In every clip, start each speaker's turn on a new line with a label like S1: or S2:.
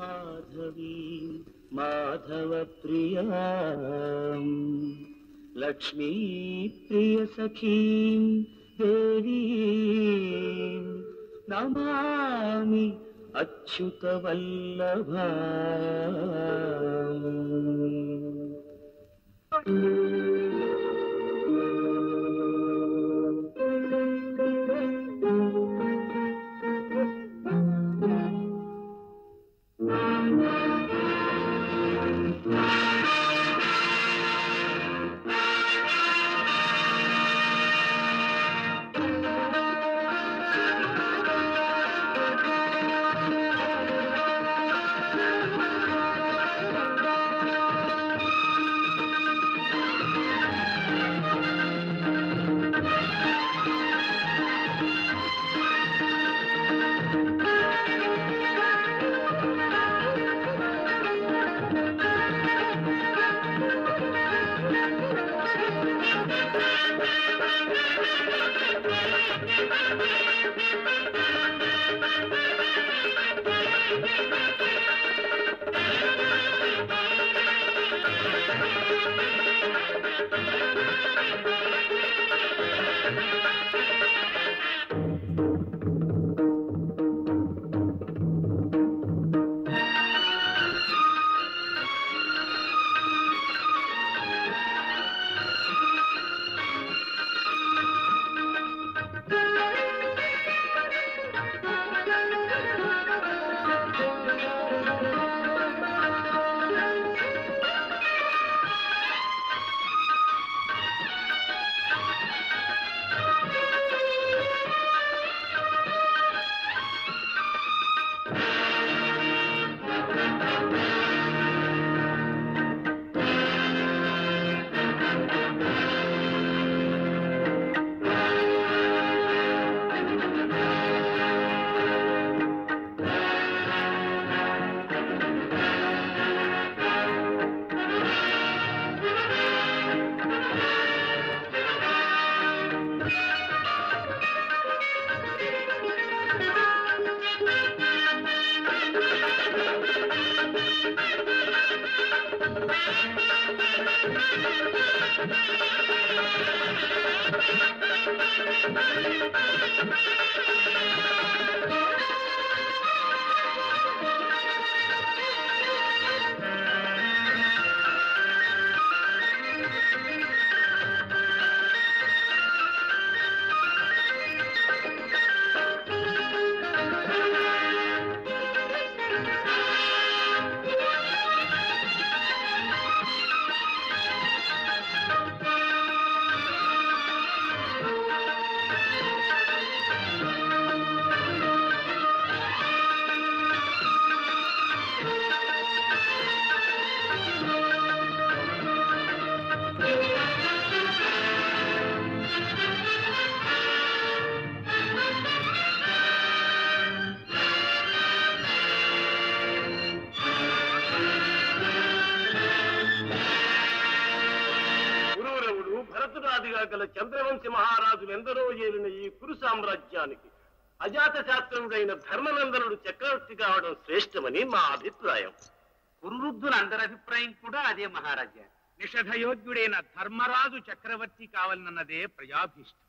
S1: మాధవీ మాధవ ప్రియా లక్ష్మీ ప్రియ సఖీ దేవీ నమామి అచ్యుత వల్లభా
S2: పురూరవుడు భరతురాదిగా గల చంద్రవంశి మహారాజులు ఎందరో ఏలిన ఈ కురు సామ్రాజ్యానికి అజాత శాస్త్రముడైన ధర్మనందనుడు చక్రవర్తి కావడం శ్రేష్టమని మా అభిప్రాయం
S3: కురువృద్ధుల అందరి అభిప్రాయం కూడా అదే మహారాజా నిషధయోగ్యుడైన ధర్మరాజు చక్రవర్తి కావాలన్నదే ప్రజాభీష్టం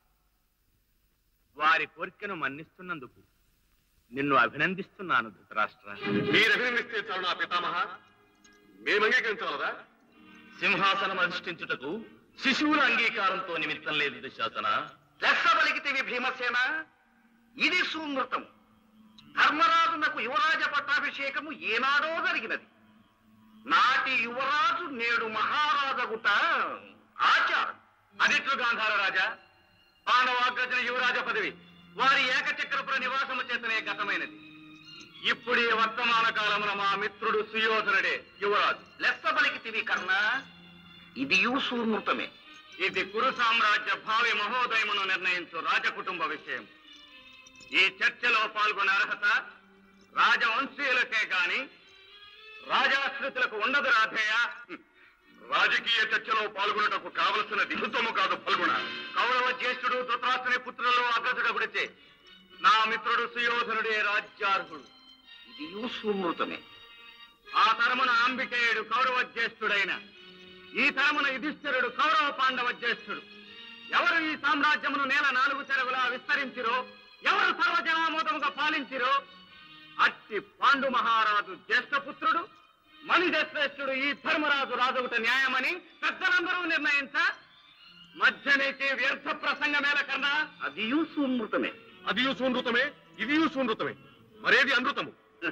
S3: వారి కోరికను మన్నిస్తున్నందుకు నిన్ను అభినందిస్తున్నాను ధృతరాష్ట్ర
S2: మీరు అభినందిస్తే చాలు నా పితామహ మేము అంగీకరించగలరా
S1: సింహాసనం అధిష్ఠించుటకు శిశువుల అంగీకారంతో నిమిత్తం లేదు ఇది శాసన
S3: లెస్స పలికితివి భీమసేన ఇది సుమృతం ధర్మరాజునకు యువరాజ పట్టాభిషేకము ఏనాడో జరిగినది నాటి యువరాజు నేడు మహారాజగుట ఆచారం
S2: అదిట్లు గాంధార రాజా పాండవాగ్రజన యువరాజ పదవి వారి ఏకచక్రపుర నివాసము చేతనే గతమైనది ఇప్పుడు ఈ వర్తమాన కాలమున మా మిత్రుడు సుయోధనుడే యువరాజు
S3: లెస్స పలికితివి కర్ణ ఇది సూమృతమే
S2: ఇది కురు సామ్రాజ్య భావి మహోదయమును నిర్ణయించు రాజకుటుంబ విషయం ఈ చర్చలో పాల్గొనే అర్హత రాజవంశీయులకే గాని రాజాశ్రితులకు ఉండదు రాధేయ రాజకీయ చర్చలో పాల్గొనటకు కావలసిన దిగుతము కాదు పాల్గొన కౌరవ జ్యేష్ఠుడు ధృతరాష్ట్రుని పుత్రులలో అగ్రజుడగుడితే నా మిత్రుడు సుయోధనుడే రాజ్యార్హుడు
S3: ఇది సూమృతమే
S2: ఆ తరమున అంబికేయుడు కౌరవ జ్యేష్ఠుడైన ఈ తరమున యుధిష్ఠిరుడు కౌరవ పాండవ జ్యేష్ఠుడు ఎవరు ఈ సామ్రాజ్యమును నేల నాలుగు చెరగులా విస్తరించిరో ఎవరు సర్వజనామోదముగా పాలించిరో అట్టి పాండు మహారాజు జ్యేష్ఠపుత్రుడు మణిజశ్రేష్ఠుడు ఈ ధర్మరాజు రాజుగుట న్యాయమని పెద్దలందరూ నిర్ణయించ మధ్యనేకి వ్యర్థ ప్రసంగమేల కన్నా
S3: అదియు సుమృతమే
S1: అదియు సూనృతమే ఇదియు సూనృతమే మరేది అనృతము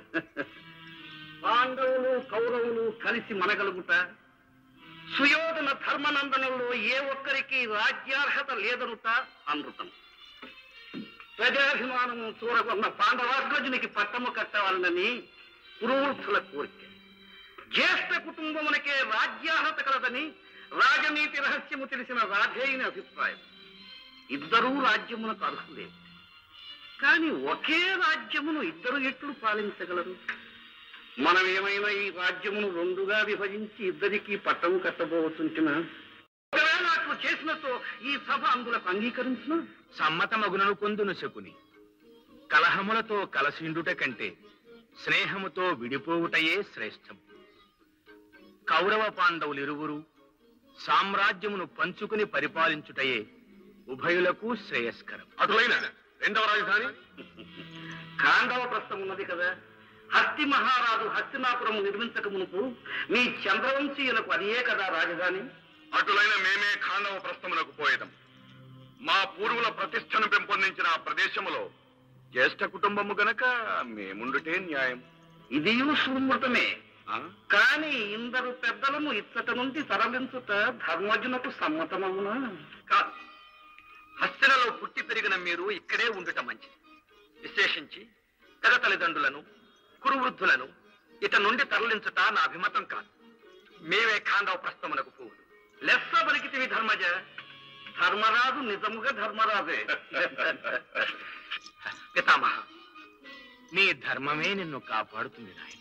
S3: పాండవులు కౌరవులు కలిసి మనగలుగుట సుయోధన ధర్మనందనంలో ఏ ఒక్కరికి రాజ్యార్హత లేదనుట అనృతం ప్రజాభిమానము చూరగొన్న పాండవాగ్రజునికి పట్టము కట్టవాలని పురోవృత్తుల కోరిక జ్యేష్ఠ కుటుంబమునకే రాజ్యార్హత కలదని రాజనీతి రహస్యము తెలిసిన రాధేయుని అభిప్రాయం ఇద్దరూ రాజ్యమునకు అర్హులే కానీ ఒకే రాజ్యమును ఇద్దరు ఎట్లు పాలించగలరు మనం ఏమైనా ఈ రాజ్యమును రెండుగా విభజించి ఇద్దరికి పట్టము కట్టబోతుంటున్నా ఒకవేళ అట్లు చేసినతో ఈ సభ అందులకు అంగీకరించిన
S1: సమ్మతమగునను కొందును శకుని కలహములతో కలసిండుట కంటే స్నేహముతో విడిపోవుటయే శ్రేష్టం కౌరవ పాండవులు ఇరువురు సామ్రాజ్యమును పంచుకుని పరిపాలించుటయే ఉభయులకు శ్రేయస్కరం అటులైన రెండవ రాజధాని
S3: కాండవ ప్రస్థం ఉన్నది కదా హస్తి మహారాజు హస్తినాపురం నిర్మించక మునుపు మీ చంద్రవంశీయులకు అదే కదా రాజధాని
S2: అటులైన మేమే ఖాండవ ప్రస్థమునకు పోయేదం మా పూర్వుల ప్రతిష్టను పెంపొందించిన ఆ ప్రదేశములో జ్యేష్ఠ కుటుంబము గనక మేముండుటే న్యాయం
S3: ఇదియు సుమృతమే
S2: ఆ?
S3: కానీ ఇందరు పెద్దలను ఇచ్చట నుండి తరలించుట ధర్మజునకు సమ్మతమవునా
S2: కాదు హస్తినలో పుట్టి పెరిగిన మీరు ఇక్కడే ఉండటం మంచిది విశేషించి పెద తల్లిదండ్రులను కురువృద్ధులను ఇట నుండి తరలించుట నా అభిమతం కాదు మేమే ఖాండవ ప్రస్థమునకు పోవుదు
S3: లెస్స బలికితివి ధర్మజ ధర్మరాజు నిజముగా ధర్మరాజే
S1: పితామహ నీ ధర్మమే నిన్ను కాపాడుతుంది నాయన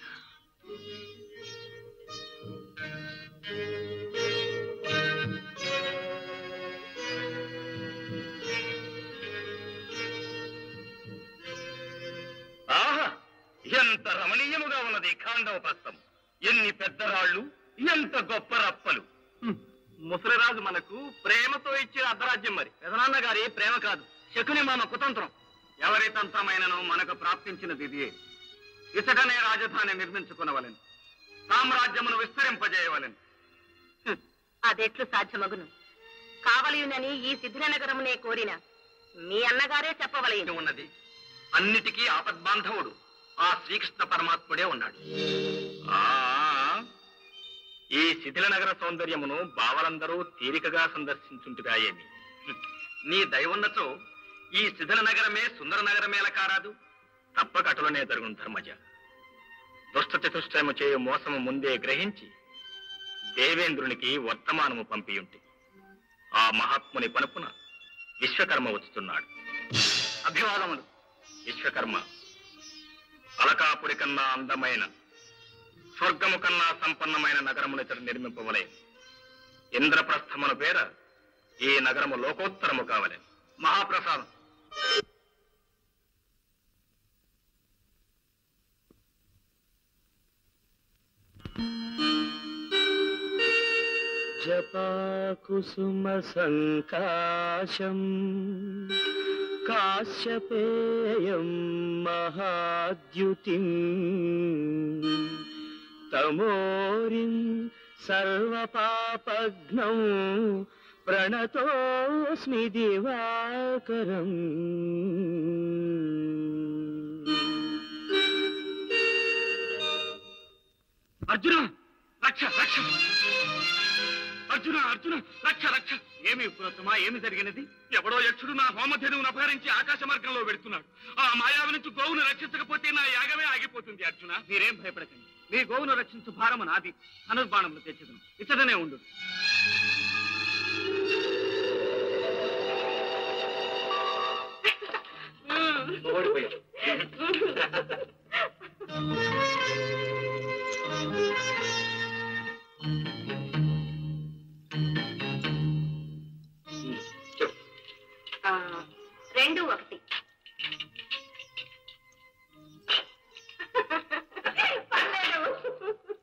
S1: ఆహా ఎంత రమణీయముగా ఉన్నది ఈ ఖాండవ ప్రస్థం ఎన్ని పెద్ద రాళ్ళు ఎంత గొప్ప రప్పలు ముసలిరాజు మనకు ప్రేమతో ఇచ్చే అర్ధరాజ్యం మరి పెదనాన్న గారి ప్రేమ కాదు శకుని మామ కుతంత్రం
S2: ఎవరి తంత్రమైనను మనకు ప్రాప్తించినది ఇదియే ఇతడనే రాజధాని నిర్మించుకునవలెను సామ్రాజ్యమును విస్తరింపజేయవలెను
S4: అదెట్లు సాధ్యమగును కావలియునని ఈ సిద్ధినగరమునే కోరిన మీ అన్నగారే చెప్పవలయను
S1: ఉన్నది అన్నిటికీ ఆపద్బాంధవుడు ఆ శ్రీకృష్ణ పరమాత్ముడే ఉన్నాడు ఆ ఈ శిథిల నగర సౌందర్యమును బావలందరూ తీరికగా సందర్శించుంటుగా ఏమి నీ దయవున్నచో ఈ శిథిల నగరమే సుందర నగరమేల కారాదు తప్పక అటులనే జరుగును ధర్మజ దుష్ట చతుష్టయము చేయు మోసము ముందే గ్రహించి దేవేంద్రునికి వర్తమానము పంపియుంటి ఆ మహాత్ముని పనుపున విశ్వకర్మ వచ్చుతున్నాడు అభివాదములు విశ్వకర్మ అలకాపురి కన్నా అందమైన స్వర్గము కన్నా సంపన్నమైన నగరమును ఇతడు నిర్మింపవలే ఇంద్రప్రస్థమును పేర ఈ నగరము లోకోత్తరము కావలే మహాప్రసాదం జపాకుసుమ సంకాశం కాశ్యపేయం మహాద్యుతిం తమోరిం సర్వపాపఘ్నం ప్రణతోస్మి దివాకరం
S2: అర్జున రక్ష రక్ష అర్జున అర్జున రక్ష రక్ష ఏమి పురోత్తమా ఏమి జరిగినది ఎవడో యక్షుడు నా హోమధేనువును అపహరించి ఆకాశ మార్గంలో పెడుతున్నాడు ఆ మాయావి నుంచి గోవును రక్షించకపోతే నా యాగమే ఆగిపోతుంది అర్జున మీరేం భయపడకండి మీ గోవును రక్షించు భారము నాది ధనుర్బాణములు తెచ్చదను ఇచ్చదనే ఉండు
S4: ఆ, రెండు ఒకటి పర్లేదు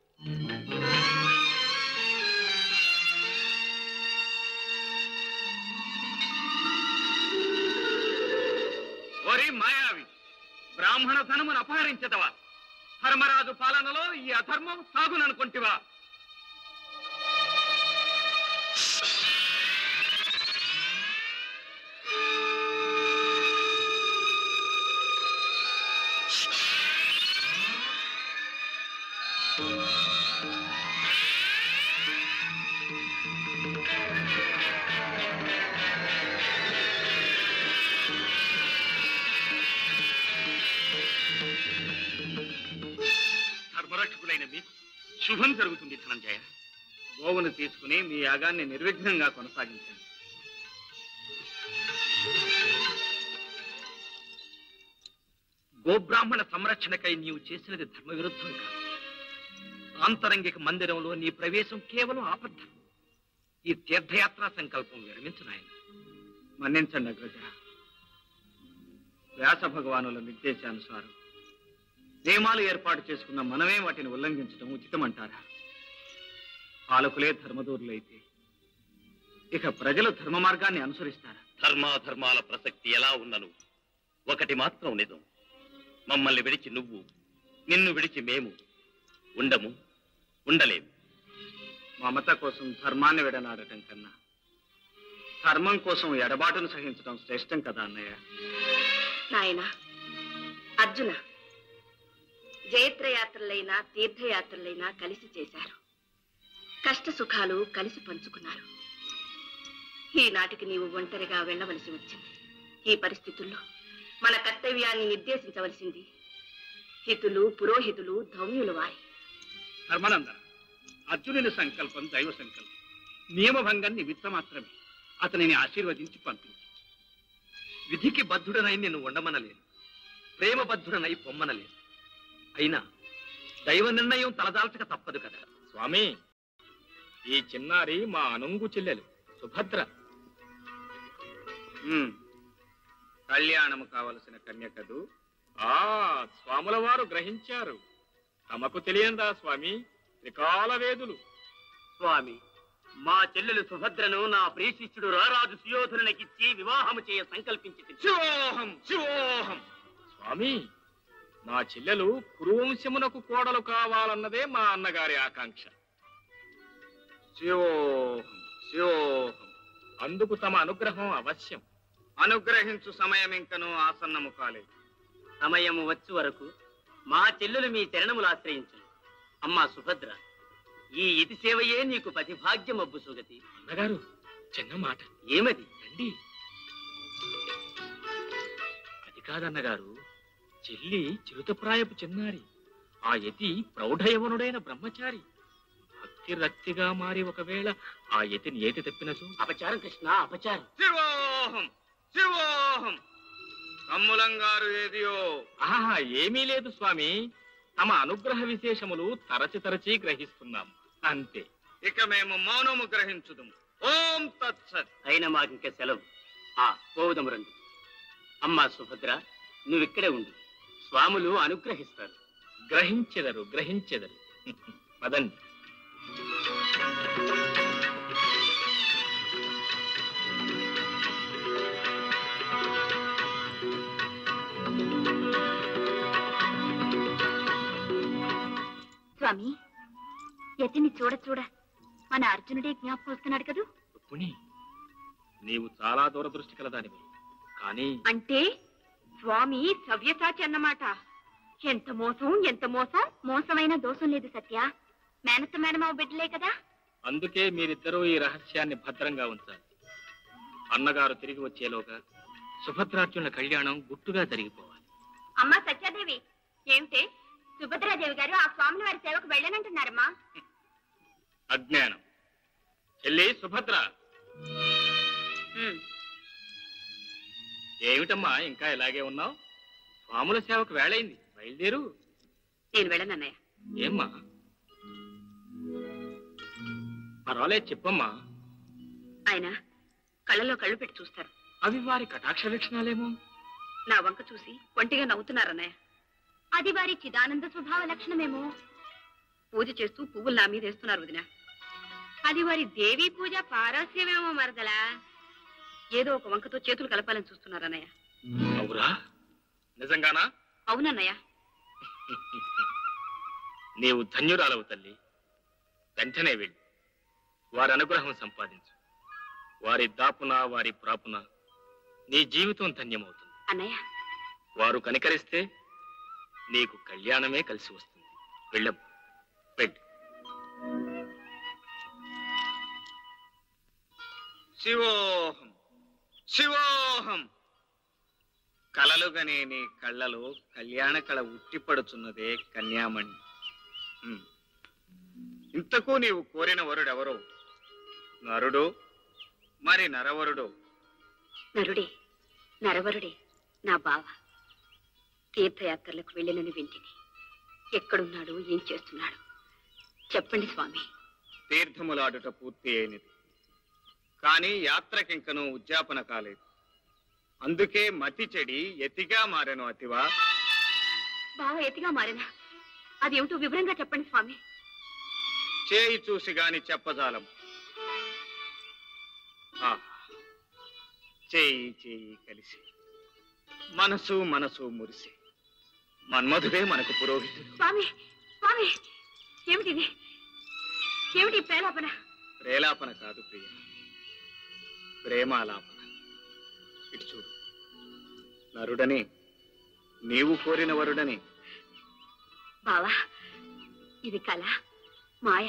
S2: బ్రాహ్మణ ధనమును అపహరించదవా ధర్మరాజు పాలనలో ఈ అధర్మం సాగుననుకుంటివా ధర్మరక్షకులైన మీకు శుభం జరుగుతుంది ధనంజయ గోవును తీసుకుని మీ యాగాన్ని నిర్విఘ్నంగా కొనసాగించండి గోబ్రాహ్మణ సంరక్షణకై నీవు చేసినది ధర్మ విరుద్ధం కాదు ఆంతరంగిక మందిరంలో నీ ప్రవేశం కేవలం అబద్ధం ఈ తీర్థయాత్రా సంకల్పం విరమించు నాయన మన్నించండి అగ్రజ వ్యాస భగవానుల నిర్దేశానుసారం నియమాలు ఏర్పాటు చేసుకున్న మనమే వాటిని ఉల్లంఘించడం ఉచితమంటారా పాలకులే ధర్మదూరులైతే ఇక ప్రజలు ధర్మ మార్గాన్ని అనుసరిస్తారా
S1: ధర్మాధర్మాల ప్రసక్తి ఎలా ఉన్నను ఒకటి మాత్రం నిజం మమ్మల్ని విడిచి నువ్వు నిన్ను విడిచి మేము ఉండము ఉండలేము
S2: మమత కోసం ధర్మాన్ని విడనాడటం కన్నా ధర్మం కోసం ఎడబాటును సహించడం శ్రేష్టం కదా అన్నయ్య
S4: నాయన అర్జున జయత్రయాత్రలైనా తీర్థయాత్రలైనా కలిసి చేశారు కష్ట సుఖాలు కలిసి పంచుకున్నారు ఈనాటికి నీవు ఒంటరిగా వెళ్ళవలసి వచ్చింది ఈ పరిస్థితుల్లో మన కర్తవ్యాన్ని నిర్దేశించవలసింది హితులు పురోహితులు ధౌమ్యులు వారి
S2: ధర్మానందన అర్జునుని సంకల్పం దైవ సంకల్పం నియమభంగం నిమిత్త మాత్రమే అతనిని ఆశీర్వదించి పంపించి
S1: విధికి బద్ధుడనై నిన్ను ఉండమనలేదు ప్రేమ బద్ధుడనై పొమ్మనలేదు అయినా దైవ నిర్ణయం తలదాల్చక తప్పదు కదా
S2: స్వామి ఈ చిన్నారి మా అనుంగు చెల్లెలు సుభద్ర కళ్యాణము కావలసిన కన్యకదు ఆ స్వాముల వారు గ్రహించారు తమకు తెలియదా స్వామి త్రికాల వేదులు
S3: స్వామి మా చెల్లెలు సుభద్రను నా ప్రియశిష్యుడు రారాజు సుయోధనునికిచ్చి వివాహము చేయ సంకల్పించి
S2: శివోహం శివోహం స్వామి మా చెల్లెలు కురువంశమునకు కోడలు కావాలన్నదే మా అన్నగారి ఆకాంక్ష శివోహం శివోహం అందుకు తమ అనుగ్రహం అవశ్యం అనుగ్రహించు సమయం ఇంకను ఆసన్నము కాలేదు
S3: సమయము వచ్చి వరకు మా చెల్లెలు మీ చరణములు ఆశ్రయించు అమ్మా సుభద్ర ఈ ఇతి సేవయే నీకు పతిభాగ్యమబ్బు సుగతి
S2: అన్నగారు చిన్న మాట
S3: ఏమది
S2: రండి అది కాదన్నగారు చెల్లి చిరుతప్రాయపు చిన్నారి ఆ యతి ప్రౌఢయవనుడైన బ్రహ్మచారి భక్తి రక్తిగా మారి ఒకవేళ ఆ యతిని ఏటి తప్పినచో
S3: అపచారం కృష్ణ అపచారం
S2: శివోహం శివోహం కమ్ములంగారు ఏదియో ఆహా ఏమీ లేదు స్వామి తమ అనుగ్రహ విశేషములు తరచి తరచి గ్రహిస్తున్నాం అంతే ఇక మేము మౌనము గ్రహించుదు ఓం తత్సత్
S3: అయినా మాకింక సెలవు ఆ పోవుదము రండి అమ్మా సుభద్ర నువ్విక్కడే ఉండు స్వాములు అనుగ్రహిస్తారు
S2: గ్రహించెదరు గ్రహించెదరు పదండి
S4: స్వామి యతిని చూడ చూడ మన అర్జునుడే జ్ఞాపకం వస్తున్నాడు కదూ
S2: రుక్మిణి నీవు చాలా దూరదృష్టి కలదానివి కానీ
S4: అంటే స్వామి సవ్యసాచి అన్నమాట ఎంత మోసం ఎంత మోసం మోసమైన దోషం లేదు సత్య మేనత్త మేనమావ బిడ్డలే కదా
S2: అందుకే మీరిద్దరూ ఈ రహస్యాన్ని భద్రంగా ఉంచాలి అన్నగారు తిరిగి వచ్చేలోగా సుభద్రార్జునుల కళ్యాణం గుట్టుగా జరిగిపోవాలి
S4: అమ్మా సత్యాదేవి ఏమిటే సుభద్రాదేవి గారు ఆ స్వామిని వారి సేవకు వెళ్ళనంటున్నారమ్మా
S2: అజ్ఞానం చెల్లి సుభద్ర ఏమిటమ్మా ఇంకా ఇలాగే ఉన్నావు స్వాముల సేవకు వేళైంది బయలుదేరు
S4: నేను వెళ్ళనన్నయ్య
S2: ఏమ్మా పర్వాలేదు చెప్పమ్మా
S4: ఆయన కళ్ళలో కళ్ళు పెట్టి చూస్తారు
S2: అవి వారి కటాక్ష వీక్షణాలేమో
S4: నా వంక చూసి ఒంటిగా నవ్వుతున్నారన్నయ్య అది వారి చిదానంద స్వభావ లక్షణమేమో పూజ చేస్తూ పువ్వులు నా మీద వేస్తున్నారు వదిన అది వారి దేవీ పూజ పారస్యమేమో మరదలా ఏదో ఒక వంకతో చేతులు కలపాలని చూస్తున్నారన్నయ్య
S2: అవురా నిజంగానా
S4: అవునన్నయ్య
S1: నీవు ధన్యురాలవు తల్లి వెంటనే వెళ్ళి వారి అనుగ్రహం సంపాదించు వారి దాపున వారి ప్రాపున నీ జీవితం ధన్యమవుతుంది
S4: అన్నయ్య
S1: వారు కనికరిస్తే నీకు కళ్యాణమే కలిసి వస్తుంది వెళ్ళం వెళ్ళి
S2: శివోహం శివోహం కలలుగనే నీ కళ్ళలో కళ్యాణ కళ ఉట్టిపడుచున్నదే కన్యామణి హ్మ్. ఇంతకు నీవు కోరిన వరుడెవరో నరుడు మరి నరవరుడు
S4: నరుడే నరవరుడే నా బావ తీర్థయాత్రలకు వెళ్ళినని వింటిని ఎక్కడున్నాడు ఏం చేస్తున్నాడు చెప్పండి స్వామి
S2: తీర్థములాడుట పూర్తి అయినది కానీ యాత్రకింకను ఉద్యాపన కాలేదు అందుకే మతి చెడి ఎతిగా మారెను అతివా
S4: బావ ఎతిగా మారినా అదేమిటో వివరంగా చెప్పండి స్వామి
S2: చేయి చూసి గాని చెప్పజాలం ఆ, చేయి చేయి కలిసి మనసు మనసు మురిసి మన్మధుడే మనకు పురోహితుడు
S4: స్వామి స్వామి ఏమిటిది ఏమిటి ఈ ప్రేలాపన
S2: ప్రేలాపన కాదు ప్రియ ప్రేమాలాపన ఇటు చూడు నరుడని నీవు కోరిన వరుడని
S4: బావా ఇది కళ మాయ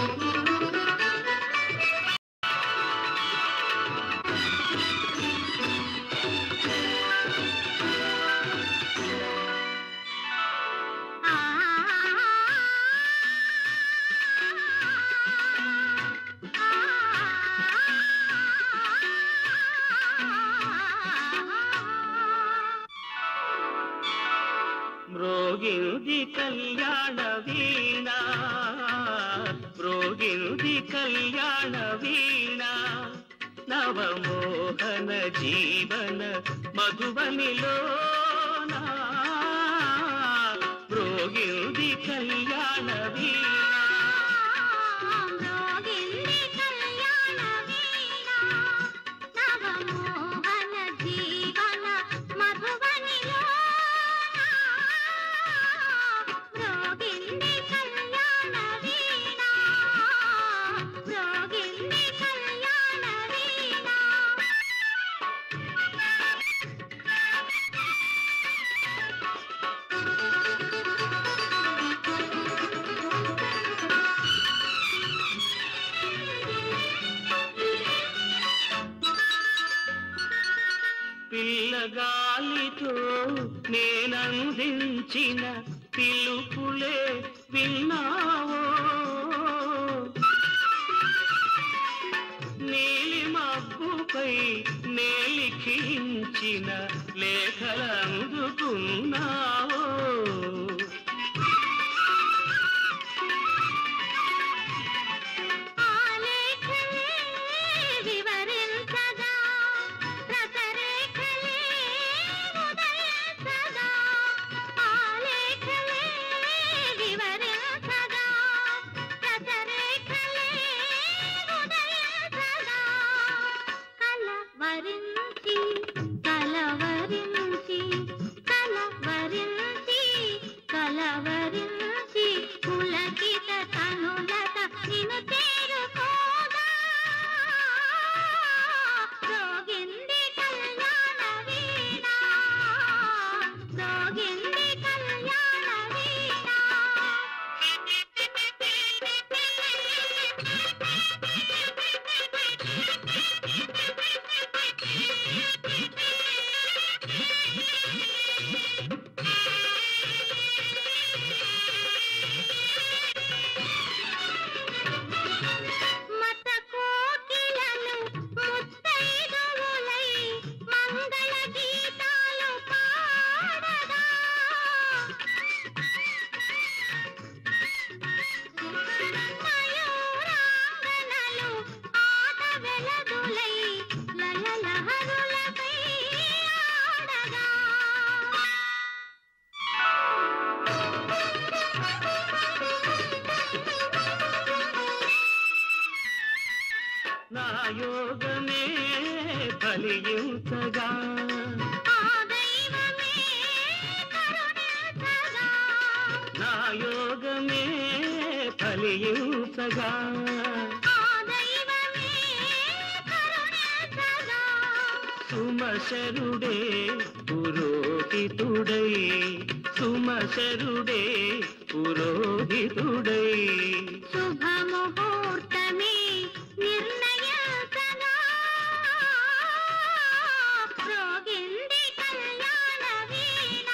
S5: మ్రోగింది కళ్యాణ వీణ మ్రోగింది కళ్యాణ వీణ నవమోహన జీవన మధువనిలో మ్రోగింది కళ్యాణ వీణ పిల్లగాలితో నేనందించిన పిలుపులే విన్నావో నీలి మబ్బుపై నేలిఖించిన లేఖలందుకున్నావో
S6: కలవరించి కలవరించి కలవరించి కలవరించి పులకిత తనులత నిన్ను చేరుకోగా రోగింది కళ్యాణ వీణ రోగింది కళ్యాణ వీణ మత కోకిలలు ముత్తైదువులై మంగళ గీతాలు పాడగా మయూరాంగనలు ఆట వెలదులై లలలహరులకై ఆడగా
S5: నా యోగమే ఫలించగా
S6: ఆ దైవమే కరుణించగా
S5: నా యోగమే ఫలించగా
S6: ఆ దైవమే కరుణించగా
S5: సుమశరుడే పురోహితుడై సుమశరుడే పురోహితుడై
S6: శుభముహూర్తమే నిర్ణయించగా రోగింది కళ్యాణ వీణ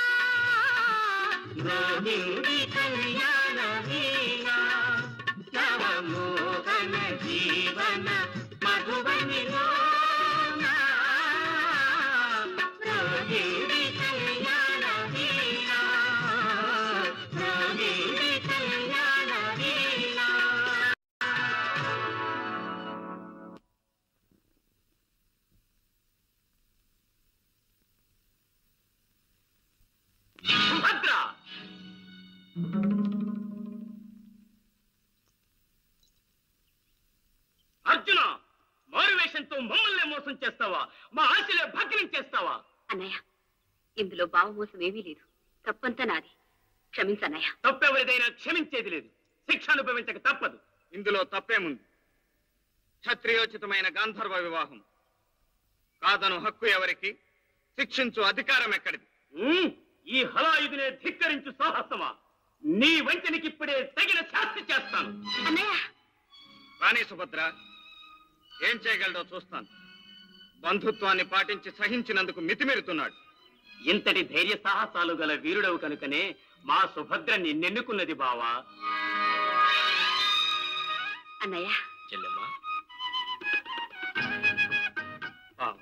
S5: రోహిణి కళ్యాణ వీణ నవమోహన జీవన మధువని రోహిణి కళ్యాణ వీణ రోహిణి కళ్యాణ వీణ
S1: సుభద్ర అర్జున మారువేషంతో మమ్మల్ని మోసం చేస్తావా మా ఆశలే భగ్నం చేస్తావా
S4: అన్నయ్య ఇందులో భావమోసం ఏమీ లేదు తప్పంతా నాది క్షమించన్నయ్య
S1: తప్పెవరిదైనా క్షమించేది లేదు శిక్ష అనుభవించక తప్పదు
S2: ఇందులో తప్పేముంది క్షత్రియోచితమైన గాంధర్వ వివాహం కాదను హక్కు ఎవరికి శిక్షించు అధికారం ఎక్కడిది
S1: ఉమ్, ఈ హలాయుధునే ధిక్కరించు సాహసమా నీ వంచనకిప్పుడే తగిన శాస్తి చేస్తాను
S4: అన్నయ్య
S2: రాణి సుభద్ర ఏం చేయగలడో చూస్తాను బంధుత్వాన్ని పాటించి సహించినందుకు మితిమీరుతున్నాడు
S1: ఇంతటి ధైర్య సాహసాలు గల వీరుడవు కనుకనే మా సుభద్ర నిన్నెన్నుకున్నది బావా
S4: అన్నయ్య
S1: చెల్లెమ్మా బావా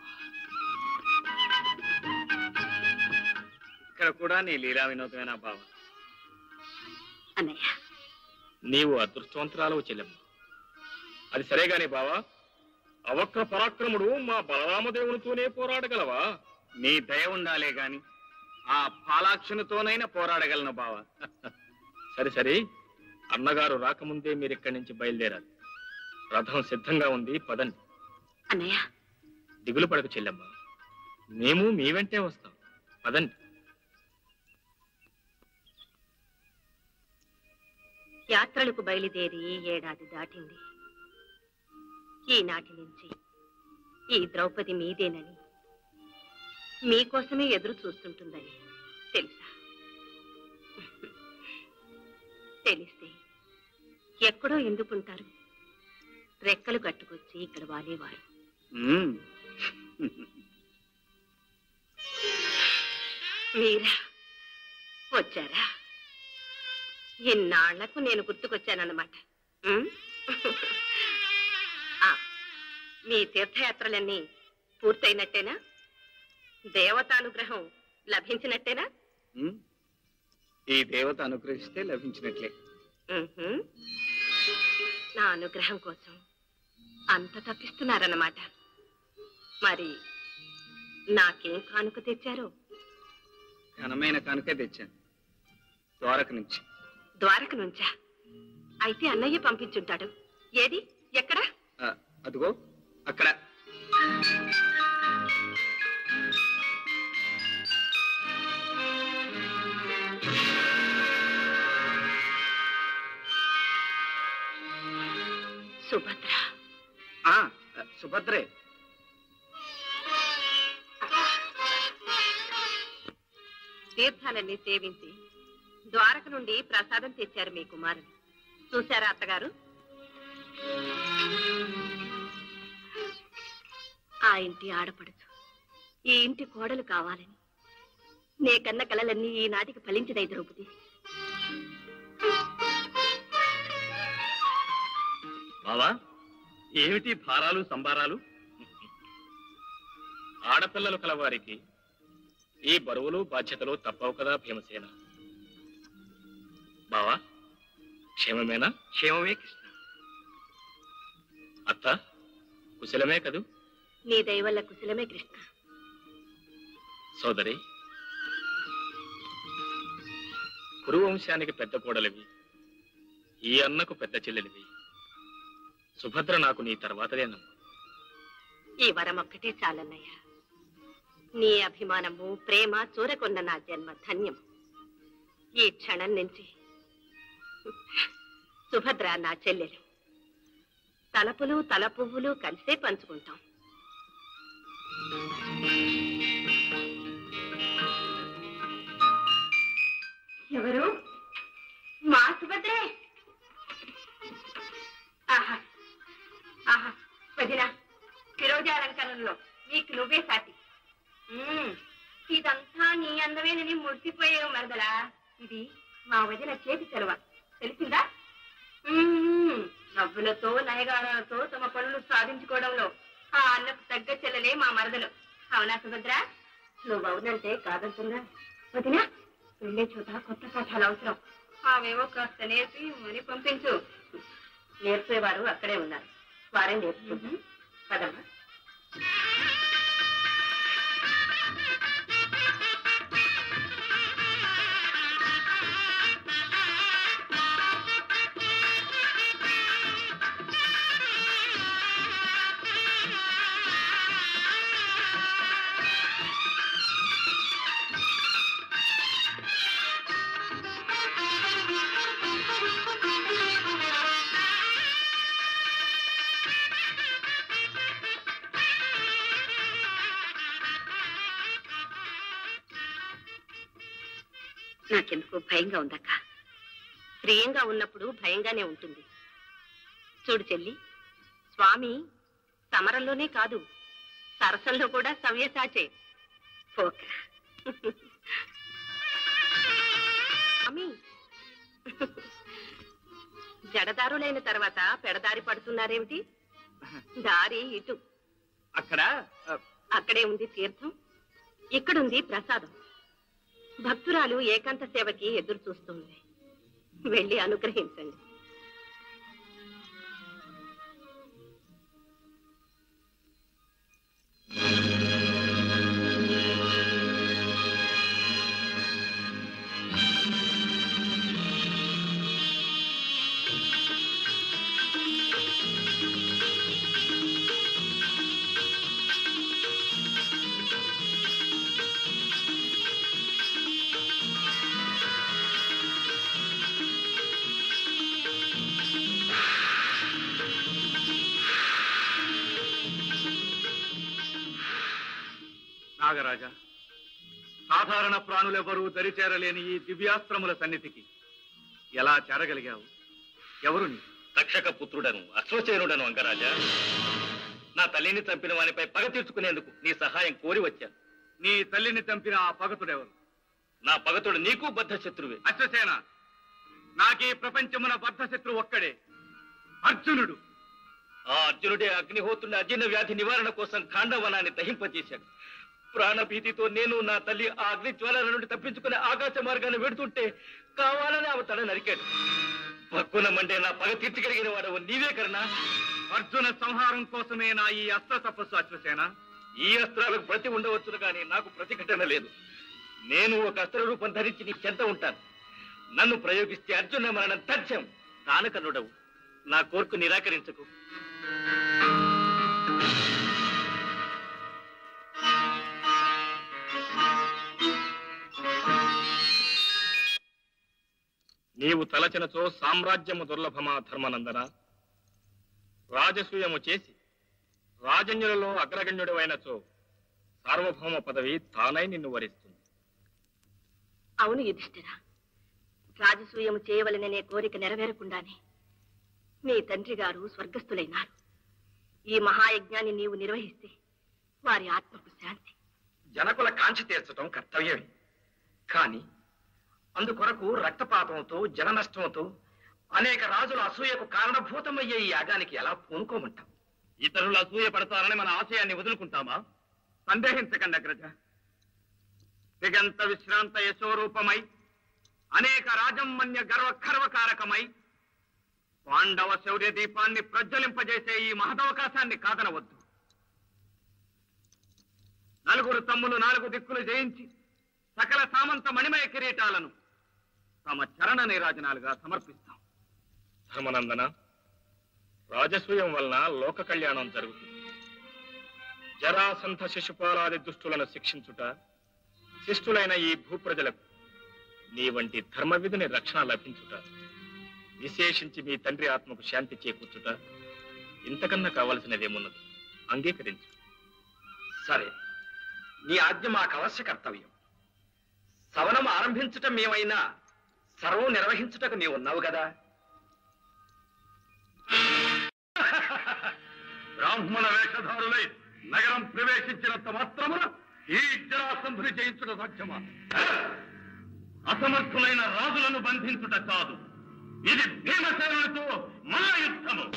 S2: ఇక్కడ కూడా నీ లీలా వినోదమేనా బావ
S4: అన్నయ్య
S1: నీవు అదృష్టవంతురాలవు చెల్లెమ్మ అది సరేగాని బావా అవక్ర పరాక్రముడు మా బలరామదేవునితోనే పోరాడగలవా
S2: నీ దయ ఉండాలే గాని ఆ పాలాక్షునితోనైనా పోరాడగలను బావ
S1: సరే సరే అన్నగారు రాకముందే మీరు ఇక్కడి నుంచి బయలుదేరాలి రథం సిద్ధంగా ఉంది పదండి
S4: అన్నయ్య
S1: దిగులు పడకు చెల్లెమ్మ మేము మీ వెంటే వస్తాం పదండి
S4: యాత్రలకు బయలుదేరి ఏడాది దాటింది ఈనాటి నుంచి ఈ ద్రౌపది మీదేనని మీకోసమే ఎదురు చూస్తుంటుందని తెలుసా తెలిస్తే ఎక్కడో ఎందుకుంటారు రెక్కలు కట్టుకొచ్చి ఇక్కడ వాలేవారు
S2: మ్మ్.
S4: మీరా వచ్చారా ఇన్నాళ్లకు నేను గుర్తుకొచ్చానన్నమాట ఉమ్? ఆ, మీ తీర్థయాత్రలన్నీ పూర్తయినట్టేనా దేవతానుగ్రహం లభించినట్టేనా
S2: మ్మ్. ఈ దేవత అనుగ్రహిస్తే లభించినట్లే
S4: ఉహుం. నా అనుగ్రహం కోసం అంత తప్పిస్తున్నారన్నమాట మరి నాకేం కానుక తెచ్చారో
S2: ఘనమైన కానుకే తెచ్చాను ద్వారక నుంచి
S4: ద్వారక నుంచా అయితే అన్నయ్య పంపించుంటాడు ఏది ఎక్కడ
S2: ఆ, అదిగో అక్కడ
S4: సుభద్ర
S2: ఆ, సుభద్రే
S4: తీర్థాలన్నీ సేవించి ద్వారక నుండి ప్రసాదం తెచ్చారు మీ కుమారుడు చూశారా అత్తగారు ఆ ఇంటి ఆడపడుచు ఈ ఇంటి కోడలు కావాలని నే కన్న కలలన్నీ ఈనాటికి ఫలించినై ద్రౌపది
S1: బావా ఏమిటి భారాలు సంబారాలు ఆడపిల్లలు కలవారికి ఈ బరువులు బాధ్యతలు తప్పవు కదా భీమసేన బావా క్షేమమేనా
S2: క్షేమమే కృష్ణ
S1: అత్త కుశలమే కదూ
S4: నీ దయవల్ల కుశలమే కృష్ణ
S1: సోదరి కురువంశానికి పెద్ద కోడలివి ఈ అన్నకు పెద్ద చెల్లెలివి సుభద్ర నాకు నీ తర్వాతదేనమ్మా
S4: ఈ వరం ఒక్కటే చాలన్నయ్య నీ అభిమానము ప్రేమ చూరకొన్న నా జన్మ ధన్యం ఈ క్షణం నుంచి సుభద్ర నా చెల్లెలు తలపులు తల పువ్వులు కలిసే పంచుకుంటాం ఎవరు మా సుభద్రే ఆహా ఆహా వదిన ఫిరోజాలంకరణలో నీకు నువ్వే సాటి ఉమ్, ఇదంతా నీ అందమేనని మురిసిపోయావు మరదలా ఇది మా వదిన చేతి సెలవ తెలిసిందా ఉమ్, నవ్వులతో నయగారాలతో తమ పనులు సాధించుకోవడంలో ఆ అన్నకు తగ్గ చెల్లెలే మా మరదలు అవునా సుభద్ర నువ్వు అవునంటే కాదంటుందా వదినా వెళ్ళే చోట కొత్త పాఠాలు అవసరం ఆమెవో కాస్త నేర్పి మరి పంపించు నేర్పేవారు అక్కడే ఉన్నారు వారే నేర్చుకుంటాం పదమ్మా నాకెందుకో భయంగా ఉందక్క ప్రియంగా ఉన్నప్పుడు భయంగానే ఉంటుంది చూడు చెల్లి స్వామి సమరంలోనే కాదు సరసంలో కూడా సవ్యసాచే పోక స్వామి జడదారులైన తర్వాత పెడదారి పడుతున్నారేమిటి దారి ఇటు
S1: అక్కడ ఆ,
S4: అక్కడే ఉంది తీర్థం ఇక్కడుంది ప్రసాదం భక్తురాలు ఏకాంత సేవకి ఎదురు చూస్తుంది వెళ్ళి అనుగ్రహించండి
S2: నాగరాజా సాధారణ ప్రాణులెవరూ దరిచేరలేని ఈ దివ్యాస్త్రముల సన్నిధికి ఎలా చేరగలిగావు ఎవరు నీ
S1: తక్షక పుత్రుడను అశ్వసేనుడను అంగరాజా నా తల్లిని చంపిన వానిపై పగ తీర్చుకునేందుకు నీ సహాయం కోరి వచ్చాను
S2: నీ తల్లిని చంపిన ఆ పగతుడెవరు
S1: నా పగతుడు నీకు బద్ధ శత్రువే
S2: అశ్వసేన నాకీ ప్రపంచమున బద్ధశత్రు ఒక్కడే అర్జునుడు
S1: ఆ అర్జునుడే అగ్నిహోత్రుని అజీర్ణ వ్యాధి నివారణ కోసం ఖాండవనాన్ని దహింపజేశాడు ప్రాణభీతితో నేను నా తల్లి ఆ అగ్ని జ్వాలల నుండి తప్పించుకునే ఆకాశ మార్గాన్ని వెడుతుంటే కావాలని ఆమె తల నరికాడు పక్కున మండే నా పగ తీర్చగలిగిన వాడవు నీవే కరుణా
S2: అర్జున సంహారం కోసమే నా ఈ అస్త్ర తపస్సు అశ్వసేన
S1: ఈ అస్త్రాలకు ప్రతి ఉండవచ్చును కానీ నాకు ప్రతిఘటన లేదు నేను ఒక అస్త్ర రూపం ధరించి నీ చెంత ఉంటాను నన్ను ప్రయోగిస్తే అర్జున మరణం తథ్యం తానకన్నుడవు నా కోర్కు నిరాకరించకు నీవు తలచినచో సామ్రాజ్యము దుర్లభమా ధర్మనందన రాజసూయము చేసి రాజన్యులలో అగ్రగణ్యుడు అయినచో సార్వభౌమ పదవి తానై నిన్ను వరిస్తుంది
S4: అవును యుధిష్ఠిర రాజసూయము చేయవలననే కోరిక నెరవేరకుండానే మీ తండ్రి గారు స్వర్గస్థులైనారు ఈ మహాయజ్ఞాన్ని నీవు నిర్వహిస్తే వారి ఆత్మకు శాంతి
S3: జనకుల కాంచి తీర్చడం కర్తవ్యమే కాని అందుకొరకు రక్తపాతంతో జన నష్టంతో అనేక రాజుల అసూయకు కారణభూతమయ్యే ఈ యాగానికి ఎలా పూనుకోమంటాం
S1: ఇతరులు అసూయ పడతారని మన ఆశయాన్ని వదులుకుంటామా
S2: సందేహించకండి అగ్రజ దిగంత విశ్రాంత యశోరూపమై అనేక రాజమ్మన్య గర్వ ఖర్వకారకమై పాండవ శౌర్య దీపాన్ని ప్రజ్వలింపజేసే ఈ మహదవకాశాన్ని కాదనవద్దు నలుగురు తమ్ములు నాలుగు దిక్కులు జయించి సకల సామంత మణిమయ కిరీటాలను తమ చరణ నీరాజనాలుగా సమర్పిస్తాం
S1: ధర్మనందన రాజసూయం వలన లోక కళ్యాణం జరుగుతుంది జరాసంధ శిశుపాలాది దుష్టులను శిక్షించుట శిష్టులైన ఈ భూప్రజలకు నీ వంటి ధర్మవిధిని రక్షణ లభించుట విశేషించి మీ తండ్రి ఆత్మకు శాంతి చేకూర్చుట ఇంతకన్నా కావలసినదేమున్నది అంగీకరించు
S3: సరే నీ ఆజ్ఞ మాకు అవశ్య కర్తవ్యం సవనం ఆరంభించుట మేమైనా సర్వం నిర్వహించుటకు నీవు ఉన్నావు కదా
S2: బ్రాహ్మణ వేషధారులై నగరం ప్రవేశించినంత మాత్రమున ఈ జరాసంధుని జయించుట సాధ్యమా అసమర్థులైన రాజులను బంధించుట కాదు ఇది భీమసేనులతో మల్ల యుద్ధము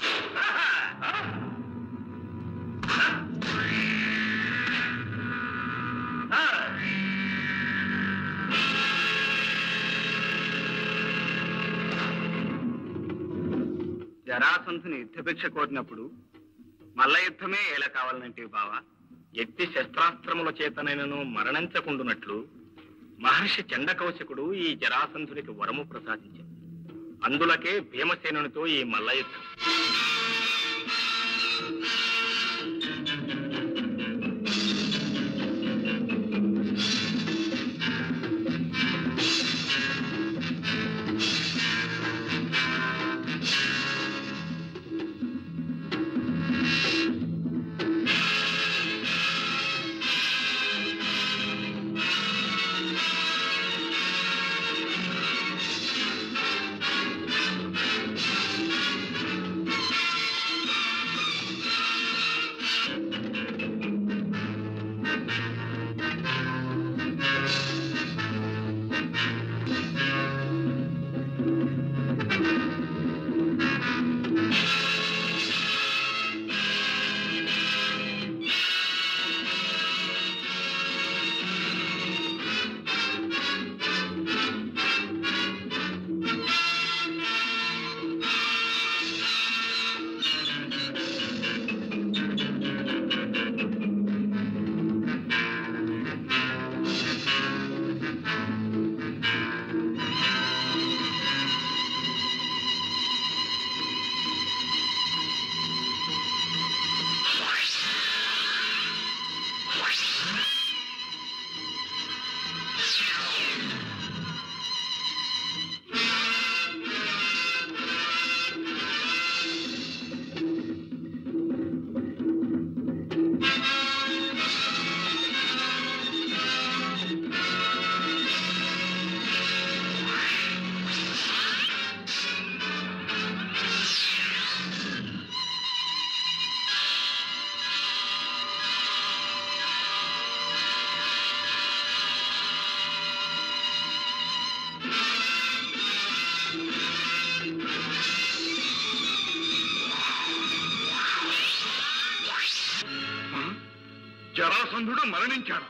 S1: జరాసంధుని యుద్ధభిక్ష కోరినప్పుడు మల్ల యుద్ధమే ఎలా కావాలనంటే బావా ఎట్టి శస్త్రాస్త్రముల చేతనైనను మరణించకుండునట్లు మహర్షి చండకౌశకుడు ఈ జరాసంధునికి వరము ప్రసాదించాడు అందులకే భీమసేనునితో ఈ మల్ల యుద్ధం
S2: జరాసంధుడు మరణించాడు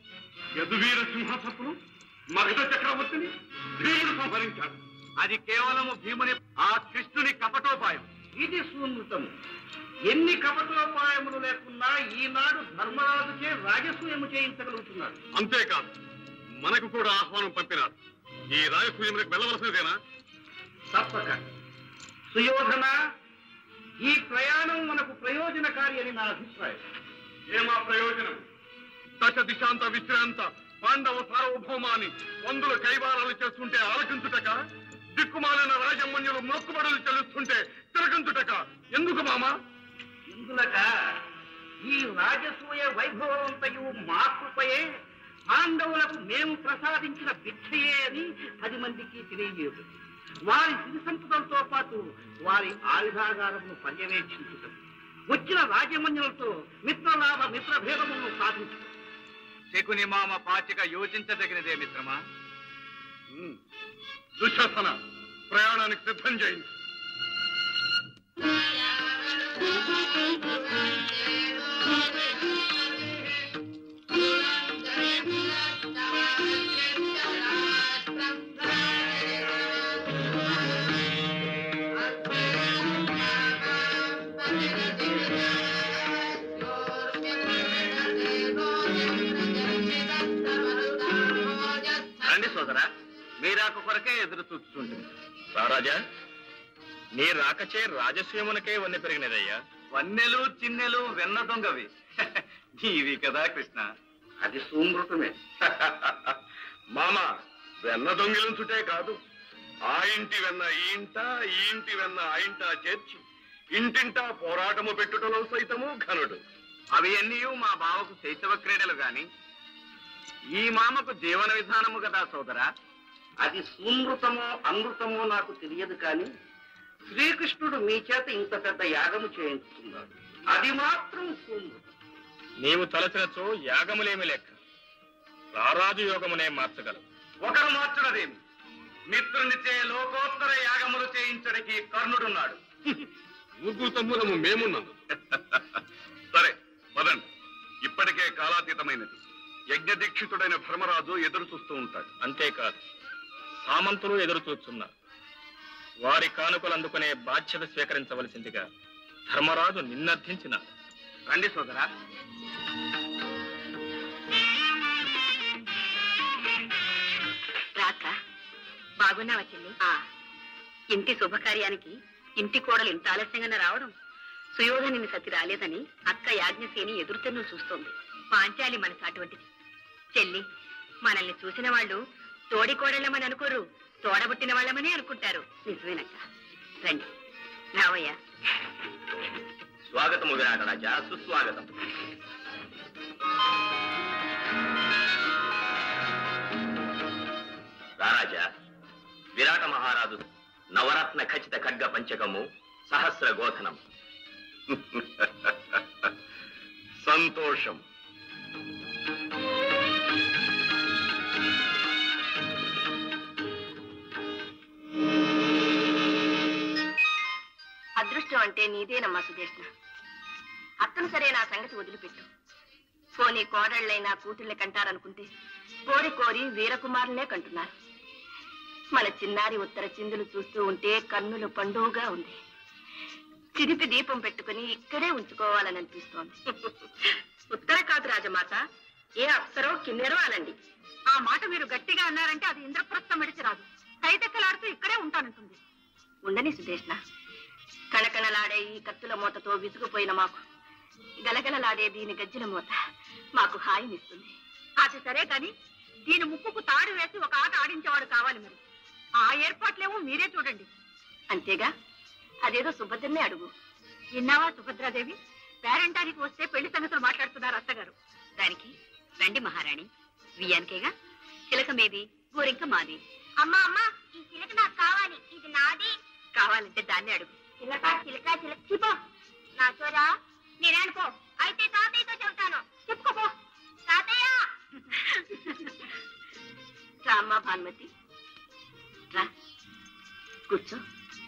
S2: యదువీర సింహాసత్తులు మగధ చక్రవర్తిని భీముడు సంహరించాడు అది కేవలము భీముని ఆ కృష్ణుని కపటోపాయం
S3: ఇది సుమృతము ఎన్ని కపటోపాయములు లేకున్నా ఈనాడు ధర్మరాజుచే రాజసూయము చేయించగలుగుతున్నాడు
S2: అంతేకాదు మనకు కూడా ఆహ్వానం పంపినారు ఈ రాజసూయములకు వెళ్ళవలసినదేనా
S3: తప్పక సుయోధన ఈ ప్రయాణం మనకు ప్రయోజనకారి అని నా అభిప్రాయం
S2: ఏమా ప్రయోజనం దశ దిశాంత విశ్రాంత పాండవ సార్వభౌమాని వందుల కైవారాలు చేస్తుంటే ఆలకించుటక దిక్కుమాలిన రాజమన్యులు మొక్కుబడులు చెల్లిస్తుంటే తిరగించుటక ఎందుకు మామా
S3: ఇందులక ఈ రాజసూయ వైభవమంతయు మా కృపయే పాండవులకు మేము ప్రసాదించిన భిక్షయే అని పది మందికి తెలియజేయదు వారి సిరి సంపదలతో పాటు వారి ఆయుధాగారమును పర్యవేక్షించుటం వచ్చిన రాజమన్యులతో మిత్రలాభ మిత్రభేదములను సాధించడం
S2: శకుని మామ పాచిక యోచించదగినదే మిత్రమా దుశ్శాసన ప్రయాణానికి సిద్ధం చేయించు
S1: రండి సోదరా మీ రాక కొరకే ఎదురు చూస్తుంటుంది రారాజా నీ రాకచే రాజసూయమునకే వన్నె పెరిగినదయ్యా
S2: వన్నెలు చిన్నెలు వెన్న దొంగవి నీవి కదా కృష్ణ
S3: అది సుమృతమే
S2: మామ వెన్న దొంగిలించుటే కాదు
S1: ఆ ఇంటి వెన్న ఈ ఇంట ఈ ఇంటి వెన్న ఆ ఇంట చేర్చి ఇంటింటా పోరాటము పెట్టుటలో సైతము ఘనుడు
S2: అవి అన్నీ మా బావకు శైశవ క్రీడలు గాని ఈ మామకు జీవన విధానము కదా సోదరా
S3: అది సుమృతమో అమృతమో నాకు తెలియదు కానీ శ్రీకృష్ణుడు మీ చేత ఇంత పెద్ద యాగము చేయించుకున్నాడు అది మాత్రం సుమృతం
S1: నీవు తలచినచో యాగములేమి లెక్క రారాజు యోగమునే మార్చగలవు
S2: ఒకరు మార్చున్నదేమి మిత్రునిచే లోకోత్తర యాగములు చేయించడానికి కర్ణుడున్నాడు
S1: ముగ్గురు తమ్ములము మేమున్నాము సరే పదండి ఇప్పటికే కాలాతీతమైనది యజ్ఞదీక్షితుడైన ధర్మరాజు ఎదురు చూస్తూ ఉంటాడు అంతేకాదు సామంతులు ఎదురు చూస్తున్నారు వారి కానుకలు అందుకునే బాధ్యత స్వీకరించవలసిందిగా ధర్మరాజు నిన్నర్థించినారు
S2: రండి సోదరా
S4: రాక బాగున్నావా చెల్లి ఇంటి శుభకార్యానికి ఇంటి కోడలు ఇంత ఆలస్యంగా రావడం సుయోధనిని సతి రాలేదని అక్క యాజ్ఞసేని ఎదురుతెన్ను చూస్తోంది పాంచాలి మనసు అటువంటిది చెల్లి మనల్ని చూసిన వాళ్ళు తోడి కోడళ్ళమని అనుకోరు తోడబుట్టిన వాళ్ళమని అనుకుంటారు నిజమేనక్క రండి రావయ్యా
S1: స్వాగతము విరాట రాజా సుస్వాగతం రారాజా విరాట మహారాజు నవరత్న ఖచ్చిత ఖడ్గ పంచకము సహస్ర గోధనం సంతోషం
S4: అదృష్టం అంటే నీదేనమ్మా సుదేష్ణ అత్తను సరే నా సంగతి వదిలిపెట్టు పోనీ కోడళ్ళైనా కూతుళ్ళే కంటారనుకుంటే కోరి కోరి వీరకుమారులనే కంటున్నారు మన చిన్నారి ఉత్తర చిందులు చూస్తూ ఉంటే కన్నులు పండుగగా ఉంది చిదిపి దీపం పెట్టుకుని ఇక్కడే ఉంచుకోవాలని అనిపిస్తోంది ఉత్తర కాదు రాజమాత ఏ అప్సరో కిన్నెరో అనండి ఆ మాట మీరు గట్టిగా అన్నారంటే అది ఇంద్రప్రస్థం విడిచి రాదు కైతెక్కలాడుతూ ఇక్కడే ఉంటానంటుంది ఉండని సుదేష్ణ కళకళలాడే ఈ కత్తుల మూతతో విసుగుపోయిన మాకు గలగలలాడే దీని గజ్జల మూత మాకు హాయినిస్తుంది అది సరే కాని దీని ముక్కుకు తాడు వేసి ఒక ఆట ఆడించేవాడు కావాలి మరి ఆ ఏర్పాట్లేమో మీరే చూడండి అంతేగా అదేదో సుభద్రనే అడుగు విన్నావా సుభద్రాదేవి పేరంటానికి వస్తే పెళ్లి సంగతులు మాట్లాడుతున్నారు అత్తగారు దానికి రండి మహారాణి వియ్యానికేగా చిలక మీది గోరింక మాది
S6: అమ్మా అమ్మా ఈ చిలక నాకు కావాలి ఇది నాది
S4: కావాలంటే దాన్ని అడుగు
S6: చిలక చిలక చిలక చిపో నా చోరా నేనే అనుకో అయితే తాతయ్యతో చెబుతాను చెప్పుకోపో తాతయ్య
S4: రామ్మా భానుమతి రా కూర్చో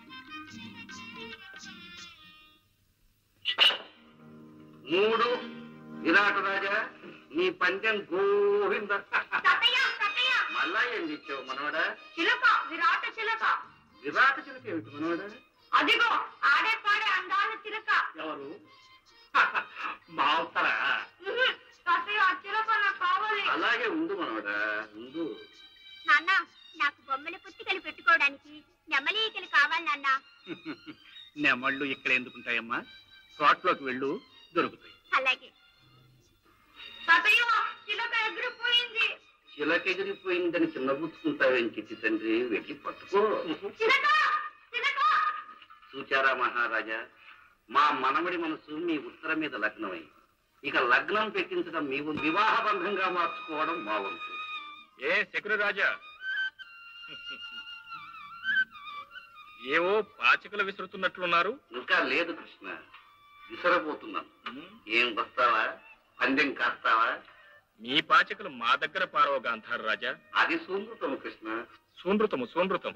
S3: మూడు విరాట రాజా నీ పందెం గోవింద
S6: తాతయ్య తాతయ్య
S3: మళ్ళా ఏం తెచ్చావు మనవడా
S6: చిలక విరాట చిలక
S3: విరాట చిలక ఏమిటి మనవడా
S6: అదిగో ఆడే పాడే అందాల చిలక
S3: ఎవరు మావుతారా
S6: ఉహు, తాతయ్య ఆ చిలక నాకు కావాలి
S3: అలాగే ఉండు మనవడా ఉండు
S6: నాన్న నాకు బొమ్మల పుత్తికలు పెట్టుకోవడానికి నెమలీకలు కావాలి నాన్న
S2: నెమళ్ళు ఇక్కడ ఎందుకుంటాయమ్మా తోటలోకి వెళ్ళు దొరుకుతాయి
S6: అలాగే తాతయ్య చిలక ఎగిరిపోయింది
S3: చిలక ఎగిరిపోయిందని చిన్నబుచ్చుకుంటావేం చిట్టి తండ్రి వెళ్ళి పట్టుకో
S6: చిలక చిలక
S3: చూచారా మహారాజా మా మనవడి మనసు మీ ఉత్తర మీద లగ్నమై ఇక లగ్నం పెట్టించడం మీ వంతు, వివాహ బంధంగా మార్చుకోవడం మా వంతు
S1: ఏ శకుని రాజా ఏవో పాచికలు విసురుతున్నట్లున్నారు
S3: ఇంకా లేదు కృష్ణ విసరబోతున్నాను ఏం వస్తావా పందెం కాస్తావా
S1: మీ పాచికలు మా దగ్గర పారవ గాంధారు రాజా
S3: అది సూందృతం కృష్ణ
S1: సూనృతము సూనృతం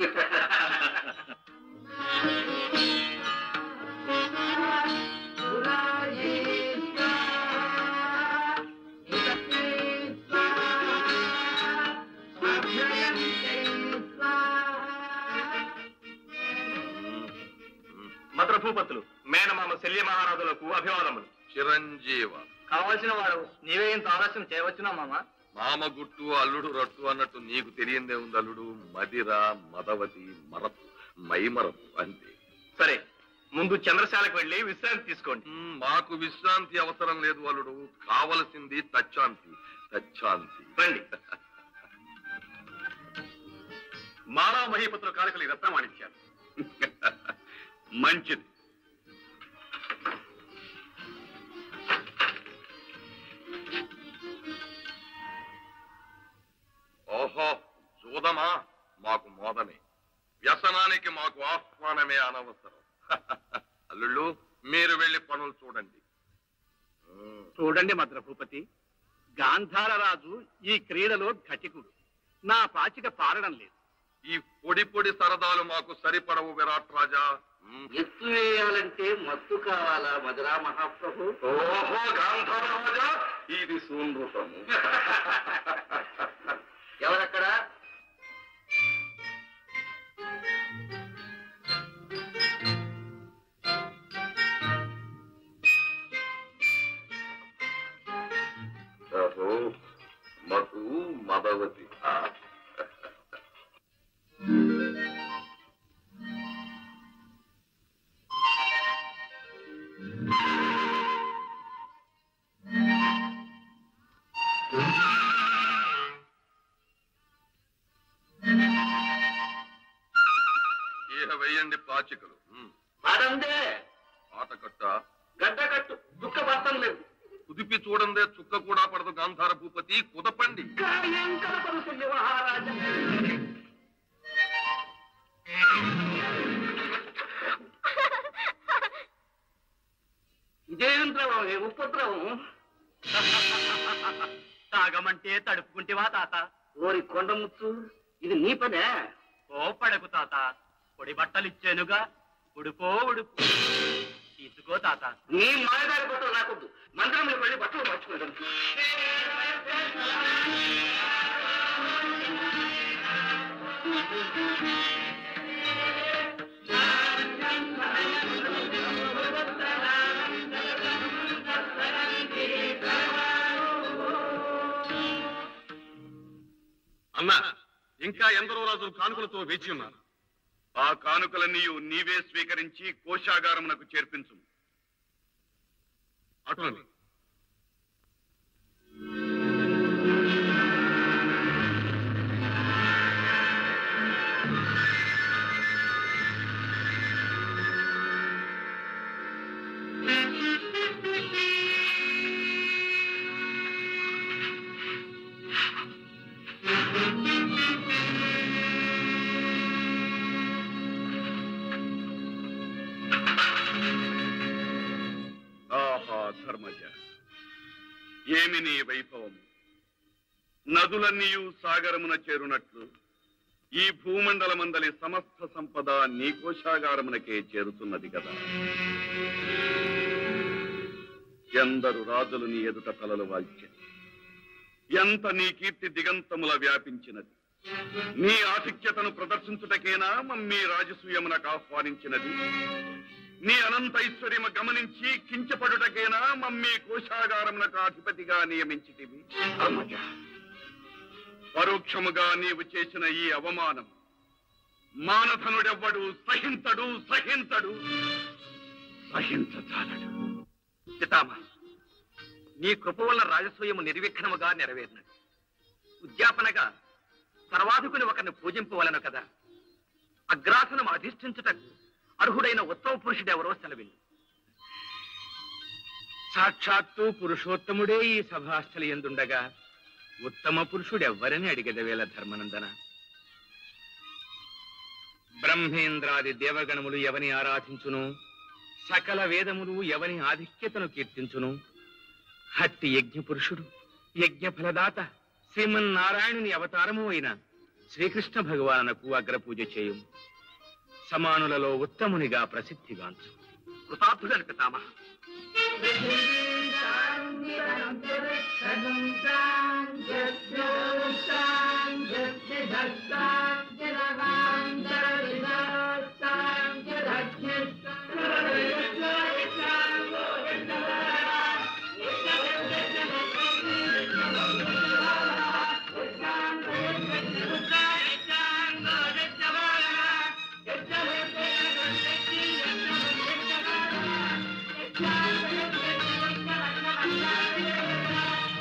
S1: మద్ర భూపతులు మేనమామ శల్య మహారాజులకు అభివాదములు
S7: చిరంజీవ
S2: కావాల్సిన వాడు నీవే ఇంత ఆలస్యం చేయవచ్చునా మామ
S7: మామ గుట్టు అల్లుడు రట్టు అన్నట్టు నీకు తెలియందే ఉంది అల్లుడు మదిర మదవతి మరపు మైమరపు అంతే
S1: సరే ముందు చంద్రశాలకు వెళ్ళి విశ్రాంతి తీసుకోండి
S7: మ్, మాకు విశ్రాంతి అవసరం లేదు అల్లుడు కావలసింది తచ్చాంతి తచ్చాంతి
S1: రండి
S2: మాలా మహీపతుల కాలికలు రత్నమాణిత్యాలు
S1: మంచిది
S7: ఓహో చూదమా మాకు మోదమే వ్యసనానికి మాకు ఆహ్వానమే అనవసరం అల్లుళ్ళు మీరు వెళ్ళి పనులు చూడండి ఉమ్,
S2: చూడండి మద్రభూపతి గాంధారరాజు ఈ క్రీడలో ఘటికుడు నా పాచిక పారడం లేదు
S7: ఈ పొడి పొడి సరదాలు మాకు సరిపడవు విరాట్ రాజా ఉమ్.
S3: ఎత్తు వేయాలంటే మత్తు కావాలా మధురా మహాప్రభు
S7: ఓహో గాంధార రాజా ఇది సూనృతము
S3: ఎవరక్కడ
S7: ఓహో మధు మదవతి ఆ. ఇహ వెయ్యండి పాచికలు ఉమ్.
S3: పడందే
S7: ఆటకట్ట
S3: గడ్డ కట్టు దుఃఖ పడటం లేదు
S7: కుదిపి చూడందే చుక్క కూడా పడదు గాంధార భూపతి కుదపండి
S3: కార్యం కలపరు మహారాజా ఇదేం ద్రవం ఏ ఉపద్రవం
S2: తాగమంటే తడుపుకుంటేవా తాత
S3: ఓరి కొండముచ్చు ఇది నీ పనే
S2: కోపడకు తాత పొడి బట్టలు ఇచ్చానుగా ఉడుపో ఉడుపు తీసుకో తాత
S3: నీ మాయదారి బట్టలు రాకూడదు మందిరంలో వెళ్ళి బట్టలు మార్చుకుంటాను
S2: అన్నా ఇంకా ఎందరో రాజులు కానుకలతో వేచి ఉన్నారు
S1: ఆ కానుకలన్నీ నీవే స్వీకరించి కోశాగారమునకు చేర్పించు
S2: అటుని
S1: ఆహా ధర్మజ ఏమి నీ వైభవము నదులన్నీయు సాగరమున చేరునట్లు ఈ భూమండలమందలి సమస్త సంపద నీ కోశాగారమునకే చేరుతున్నది కదా ఎందరు రాజులు నీ ఎదుట తలలు వాల్చెని ఎంత నీ కీర్తి దిగంతముల వ్యాపించినది నీ ఆధిక్యతను ప్రదర్శించుటకేనా మమ్మీ రాజసూయమునకు ఆహ్వానించినది నీ అనంత ఐశ్వర్యము గమనించి కించపడుటకేనా మమ్మీ కోశాగారమునకు అధిపతిగా నియమించితివి పరోక్షముగా నీవు చేసిన ఈ అవమానం మానధనుడెవ్వడు సహించడు సహించడు సహించజాలడు
S3: పితామహ నీ కృప వల్ల రాజసూయము నిర్విఘ్నముగా నెరవేరినది ఉద్యాపనగా సర్వాధికుని ఒకరిని పూజింపవలను కదా అగ్రాసనం అధిష్ఠించుటకు అర్హుడైన ఉత్తమ పురుషుడెవరో సెలవిల్లు
S2: సాక్షాత్తు పురుషోత్తముడే ఈ సభాస్థలి ఎందుండగా ఉత్తమ పురుషుడెవ్వరని అడిగదవేల ధర్మనందన బ్రహ్మేంద్రాది దేవగణములు ఎవని ఆరాధించును సకల వేదములు ఎవని ఆధిక్యతను కీర్తించును హట్టి యజ్ఞ పురుషుడు యజ్ఞ ఫలదాత శ్రీమన్నారాయణుని అవతారము అయిన శ్రీకృష్ణ భగవానునకు అగ్రపూజ చేయు సమానులలో ఉత్తమునిగా ప్రసిద్ధిగాంచు
S3: కృతార్థుడని పితామహ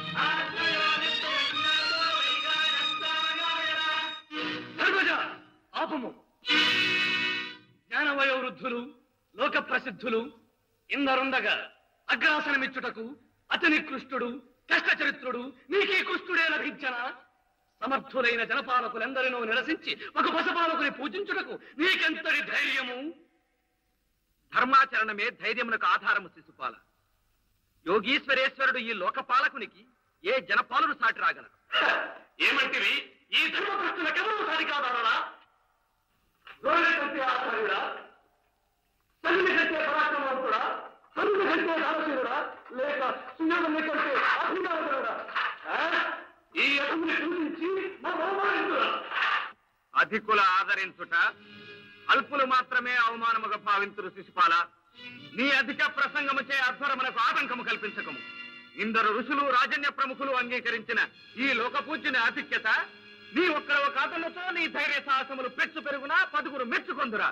S2: ధర్మజ
S1: జ్ఞానవయ వృద్ధులు లోక ప్రసిద్ధులు ఇందరుండగా అగ్రాసనమిచ్చుటకు అతని కృష్ణుడు కష్ట చరిత్రుడు నీకీ కృష్ణుడే లభించన సమర్థులైన జనపాలకులెందరినో నిరసించి ఒక పశుపాలకుని పూజించుటకు నీకెంతటి ధైర్యము
S3: ధర్మాచరణమే ధైర్యమునకు ఆధారము శిశుపాల యోగీశ్వరేశ్వరుడు ఈ లోకపాలకునికి ఏ జనపాలుడు సాటి రాగలరు
S1: ఏమంటివి ఈ ధర్మభ్రష్టులకెవరూ సారి కాదారా గొర్రె కంటే ఆచార్యుడా తల్లి కంటే పరాక్రమవంతుడా తల్లి కంటే దానశీలుడా లేక సుయోధుని కంటే అభిమానుడా ఈ అతన్ని పూజించి మా అవమానితుడా
S3: అధికుల ఆదరించుట అల్పులు మాత్రమే అవమానముగా భావింతురు శిశుపాల నీ అధిక ప్రసంగముచే అధ్వరమునకు ఆటంకము కల్పించకము ఇందరు ఋషులు రాజన్య ప్రముఖులు అంగీకరించిన ఈ లోక పూజ్యుని ఆధిక్యత నీ ఒక్కర ఒక ఆటలతో నీ ధైర్య సాహసములు పెచ్చు పెరుగునా పదుగురు మెచ్చుకొందురా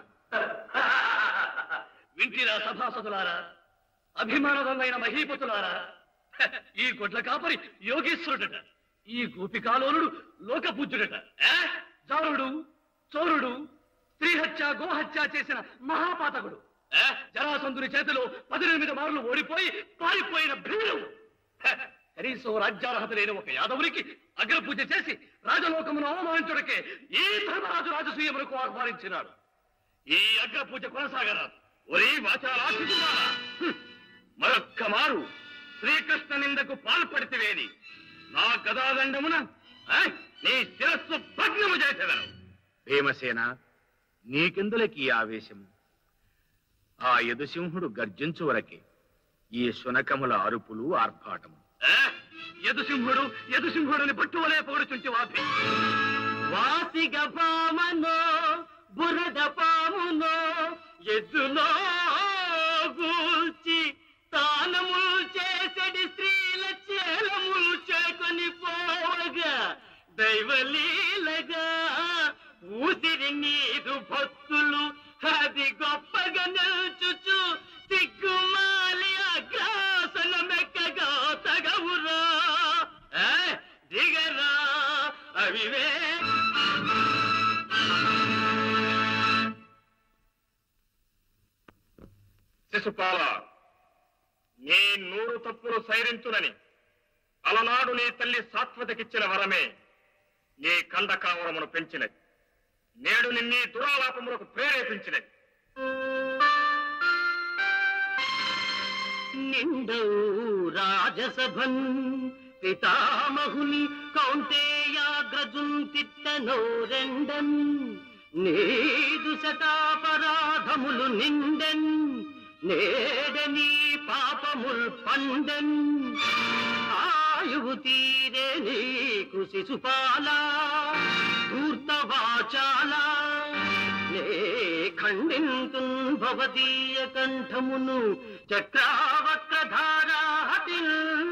S1: వింటిరా సభాసదులారా అభిమానదమైన మహీపతులారా ఈ గొడ్ల కాపరి యోగేశ్వరుడట ఈ గోపికాలోనుడు లోకపూజ్యుడట ఏ? జారుడు చోరుడు స్త్రీహత్య గోహత్య చేసిన మహాపాతకుడు ఏ? జరాసంధుని చేతిలో పద్దెనిమిది మార్లు ఓడిపోయి పారిపోయిన భీరుడు హ! కనీసం రాజ్యార్హత లేని ఒక యాదవునికి అగ్రపూజ చేసి రాజలోకమును అవమానించుటకే ఈ ధర్మరాజు రాజసూయములకు ఆహ్వానించినాడు ఈ అగ్రపూజ కొనసాగరాదు ఒరే వాచాలాశితులారా మరొక్క మారు శ్రీకృష్ణ నిందకు పాల్పడితివేది నా గదాదండమున ఆ, నీ శిరస్సు భగ్నము చేసేదను
S3: భీమసేన నీకెందులకి ఈ ఆవేశం ఆ యదుసింహుడు గర్జించు వరకే ఈ శునకముల అరుపులు ఆర్భాటము
S1: ఆ, యదుసింహుడు యదుసింహుడిని పట్టువలే పొగడుచుంటి వాపి
S5: వాసిగ పామనో బురద పామునో ఎద్దునో గూల్చి తానములు చేసడి స్త్రీల చేలములు చేకొని పోవగా దైవలీలగా ఊసిరి నీదు భక్తులు అది గొప్పగా నిల్చుచు సిగ్గుమాలి అగ్రాసనమెక్కగా తగవురా ఏ, దిగరా అవివే
S1: శిశుపాల నీ నూరు తప్పులు సైరించునని అలనాడు నీ తల్లి సాత్వతకిచ్చిన వరమే నీ కండకావరమును పెంచినది నేడు నిన్నీ దురాలాపములకు ప్రేరేపించినది
S5: నిండవు రాజసభన్ పితామహుని కౌంటేయాగ్రజున్ తిట్టనో రెండన్ నేదు శతాపరాధములు నిండెన్ నేడని పాపముల్ పండెన్ ఆయువు తీరే నీకు శిశుపాలా ధూర్తవాచాలా నే ఖండింతున్ భవదీయ కంఠమును చక్రావక్రధారాహతి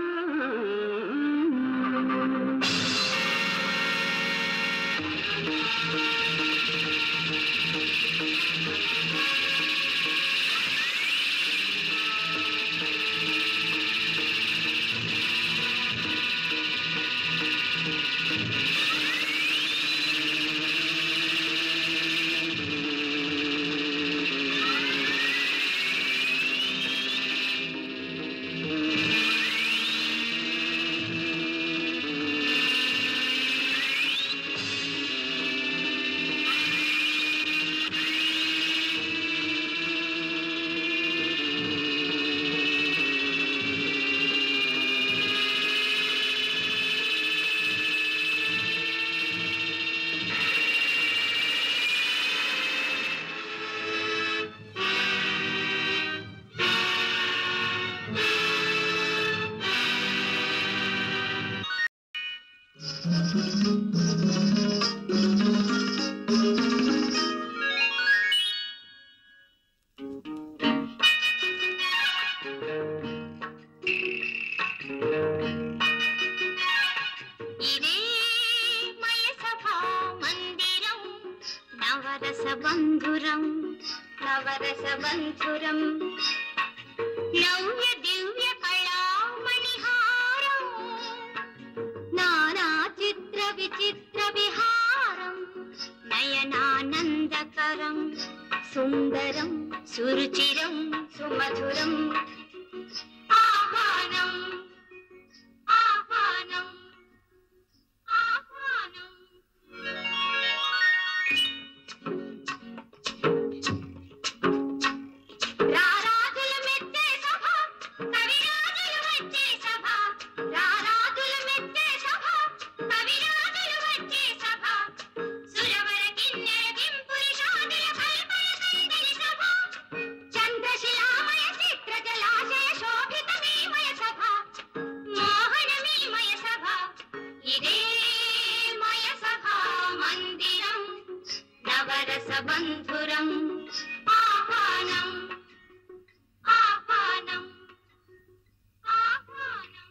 S6: ఇదే మయ సభా మందిరం నవరస బంధురం నవరస బంధురం నవ్య దివ్య కళామణిహారం నానా చిత్ర విచిత్ర విహారం నయనానందకరం శృంగారం సుందరం సురుచిరం సుమధురం ఆహ్వానం ఆహ్వానం ఆహ్వానం రారాజుల మెచ్చే సభ కవిరాజులు వచ్చే సభ రారాజుల మెచ్చే సభ కవిరాజులు వచ్చే సభ సురవర కిన్నెర కింపురి షాదుల కల్పన కైదలి సభ చంద్రశిలామయ చిత్ర జలాశయ శోభిత మీమయ సభ మోహన మీమయ సభ ఇదే మయ సభ మందిరం నవరస బంధురం ఆహ్వానం ఆహ్వానం ఆహ్వానం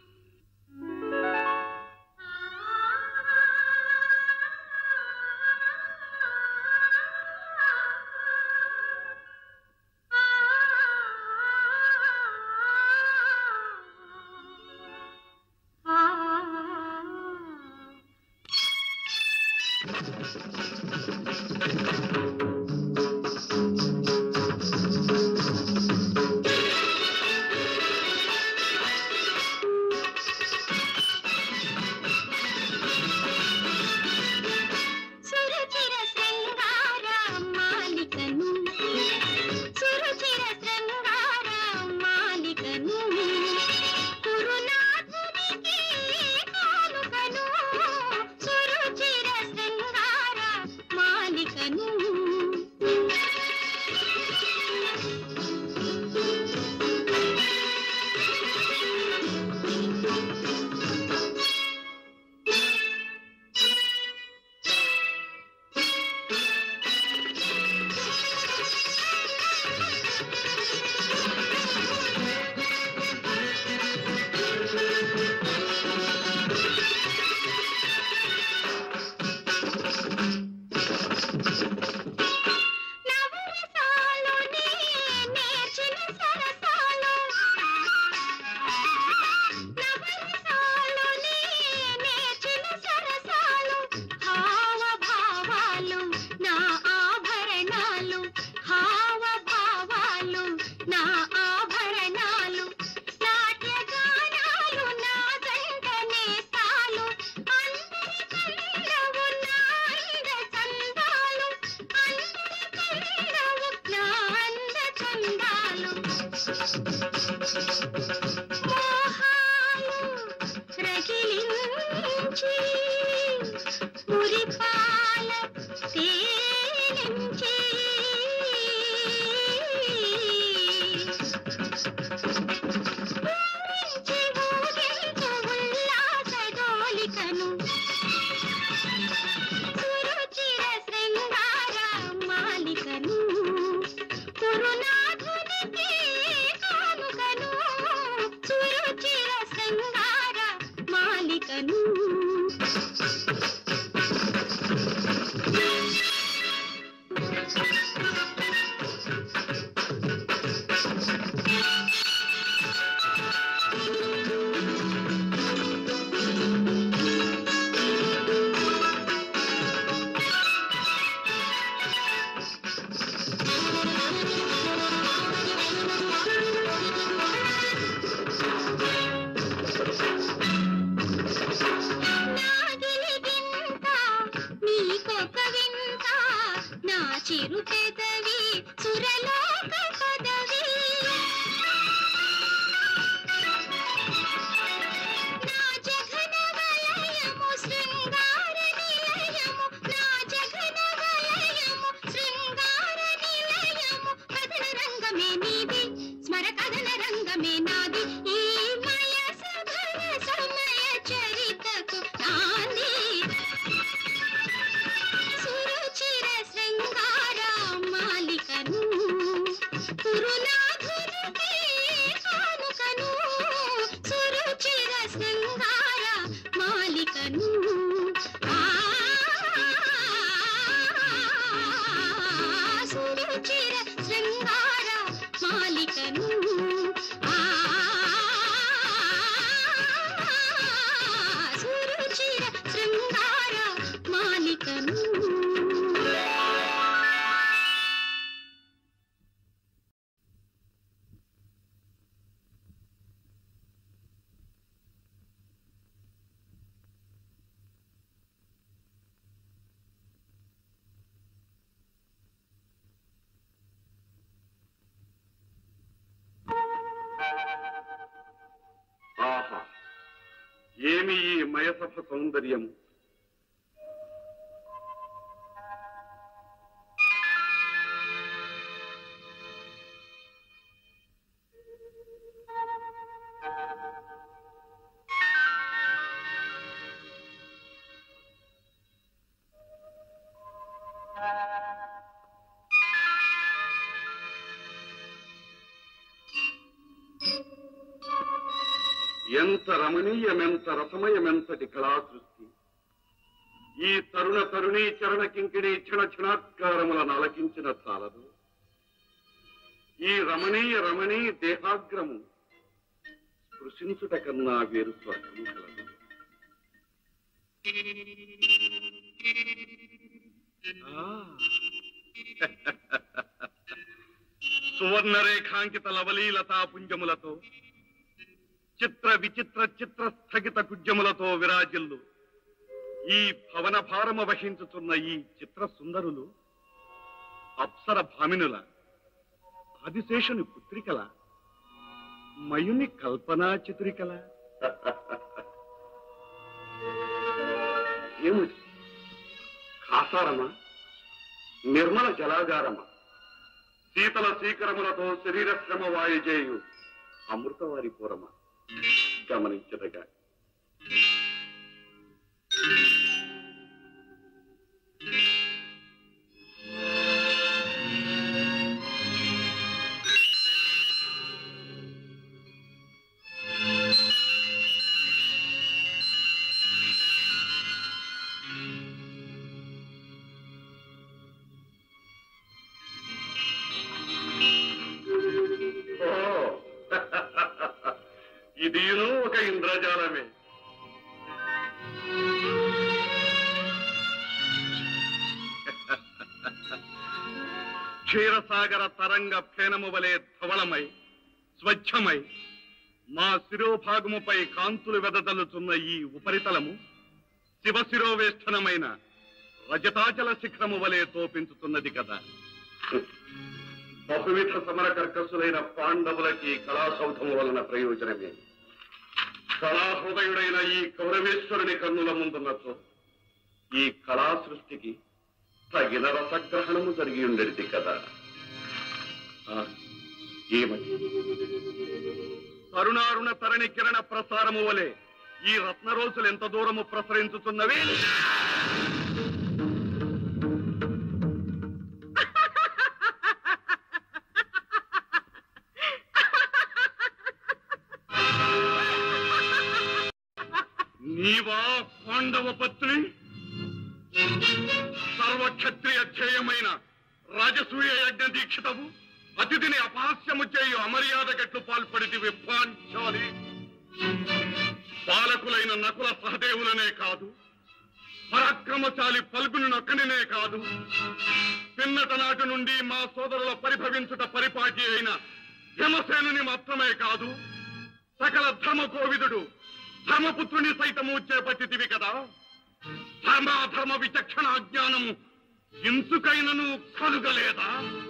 S6: సురుచిర శృంగార మాలికను సురుచిర శృంగార మాలికను కురునాథునికి కానుకను సురుచిర శృంగార మాలికను నవరసాలుని నేర్చిన సరసాలు నవరసాలుని నేర్చిన సరసాలు హావభావాలు నా ఆభరణాలు హావభావాలు నా ఆభరణాలు నాట్యగానాలు నా జంట నేస్తాలు అందరి కళ్ళవు నా అంద చందాలు అందరి కళ్ళవు నా అంద చందాలు మోహాలు రగిలించి మురిపాల తేలించి ఊరించి ఊగించు ఉల్లాసడోలికను సురుచిర శృంగార మాలికను కురునాథునికి కానుకను సురుచిర శృంగార మాలికను నాగిలిగింత నీకొక వింత నా చిరు పెదవి సురలోక పదవి నా జఘన వలయము శృంగార నిలయము నా జఘన వలయము శృంగార నిలయము కథన రంగమే నీది స్మర కథన రంగమే నాది ఈ మయ సభల సమయ చరితకు నాంది సురుచిర శృంగార మాలికను
S8: మయసభ సౌందర్యము ఎంత రమణీయమెంత రసమయమెంతటి కళా సృష్టి ఈ తరుణ తరుణీ చరణ కింకిణి క్షణ క్షణాత్కారములను అలకించిన చాలదు ఈ రమణీయ రమణీ దేహాగ్రము స్పృశించుట కన్నా వేరు స్వర్గము కలదు ఆ. సువర్ణరేఖాంకిత లవలీలతా పుంజములతో చిత్ర విచిత్ర చిత్ర స్థగిత కుడ్యములతో విరాజిల్లు ఈ భవన భారమ వహించుతున్న ఈ చిత్ర సుందరులు అప్సర భామినుల ఆదిశేషుని పుత్రికల మయుని కల్పనా చిత్రికల ఏమిటి కాసారమా నిర్మల జలాగారమా శీతల శీకరములతో శరీర శ్రమ వాయుజేయు అమృతవారి పూరమా గమనించదగా ఓ ఇదిను ఒక ఇంద్రజాలమే క్షీరసాగర తరంగ ఫేనము వలె ధవళమై స్వచ్ఛమై మా శిరోభాగముపై కాంతులు వెదజల్లుతున్న ఈ ఉపరితలము శివశిరోవేష్టనమైన రజతాచల శిఖరము వలె తోపించుతున్నది కదా బహువిధ సమర కర్కసులైన పాండవులకి కళాసౌధము వలన ప్రయోజనమే కళాహృదయుడైన ఈ కౌరవేశ్వరుని కన్నుల ముందున్నచో ఈ కళా సృష్టికి తగిన రసగ్రహణము జరిగి ఉండేది కదా ఆ, ఏమని తరుణారుణ తరణి కిరణ ప్రసారము వలె ఈ రత్నరోసులు ఎంత దూరము ప్రసరించుతున్నవి నీవా పాండవ పత్ని సర్వక్షత్రియ ధ్యేయమైన రాజసూయ యజ్ఞ దీక్షితవు అతిథిని అపహాస్యము చేయు అమర్యాద గట్లు పాల్పడితి విభ్రాంచాలి పాలకులైన నకుల సహదేవులనే కాదు పరాక్రమశాలి పల్గుని నొక్కనినే కాదు పిన్నట నాటి నుండి మా సోదరుల పరిభవించుట పరిపాటి అయిన భీమసేనుని మాత్రమే కాదు సకల ధర్మ కోవిదుడు ధర్మపుత్రుని సైతము చేపట్టితివి కదా ధర్మాధర్మ విచక్షణ జ్ఞానము ఇంచుకైనను కలుగలేదా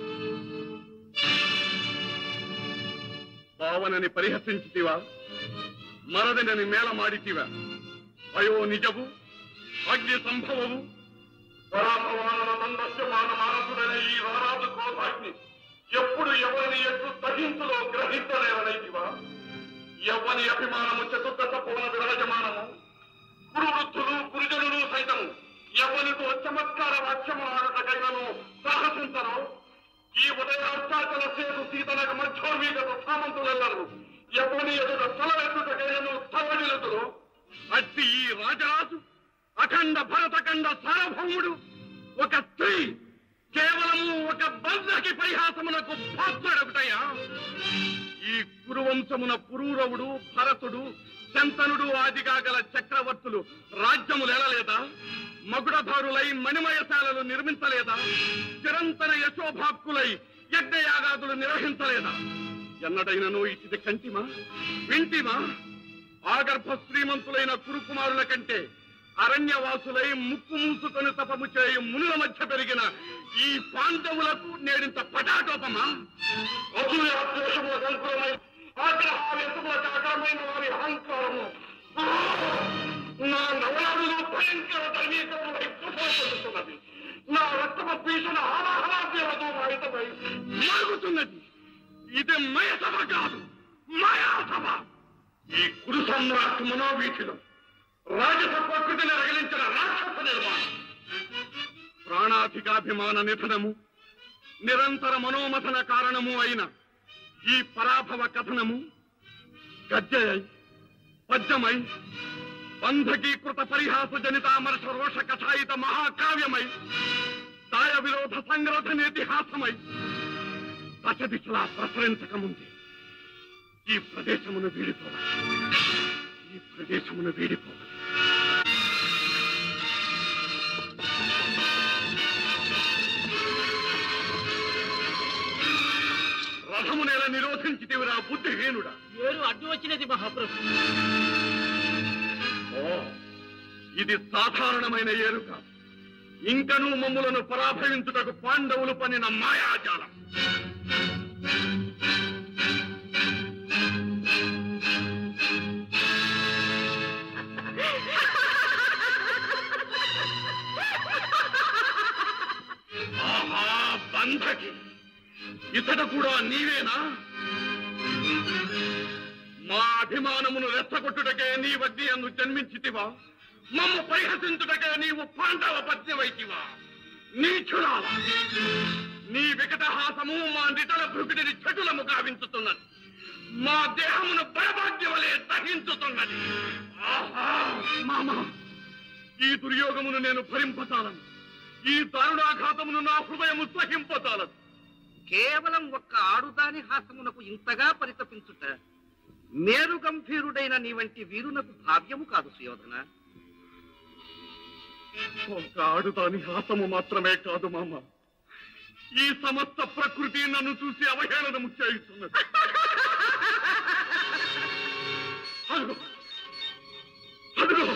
S8: భావనని పరిహసించితివా మరదనని మేళమాడితివా అయో నిజవు అగ్ని సంభవము పరాభవాన సందస్యమాన మానసుడైన ఈ రారాజు క్రోధాగ్ని ఎప్పుడు ఎవరిని ఎట్లు తగించులో గ్రహించలేవనైతివా ఎవ్వని అభిమానము చతుర్దశ పౌన విరాజమానము కురు వృద్ధులు గురుజనులు సైతము ఎవరితో చమత్కార వాక్యమాడటకైనను సాహసించరు ఈ ఉదయార్చాచల సేతు సీతనక మధ్యోర్వీగత సామంతులెల్లరు ఎవరి ఎదుట తలవెత్తుటకైనను తలనిలుతురు అట్టి ఈ రాజరాజు అఖండ భరతఖండ సార్వభౌముడు ఒక స్త్రీ కేవలము ఒక బంధకి పరిహాసమునకు పాత్రుడొకటయ్యా ఈ కురువంశమున పురూరవుడు భరతుడు శంతనుడు ఆదిగా గల చక్రవర్తులు రాజ్యములు ఎలలేదా మగుడధారులై మణిమయశాలలు నిర్మించలేదా చిరంతన యశోభాక్కులై యజ్ఞయాగాదులు నిర్వహించలేదా ఎన్నడైనను ఇటిది కంటిమా వింటిమా ఆగర్భ శ్రీమంతులైన కురుకుమారుల కంటే అరణ్యవాసులై ముక్కు మూసుకొని తపము చేయు మునుల మధ్య పెరిగిన ఈ పాండవులకు నేడింత పటాటోపమా అసూయాద్వేషముల సంకులమై ఆగ్రహావేశముల కాకరమైన వారి అహంకారము నా నవలాడులో భయంకర ధర్మీకరణ పొందుతున్నది నా రక్తమ పీషణ ఆలాహలాభ్యలతో వాయితమై మరుగుతున్నది ఇది మయసభ కాదు మాయాసభ ఈ కురు సమ్రాట్ మనోవీధిలో రాజస ప్రకృతిని రగిలించిన రాక్షస నిర్మాణం ప్రాణాధికాభిమాన నిధనము నిరంతర మనోమథన కారణము అయిన ఈ పరాభవ కథనము గద్యయై పద్యమై బంధకీకృత పరిహాస జనితామర్ష రోష కథాయిత మహాకావ్యమై దాయ విరోధ సంగ్రథ ఇతిహాసమై దశ దిశలా ప్రసరించక ముందే ఈ ప్రదేశమును వీడిపోవాలి ఈ ప్రదేశమును వీడిపోవాలి రథము నేల నిరోధించితివిరా బుద్ధిహీనుడా
S5: ఏరు అడ్డు వచ్చినది మహాప్రభు
S8: ఓ ఇది సాధారణమైన ఏరుక ఇంకనూ మమ్ములను పరాభవించుటకు పాండవులు పనిన మాయాజాలం ఆహా బంధకి ఇతడు కూడా నీవేనా మా అభిమానమును రెచ్చగొట్టుటకే నీ వడ్డీ అందు జన్మించితివా మమ్ము పరిహసించుటకే నీవు పాండవ పత్నివైతివా నీచురాల నీ వికటహాసము మా నిటల భృగుడిని చెటులము గావించుతున్నది మా దేహమును బలభాగ్య వలె దహించుతున్నది ఆహా మామ ఈ దుర్యోగమును నేను భరింపచాలను ఈ దారుణాఘాతమును నా హృదయము సహింపచాలను
S3: కేవలం ఒక్క ఆడుదాని హాసమునకు ఇంతగా పరితపించుట మేరు గంభీరుడైన నీ వంటి వీరునకు భావ్యము కాదు సుయోధన
S8: ఒక ఆడుదాని హాసము మాత్రమే కాదు మామ ఈ సమస్త ప్రకృతి నన్ను చూసి అవహేళనము చేయుతున్నది అదిగో అదిగో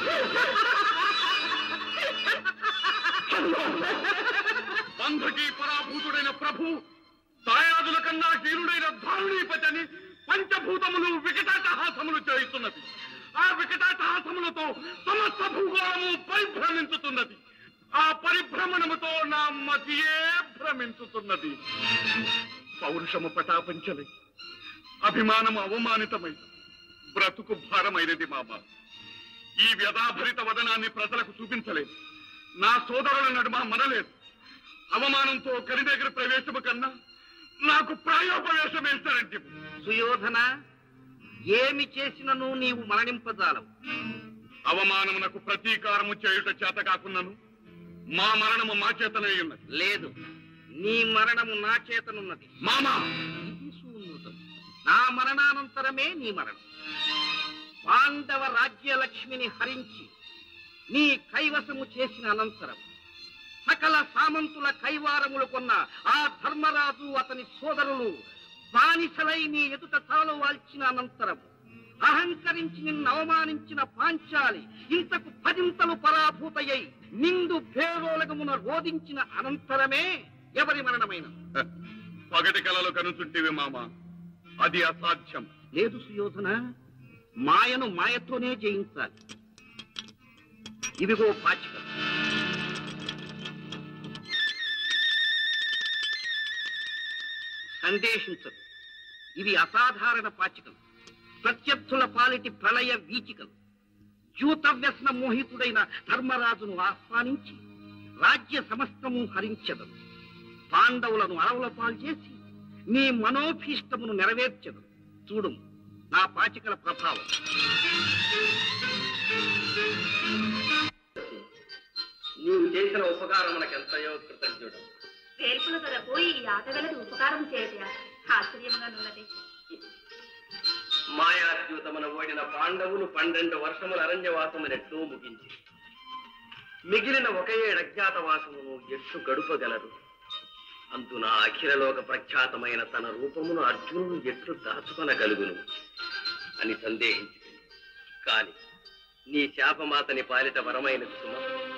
S8: అదిగో బంధకి పరాభూతుడైన ప్రభు దాయాదుల కన్నా హీనుడైన దారుణీపతిని పంచభూతములు వికటాటహాసములు చేయుతున్నది ఆ వికటాటహాసములతో సమస్త భూగోళము పరిభ్రమించుతున్నది ఆ పరిభ్రమణముతో నా మతియే భ్రమించుతున్నది పౌరుషము పటాపంచలై అభిమానము అవమానితమై బ్రతుకు భారమైనది మామ ఈ వ్యధాభరిత వదనాన్ని ప్రజలకు చూపించలేదు నా సోదరుల నడుమ మనలేదు అవమానంతో కరిదగ్గర ప్రవేశము కన్నా నాకు ప్రాయోపవేశం వేస్తారంటే
S3: సుయోధన ఏమి చేసినను నీవు మరణింపజాలవు
S8: అవమానమునకు ప్రతీకారము చేయుట చేత కాకున్నాను మా మరణము మా చేతనే ఉన్నది
S3: లేదు నీ మరణము నా చేతనున్నది
S8: మామా
S3: ఇది సున్నతం నా మరణానంతరమే నీ మరణం పాండవ రాజ్యలక్ష్మిని హరించి నీ కైవసము చేసిన అనంతరం సకల సామంతుల కైవారములు కొన్న ఆ ధర్మరాజు అతని సోదరులు బానిసలై నీ ఎదుట తలలు వాల్చిన అనంతరం అహంకరించి నిన్ను అవమానించిన పాంచాలి ఇంతకు పదింతలు పరాభూతయ్యి నిండు భేరోలగమున రోధించిన అనంతరమే ఎవరి మరణమైన
S8: పగటి కలలు కనుచుంటివి మామ అది అసాధ్యం
S3: లేదు సుయోధన మాయను మాయతోనే జయించాలి ఇదిగో పాచికలు సందేశించదు ఇవి అసాధారణ పాచికలు ప్రత్యర్థుల పాలిటి ప్రళయ వీచికలు జూత వ్యసన మోహితుడైన ధర్మరాజును ఆహ్వానించి రాజ్య సమస్తము హరించదను పాండవులను అడవుల పాలు చేసి నీ మనోభీష్టమును నెరవేర్చదు చూడు నా పాచికల ప్రభావం
S5: నీవు చేసిన ఉపకారం మనకెంతయో కృతజ్ఞుడు
S4: వేల్పుల కొరకు ఈ ఆటగలది ఉపకారం చేయటయా ఆశ్చర్యంగా ఉన్నది
S5: మాయాద్యూతమున ఓడిన పాండవులు పన్నెండు వర్షముల అరణ్యవాసమునెట్లు ముగించి మిగిలిన ఒక ఏడు అజ్ఞాతవాసమును ఎట్లు గడుపగలరు అందున అఖిలలోక ప్రఖ్యాతమైన తన రూపమును అర్జునుడు ఎట్లు దాచుకొనగలుగును అని సందేహించి కాని నీ శాపమాతని పాలిత వరమైనది సుమ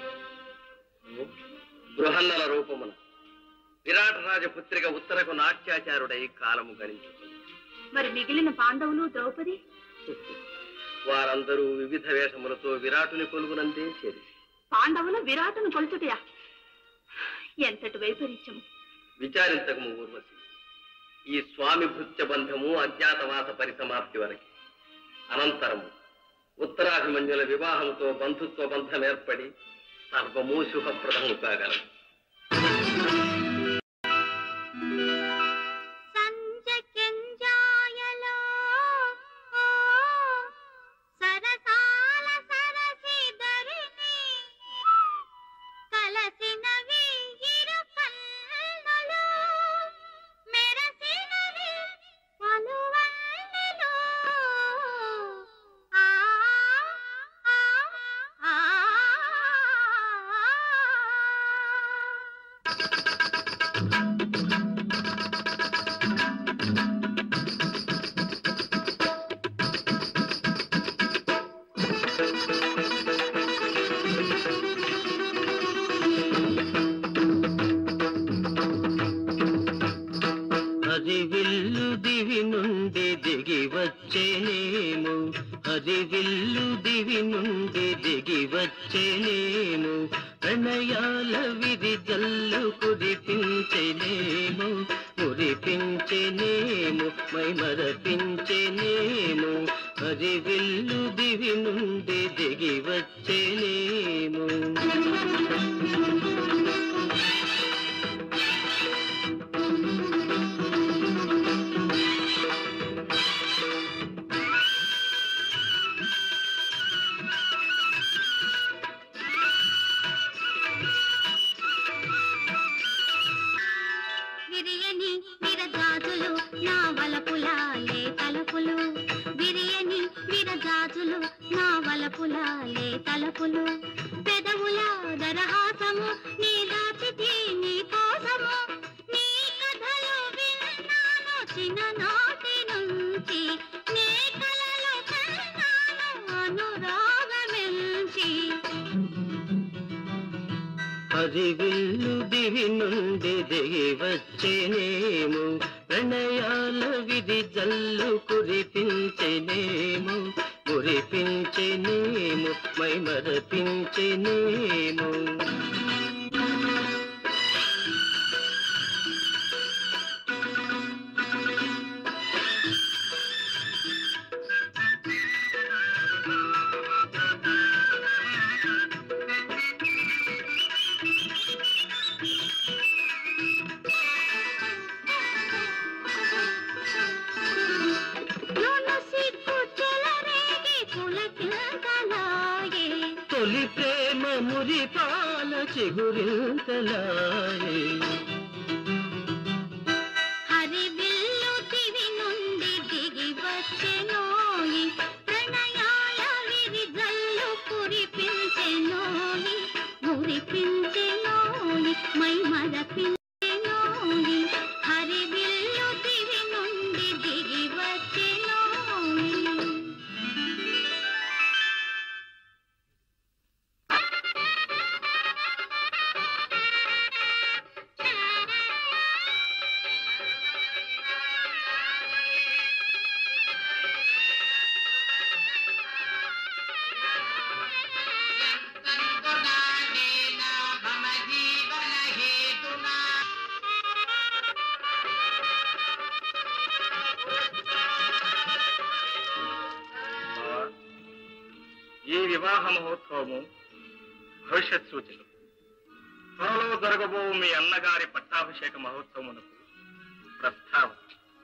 S5: బృహన్నల రూపమున విరాట రాజపుత్రిక ఉత్తరకు నాట్యాచారుడై కాలము గణించుకుంది
S4: మరి మిగిలిన పాండవులు ద్రౌపది
S5: వారందరూ వివిధ వేషములతో విరాటుని కొలుగునందే చేరి
S4: పాండవులు విరాటును కొలుచుటయా ఎంతటి వైపరీత్యము
S5: విచారించకము ఊర్వశి ఈ స్వామి భృత్య బంధము అజ్ఞాతవాస పరిసమాప్తి వరకు అనంతరము ఉత్తరాభిమన్యుల వివాహంతో బంధుత్వ బంధం ఏర్పడి సర్వము శుభప్రదము కాగలదు
S6: సంజకెంజాయలో సరసాల సరసిదరిని కలసినవి ఇరు కన్నులు మెరసినవి పలువన్నెలు ఆ ఆ ఆ
S9: అది విల్లు దివి నుండి దిగి వచ్చేనేము అది విల్లు దివి నుండి దిగి వచ్చేనేము ప్రణయాల విధి జల్లు కురిపించేనేము మురిపించేనేము మై మరపించేనేము అది విల్లు దివి నుండి దిగి వచ్చేనేము
S6: విరియని విరజాజులు నా వలపులాలే తలపులు విరియని విరజాజులు నా వలపులాలే తలపులు పెదవుల దరహాసము నీ దాచితి నీ కోసము నీ కథలు విన్నాను చిన్ననాటి నుంచి నీ కలలు కన్నాను అనురాగమించి
S9: అది విల్లు దివి నుండి దిగి వచ్చేనేము ప్రణయాల విధి జల్లు కురిపించేనేము మురిపించేనేము మై మరపించేనేము
S6: లోన సిగ్గు చెలరేగి పులకింతలాయే
S9: తొలి ప్రేమ మురిపాల చిగురింతలాయే
S6: హరి విల్లు దివి నుండి దిగి వచ్చెనోయి ప్రణయాల విరి జల్లు కురిపించెనోయి మురిపించెనోయి మై మరపించెనోయి హరి విల్లు దివి నుండి దిగి వచ్చెనోయి
S2: ఈ వివాహ మహోత్సవము భవిష్యత్ సూచన త్వరలో జరగబో మీ అన్నగారి పట్టాభిషేక మహోత్సవమునకు ప్రస్తావన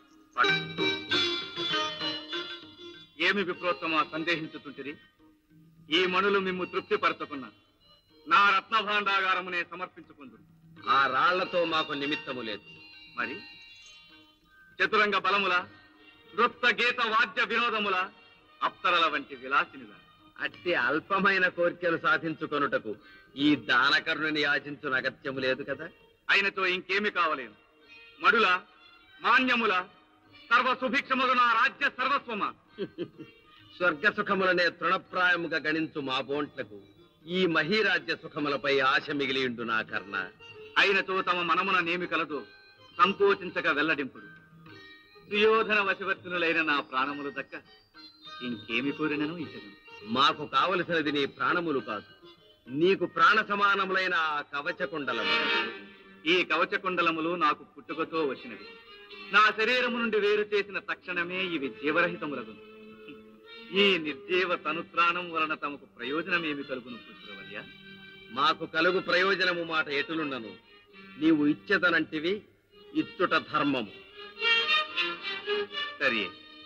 S2: ఏమి విప్రోత్తమా సందేహించుతుంటిరి ఈ మణులు మిమ్ము తృప్తిపరచుకున్న నా రత్న భాండాగారమునే సమర్పించుకుందు
S5: ఆ రాళ్లతో మాకు నిమిత్తము లేదు
S2: మరి చతురంగ బలముల నృత్త గీత వాద్య వినోదముల అప్తరల వంటి విలాసినిల
S5: అట్టి అల్పమైన కోరికలు సాధించుకొనుటకు ఈ దానకరుణని యాచించు అగత్యము లేదు కదా
S2: ఆయనతో ఇంకేమి కావలేను మడుల మాన్యముల సర్వ సుభిక్షములు నా రాజ్య సర్వస్వమా
S5: స్వర్గ సుఖములనే తృణప్రాయముగా గణించు మా బోంట్లకు ఈ మహీరాజ్య సుఖములపై ఆశ మిగిలియుండు నా కర్ణ
S2: ఆయనతో తమ మనమున నేమి కలదు సంకోచించక వెల్లడింపుడు సుయోధన వశవర్తినులైన నా ప్రాణములు దక్క ఇంకేమి కోరినను ఇతను
S5: మాకు కావలసినది నీ ప్రాణములు కాదు నీకు ప్రాణ సమానములైన ఆ కవచ కుండలము
S2: ఈ కవచ కుండలములు నాకు పుట్టుకతో వచ్చినవి నా శరీరము నుండి వేరు చేసిన తక్షణమే ఇవి జీవరహితములగును ఈ నిర్జీవ తనుత్రాణం వలన తమకు ప్రయోజనమేమి కలుగును పుత్రవర్య
S5: మాకు కలుగు ప్రయోజనము మాట ఎటులుండను నీవు ఇచ్చేదనంటివి ఇచ్చుట ధర్మము
S2: సరే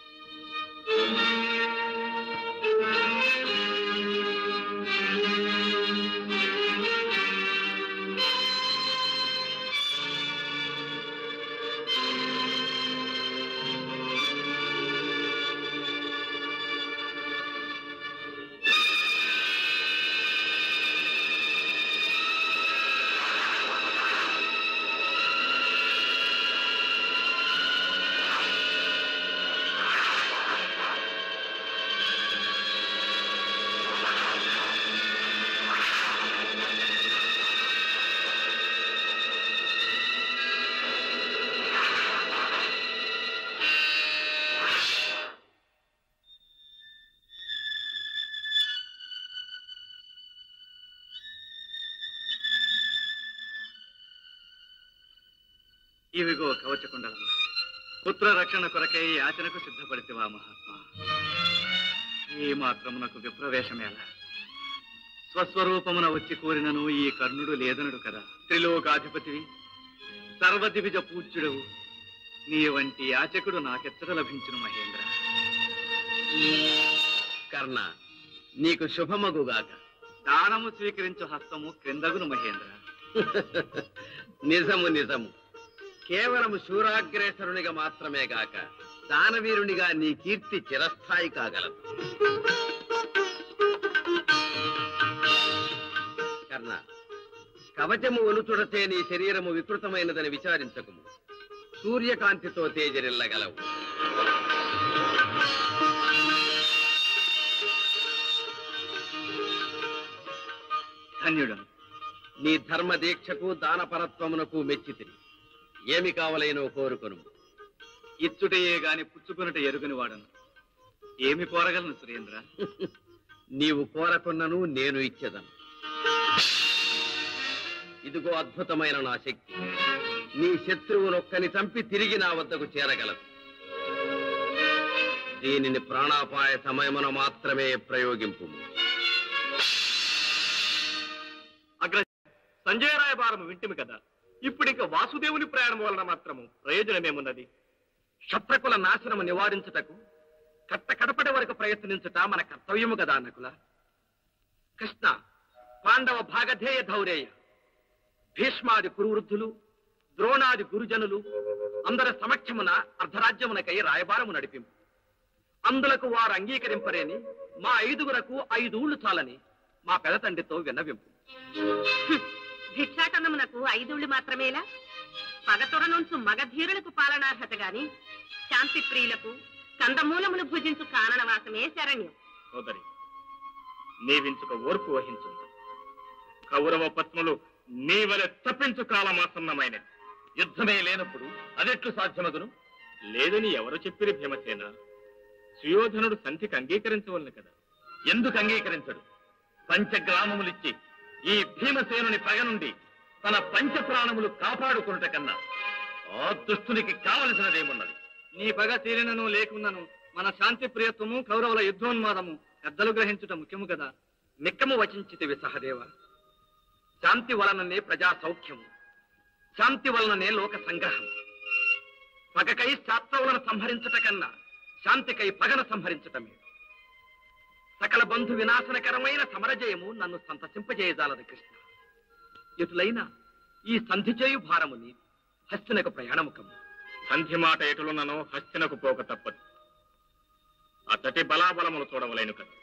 S2: ఇవిగో కవచ కుండలము పుత్ర రక్షణ కొరకై యాచనకు సిద్ధపడితివా మహాత్మా ఈ మాత్రమునకు విప్రవేశమేలా స్వస్వరూపమున వచ్చి కోరినను ఈ కర్ణుడు లేదనుడు కదా త్రిలోకాధిపతివి సర్వదివిజ పూజ్యుడవు నీ వంటి యాచకుడు నాకెచ్చట లభించును మహేంద్ర
S5: కర్ణ నీకు శుభమగుగాక
S2: దానము స్వీకరించు హస్తము క్రిందగును మహేంద్ర
S5: నిజము నిజము కేవలము శూరాగ్రేసరునిగా మాత్రమే గాక దానవీరునిగా నీ కీర్తి చిరస్థాయి కాగలదు కర్ణ కవచము ఒలుచుడచే నీ శరీరము వికృతమైనదని విచారించకుము సూర్యకాంతితో తేజరిల్లగలవు
S2: ధన్యుడను
S5: నీ ధర్మ దీక్షకు దానపరత్వమునకు మెచ్చితిని ఏమి కావలైనో కోరుకొను
S2: ఇచ్చుటయే గాని పుచ్చుకొనుట ఎరుగని వాడను ఏమి కోరగలను సురేంద్ర
S5: నీవు కోరకున్నను నేను ఇచ్చేదను ఇదిగో అద్భుతమైన నా శక్తి నీ శత్రువునొక్కని చంపి తిరిగి నా వద్దకు చేరగలదు దీనిని ప్రాణాపాయ సమయమున మాత్రమే ప్రయోగింపు
S1: అగ్ర సంజయ రాయబారము వింటిమి కదా ఇప్పుడు ఇంకా వాసుదేవుని ప్రయాణం వలన మాత్రము ప్రయోజనమేమున్నది
S3: శత్రుకుల నాశనము నివారించుటకు కట్ట కడపటి వరకు ప్రయత్నించుట మన కర్తవ్యము కదా నకుల కృష్ణ పాండవ భాగధేయ ధౌరేయ భీష్మాది కురువృద్ధులు ద్రోణాది గురుజనులు అందరి సమక్షమున అర్ధరాజ్యమునకై రాయబారము నడిపింపు అందులకు వారు అంగీకరింపరేని మా ఐదుగురకు ఐదు ఊళ్ళు చాలని మా పెద తండ్రితో విన్నవింపు
S4: భిక్షాటనమునకు ఐదుళ్ళు మాత్రమేలా పగతొర నుంచి మగధీరులకు పాలనార్హత గాని శాంతి ప్రియులకు కందమూలములు భుజించు కారణవాసమే శరణ్యం
S1: సోదరి నీవించుక ఓర్పు వహించు కౌరవ పత్ములు నీ వలె తప్పించు కాలమాసన్నమైనది యుద్ధమే లేనప్పుడు అదెట్లు సాధ్యమగును లేదని ఎవరు చెప్పిరి భీమసేన సుయోధనుడు సంధికి అంగీకరించవలను కదా ఎందుకు అంగీకరించడు పంచగ్రామములిచ్చి ఈ భీమసేనుని పగ నుండి తన పంచ ప్రాణములు కాపాడుకున్నట కన్నా ఆ దుష్టునికి కావలసినదేమున్నది
S2: నీ పగ తీరినను లేకున్నను మన శాంతి ప్రియత్వము కౌరవుల యుద్ధోన్మాదము పెద్దలు గ్రహించుట ముఖ్యము కదా
S3: మిక్కము వచించితివి సహదేవ శాంతి వలననే ప్రజా సౌఖ్యము శాంతి వలననే లోక సంగ్రహం పగకై శాస్త్రవులను సంహరించుట కన్నా శాంతికై పగను సంహరించటమే సకల బంధు వినాశనకరమైన సమరజయము నన్ను సంతసింపజేయజాలదు కృష్ణ ఎటులైన ఈ సంధి చేయు భారముని హస్తినకు ప్రయాణముఖము
S1: సంధి మాట ఎటులున్ననో హస్తినకు పోక తప్పదు అతటి బలాబలములు చూడవలేను కదా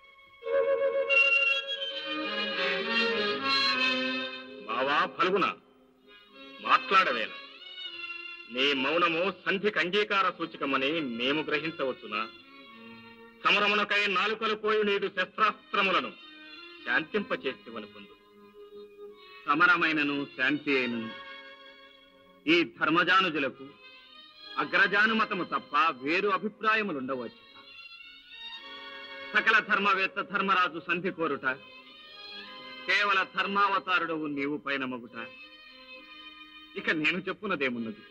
S1: బావా ఫల్గున మాట్లాడవేల నీ మౌనము సంధికి అంగీకార సూచకమని మేము గ్రహించవచ్చునా సమరమునకై నాలుకలు పోయి నీడు శస్త్రాస్త్రములను శాంతింపచేస్తేవనుకుందు
S2: సమరమైనను శాంతి అయినను ఈ ధర్మజానుజులకు అగ్రజానుమతము తప్ప వేరు అభిప్రాయములుండవచ్చు సకల ధర్మవేత్త ధర్మరాజు సంధి కోరుట కేవల ధర్మావతారుడు నీవు పైన మగుట ఇక నేను చెప్పున్నదేమున్నది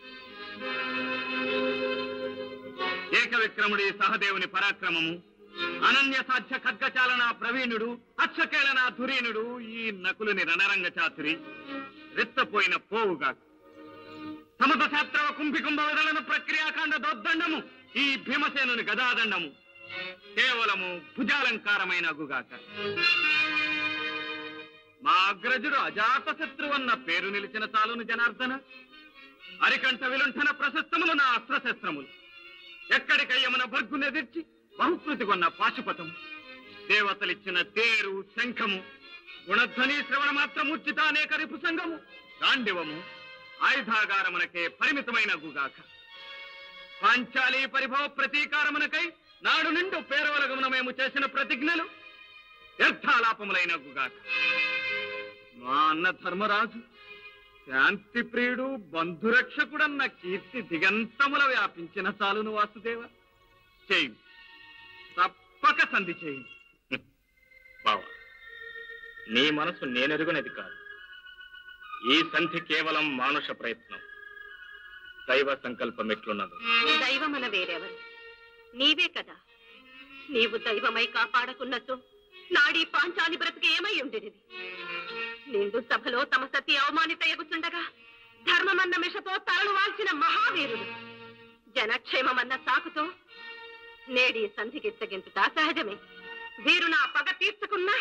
S2: ఏక విక్రముడి సహదేవుని పరాక్రమము అనన్య సాధ్య ఖడ్గచాలన ప్రవీణుడు అక్షకేళన ధురీనుడు ఈ నకులుని రణరంగ చాతురి రెత్తపోయిన పోవుగా సమత శాస్త్రవ కుంభికుంభ విదలన ప్రక్రియాకాండ దొద్దండము ఈ భీమసేనుని గదాదండము కేవలము భుజాలంకారమైన గుగాక మా అగ్రజుడు అజాత శత్రువన్న పేరు నిలిచిన చాలును జనార్దన అరికంఠ విలుంఠన ప్రశస్తములు నా అస్త్రశస్త్రములు ఎక్కడికయ్యమున భర్గునెదిర్చి బహుకృతి కొన్న పాశుపతం దేవతలిచ్చిన తేరు శంఖము గుణధ్వని శ్రవణ మాత్రమూర్చిత అనేక రిపు సంగము గాండివము ఆయుధాగారమునకే పరిమితమైన గుగాక పాంచాలి పరిభవ ప్రతీకారమునకై నాడు నిండు పేరవలగమున మేము చేసిన ప్రతిజ్ఞలు వ్యర్థాలాపములైన గుగాక మా అన్న ధర్మరాజు శాంతి ప్రియుడు బంధురక్షకుడన్న కీర్తి దిగంతముల వ్యాపించిన చాలును వాసుదేవ చేయి తప్పక సంధి చేయి
S1: బావా నీ మనసు నేనెరుగనేది కాదు ఈ సంధి కేవలం మానుష ప్రయత్నం దైవ సంకల్పం ఎట్లున్నదో
S4: దైవమన వేరెవరు నీవే కదా నీవు దైవమై కాపాడకున్నచో నాడీ పాంచాలి బ్రతికి ఏమై ఉండేది నిండు సభలో తమ సతి అవమానిత ఎగుచుండగా ధర్మమన్న మిషతో తలలు వాల్చిన మహావీరుడు జనక్షేమమన్న సాకుతో నేడి సంధికి తెగించుట సహజమే వీరు నా పగ తీర్చుకున్నా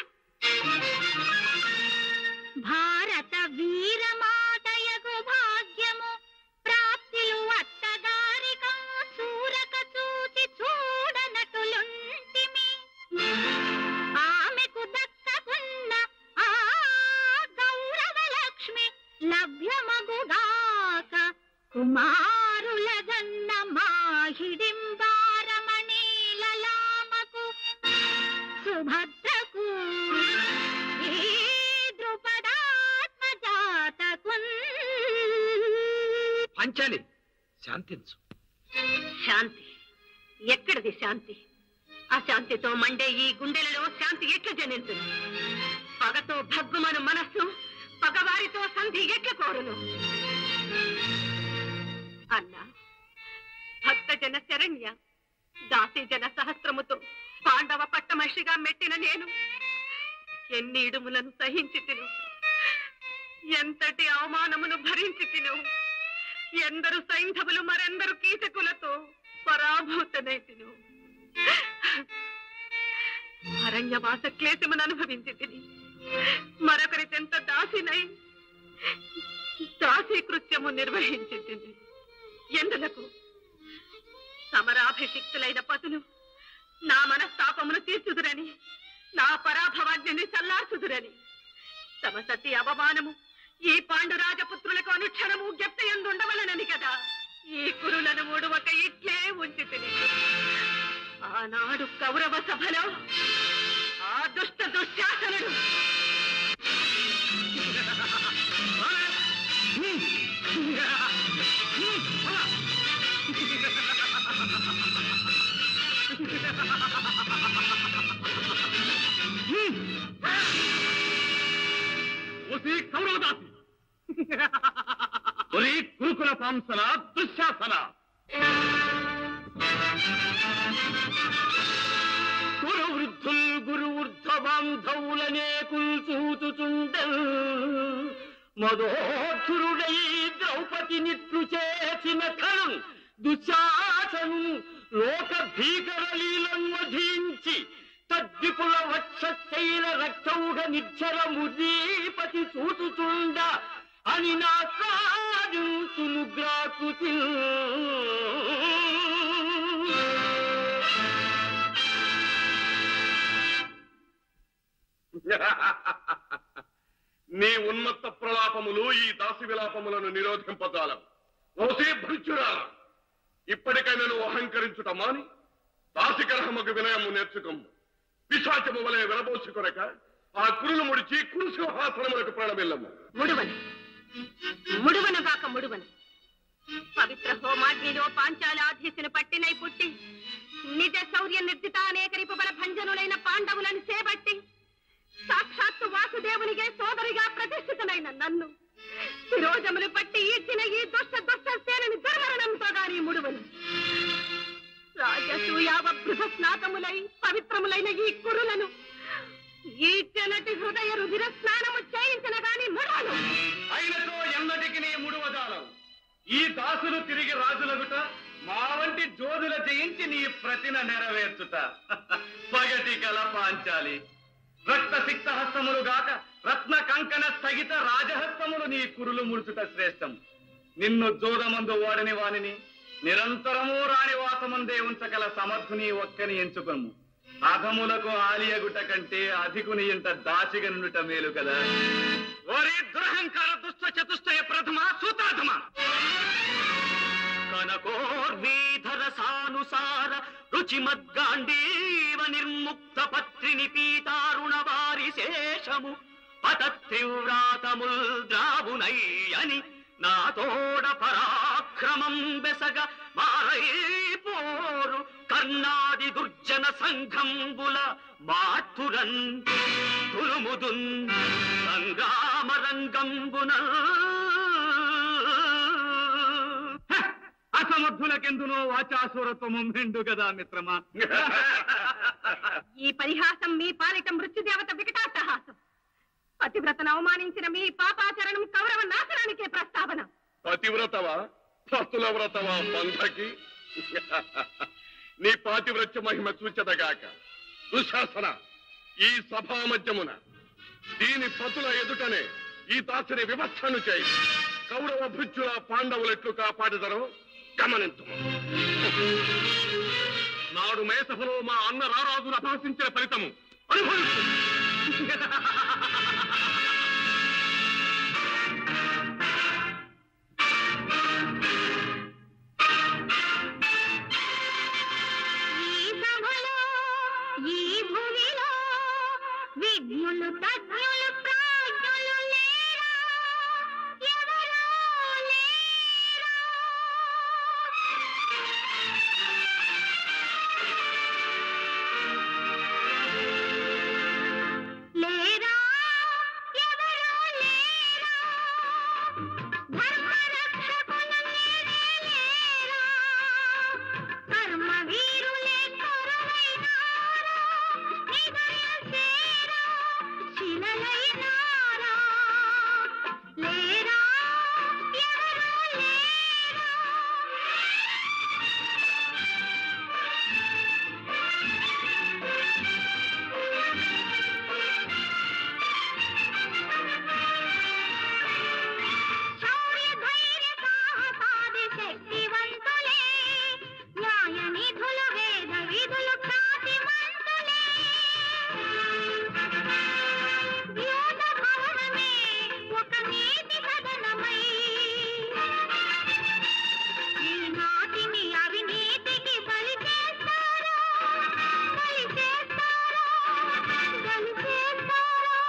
S6: భారత వీరమాతయగు భాగ్యము ప్రాప్తిలు అత్తగారిక చూరక చూచి చూడనటులుంటిమి ఆమెకు దక్కకున్న ఆ గౌరవ లక్ష్మి లభ్యమగుగాక కుమారుల గన్న మాహిడింబారమణి లలామకు సుభద్రకు ఈ ద్రుపదాత్మజాతకున్
S3: పంచాలి శాంతించు
S4: శాంతి ఎక్కడిది శాంతి అశాంతితో మండే ఈ గుండెలలో శాంతి ఎట్ల జనించును పగతో భగ్గుమను మనస్సు పగవారితో సంధి ఎట్ల కోరును అన్నా భక్త జన శరణ్య దాసి జన సహస్రముతో పాండవ పట్టమహిషిగా మెట్టిన నేను ఎన్ని ఇడుములను సహించి తిను ఎంతటి అవమానమును భరించి తిను ఎందరు సైంధవులు మరెందరు కీచకులతో పరాభూతనైతిను అరణ్యవాస క్లేశమును అనుభవించి తిని మరొకరి చెంత దాసినై దాసీ కృత్యము నిర్వహించి తిని ఎందులకు సమరాభిషిక్తులైన పతులు నా మనస్తాపమును తీర్చుదురని నా పరాభవాజ్ఞని చల్లార్చుదురని తమ సతి అవమానము ఈ పాండురాజపుత్రులకు అనుక్షణము జ్ఞప్త ఎందుండవలనని కదా ఈ కురులను మూడువక ఇట్లే ఉంచి తిని ఆనాడు కౌరవ సభలో ఆ దుష్ట దుశ్శాసనుడు
S2: ఓసి కౌరవదాసి తొలి కురుకుల పాంసల దుశ్శాసన
S9: గురు వృద్ధుల్ గురు వృద్ధ బాంధవులనే కూల్చూచుచుండల్ మదోధురుడై ద్రౌపది నిట్లు చేసిన కలం దుశ్శాసను లోక భీకర లీలను వధించి తద్విపుల వక్షశైల రక్తౌఢ నిర్జర ముదీపతి చూచుచుండ అని నా సాధించును గ్రాకృతి
S8: నీ ఉన్మత్త ప్రలాపములు ఈ దాసి విలాపములను నిరోధింపజాలం ఓసే భృత్యురా ఇప్పటికైనా నువ్వు అహంకరించుట మాని దాసికరహమకు వినయము నేర్చుకమ్ము పిశాచము వలె విరబోసి కొరక ఆ కురులు ముడిచి కురు సింహాసనములకు ప్రాణమిల్లము
S4: ముడువను ముడువను కాక ముడువను పవిత్ర హోమాగ్నిలో పాంచాలాధీశను పట్టినై పుట్టి నిజ శౌర్య నిర్జిత అనేక రిపుబల భంజనులైన పాండవులను చేపట్టి సాక్షాత్తు వాసుదేవునిగే సోదరిగా ప్రతిష్ఠితులైన నన్ను శిరోజములు పట్టి ఇచ్చిన ఈ దుష్ట దుష్ట సేనని దుర్మరణంతో గాని ముడువను రాజసూయావృధ స్నాతములై పవిత్రములైన ఈ కురులను ఈ చెనటి హృదయ రుధిర స్నానము చేయించిన గాని ముడవను
S2: అయినతో ఎన్నటికి నీ ముడువదాలవు ఈ దాసులు తిరిగి రాజులగుట మా వంటి జోదుల జయించి నీ ప్రతిన నెరవేర్చుట పగటి కల పాంచాలి రక్త సిక్త హస్తములు గాక రత్న కంకణ స్థగిత రాజహస్తములు నీ కురులు ముడుచుట శ్రేష్టం నిన్ను జోదమందు వాడని వానిని నిరంతరము రాణి వాసమందే ఉంచగల సమర్థుని ఒక్కని ఎంచుకొను అధములకు ఆలియగుట కంటే అధికుని ఇంట దాచిగనుట మేలు కదా ఓరి దురహంకార దుష్ట చతుష్టయ ప్రథమ సూతాధమ
S9: కనకోర్వీధర సానుసార రుచిమద్గాండీవ నిర్ముక్త పత్రిని పీతారుణ వారి శేషము పతత్రివ్రాతముల్ ద్రావునై అని నా తోడ పరాక్రమం బెసగ మారైపోరు కర్ణాది దుర్జన సంఘంబుల మాతురన్ తులుముదున్ సంగ్రామ రంగంబున
S2: అసమర్థులకెందునో వాచాసురత్వము మెండు కదా మిత్రమా
S4: ఈ పరిహాసం మీ పాలిట మృత్యుదేవత వికటాట్టహాసం పతివ్రతను అవమానించిన మీ పాపాచరణం కౌరవ నాశనానికే ప్రస్తావన
S8: పతివ్రతవా పస్తుల వ్రతవా బంధకి నీ పాతివ్రత్య మహిమ చూచదగాక దుశాసన ఈ సభా మధ్యమున దీని పతుల ఎదుటనే ఈ దాసిని వివస్థను చేయి కౌరవ భృత్యుల పాండవులెట్లు కాపాడుదరో గమనించు నాడు మేసభలో మా అన్న రారాజును అపహసించిన ఫలితము అనుభవించు
S6: ఈ సభలో ఈ భూమిలో విజ్ఞులు తజ్ఞులు ప్రాజ్ఞులు లేరా ఎవరో లేరా లేరా ఎవరో లేరా ధర్మ రక్షకులు లేరే లేరా కర్మ వీరులే కొరవైనారా నిదర్శేరా శిలలైనారా లేరా ఎవరో లేరా శౌర్య ధైర్య సాహసాది శక్తివంతులే న్యాయ నిధులు వేద విధులు ఖ్యాతిమంతులే వ్యూహ భవనమే ఒక నీతి సదనమై ఈ నాటిని అవినీతికి బలి చేస్తారా బలి చేస్తారా బలి చేస్తారా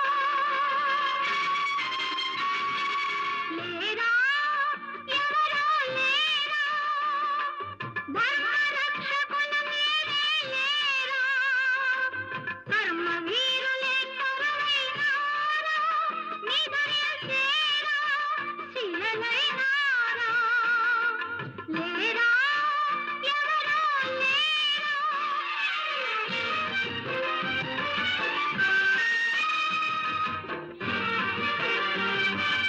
S6: లేరా ఎవరో లేరా ధర్మ రక్షకులు మీరే లేరా కర్మ వీరులే కరువైనారా నిదర్శేరా శిలలైనారా లేరా ఎవరో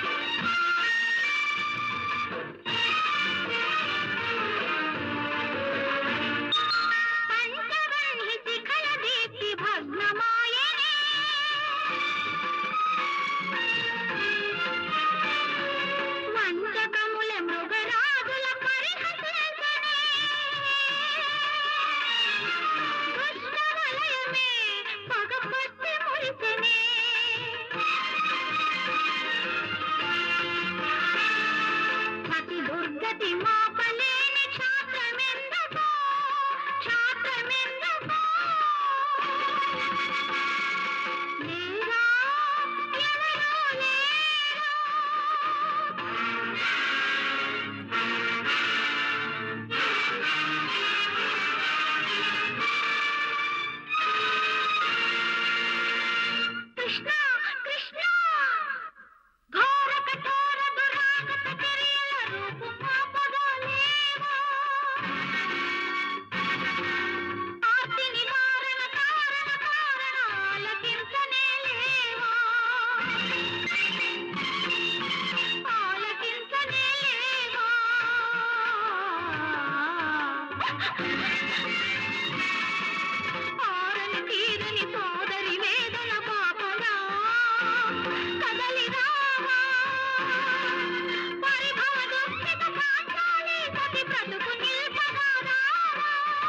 S6: లేరా ఆరని తీరని సోదరి వేదన పాపనా కదలి రావా పరిభవ దుఃఖిత కాంచాలి సతి బ్రతుకు నిల్పగా రావా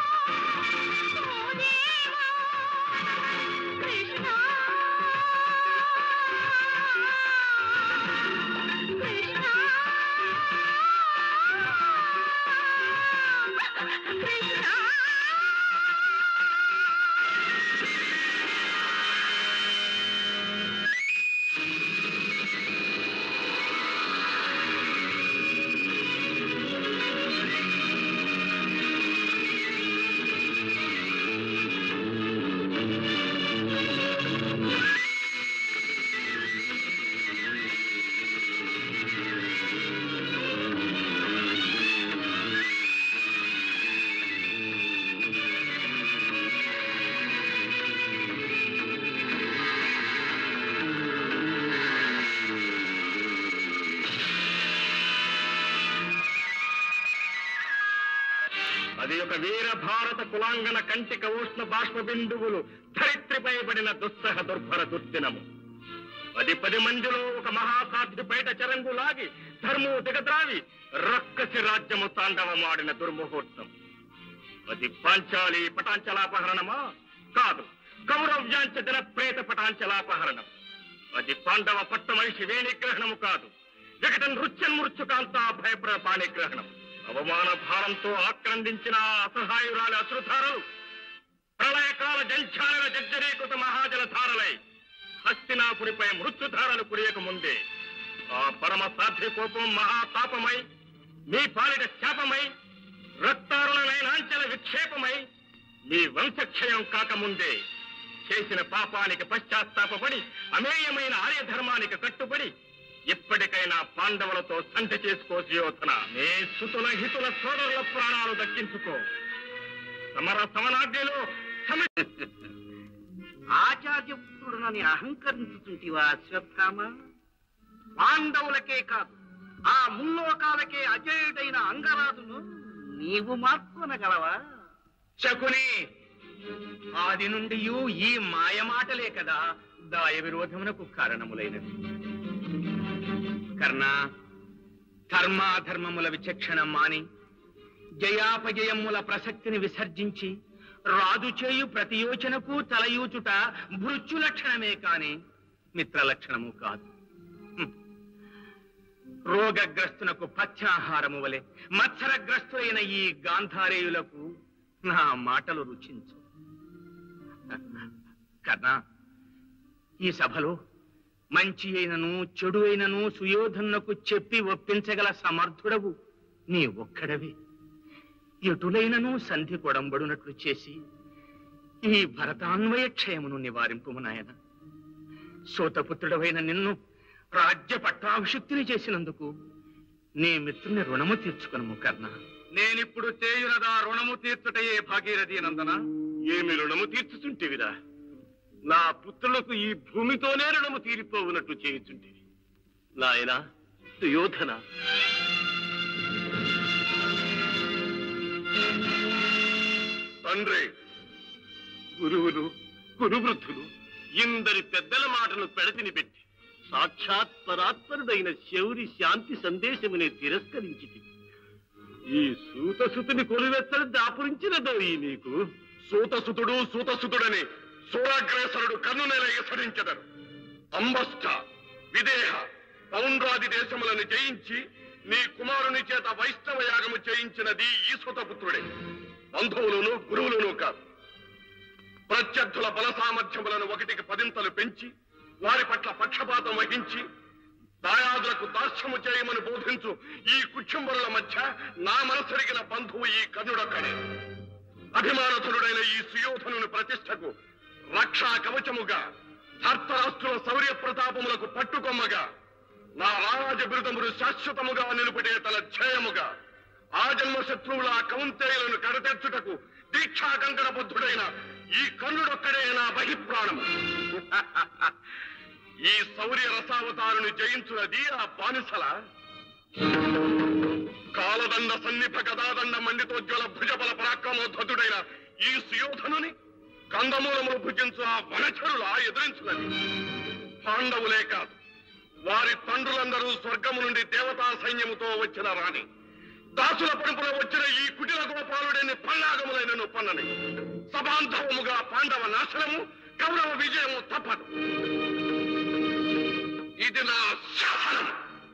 S6: ఓ దేవా కృష్ణ కృష్ణ
S1: అది ఒక వీర భారత కులాంగన కంటిక ఉష్ణ బాష్ప బిందువులు ధరిత్రిపై పడిన దుస్సహ దుర్భర దుర్దినము అది పది మందిలో ఒక మహాసాధ్వి బయట చెరంగు లాగి ధర్మము దిగద్రావి రక్కసి రాజ్యము తాండవమాడిన దుర్ముహూర్తం అది పాంచాలి పటాంచలాపహరణమా కాదు కౌరవ్యాంచ జన ప్రేత పటాంచలాపహరణం అది పాండవ పట్టమనిషి వేణిగ్రహణము కాదు వికట నృత్యన్మృత్యుకాంత భయప్ర పాణిగ్రహణం అవమాన భారంతో ఆక్రందించిన ఆ అసహాయురాలి అశ్రుధారలు ప్రళయకాల జంఛాల జర్జరీకృత మహాజల ధారలై హస్తినాపురిపై మృత్యుధారలు కురియక ముందే ఆ పరమ సాధ్వి కోపం మహాతాపమై మీ పాలిట శాపమై రక్తారులనైనాంచల విక్షేపమై మీ వంశక్షయం కాకముందే చేసిన పాపానికి పశ్చాత్తాపపడి అమేయమైన ఆర్యధర్మానికి కట్టుబడి ఇప్పటికైనా పాండవులతో సంధి చేసుకో సుయోధన నీ సుతుల హితుల సోదరుల ప్రాణాలు దక్కించుకో సమర సమనాగ్నిలో సమ
S3: ఆచార్యపుత్రుడనని అహంకరించుతుంటివా అశ్వత్థామ పాండవులకే కాదు ఆ ముల్లోకాలకే అజయుడైన అంగరాజును నీవు మార్కొనగలవా
S1: శకుని ఆది నుండి ఈ మాయమాటలే కదా దాయ విరోధమునకు కారణములైనవి కర్ణ ధర్మాధర్మముల విచక్షణ మాని జయాపజయముల ప్రసక్తిని విసర్జించి రాజు చేయు ప్రతియోచనకు తలయూచుట భృత్యు లక్షణమే కాని మిత్ర లక్షణము కాదు హ్మ్. రోగగ్రస్తునకు పథ్యాహారము వలె మత్సరగ్రస్తులైన ఈ గాంధారేయులకు నా మాటలు రుచించు కర్ణా ఈ సభలో మంచి అయినను చెడు అయినను సుయోధనునకు చెప్పి ఒప్పించగల సమర్థుడవు నీ ఒక్కడవే ఎటులైనను సంధి కొడంబడునట్లు చేసి ఈ భరతాన్వయ క్షయమును నివారింపుము నాయన సోతపుత్రుడవైన నిన్ను రాజ్య పట్టాభిషిక్తిని చేసినందుకు నీ మిత్రుని రుణము తీర్చుకును కర్ణ
S2: నేనిప్పుడు చేయునదా రుణము తీర్చుటయే భాగీరథి నందన
S8: ఏమి రుణము తీర్చుతుంటివిరా నా పుత్రులకు ఈ భూమితోనే రుణము తీరిపోవునట్లు చేయుచుంటివి నాయనా సుయోధన తండ్రి గురువులు గురువృద్ధులు ఇందరి పెద్దల మాటను పెడతిని పెట్టి సాక్షాత్ పరాత్పరుడైన శౌరి శాంతి సందేశమునే తిరస్కరించి ఈ సూతసుతుని కొలువెత్తని దాపురించినదో ఈ నీకు సూతసుతుడు సూతసుతుడని సూరాగ్రేసరుడు కన్నునేల ఎసరించెదరు అంబస్థ విదేహ పౌండ్రాది దేశములను జయించి నీ కుమారుని చేత వైష్ణవ యాగము చేయించినది ఈ సూతపుత్రుడే బంధువులను గురువులను కాదు ప్రత్యర్థుల బల సామర్థ్యములను ఒకటికి పదింతలు పెంచి వారి పట్ల పక్షపాతం వహించి దాయాదులకు దాస్యము చేయమని బోధించు ఈ కుటుంబరుల మధ్య నా మనసరిగిన బంధువు ఈ కర్ణుడొక్కడే అభిమానధుడైన ఈ సుయోధనుని ప్రతిష్టకు రక్షా కవచముగా ధర్తరాష్ట్రుల శౌర్య ప్రతాపములకు పట్టుకొమ్మగా నా రాజ బిరుదములు శాశ్వతముగా నిలుపుటే తన ధ్యేయముగా ఆ జన్మ శత్రువుల కౌంతేయులను కడతెచ్చుటకు దీక్షా కంకణ బుద్ధుడైన ఈ కన్నుడొక్కడే నా బహిప్రాణము ఈ శౌర్య రసావతారుని జయించున్నది ఆ బానిసల కాలదండ సన్నిభ గదాదండ మండితోజ్వల భుజబల పరాక్రమోద్ధతుడైన ఈ సుయోధనుని కందమూలములు భుజించు ఆ వనచరులా ఎదిరించున్నది పాండవులే కాదు వారి తండ్రులందరూ స్వర్గము నుండి దేవతా సైన్యముతో వచ్చిన రాణి దాసుల పడుపులో వచ్చిన ఈ కుటిల గోపాలుడని పన్నాగములైన పన్నని సభాంధవముగా పాండవ నాశనము కౌరవ విజయము తప్పదు ఇది నా శాసనం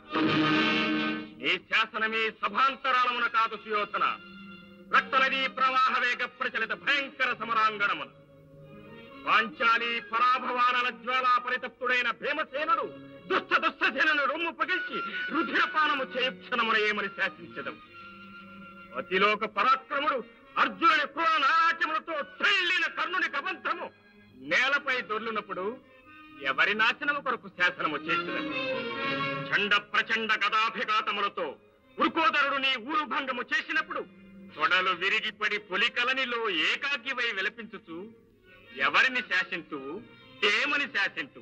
S2: నీ శాసనమే సభాంతరాళమున కాదు సుయోధన రక్తనదీ ప్రవాహ వేగ ప్రచలిత భయంకర సమరాంగణమున పాంచాలి పరాభవానల జ్వాలా పరితప్తుడైన భీమసేనుడు దుష్ట దుష్టసేనను రొమ్ము పగిల్చి రుధిరపానము చేయుక్షణమున ఏమని శాసించదం అతిలోక పరాక్రముడు అర్జునుని క్రూర నారాచములతో త్రెళ్ళిన కర్ణుని కబంధము నేలపై దొర్లునప్పుడు ఎవరి నాశనము కొరకు శాసనము చేసినది చండ ప్రచండ గదాభిఘాతములతో వృకోదరుడు నీ ఊరు భంగము చేసినప్పుడు తొడలు విరిగిపడి పులికలనిలో ఏకాకివై విలపించుచు ఎవరిని శాసింతు ఏమని శాసింతు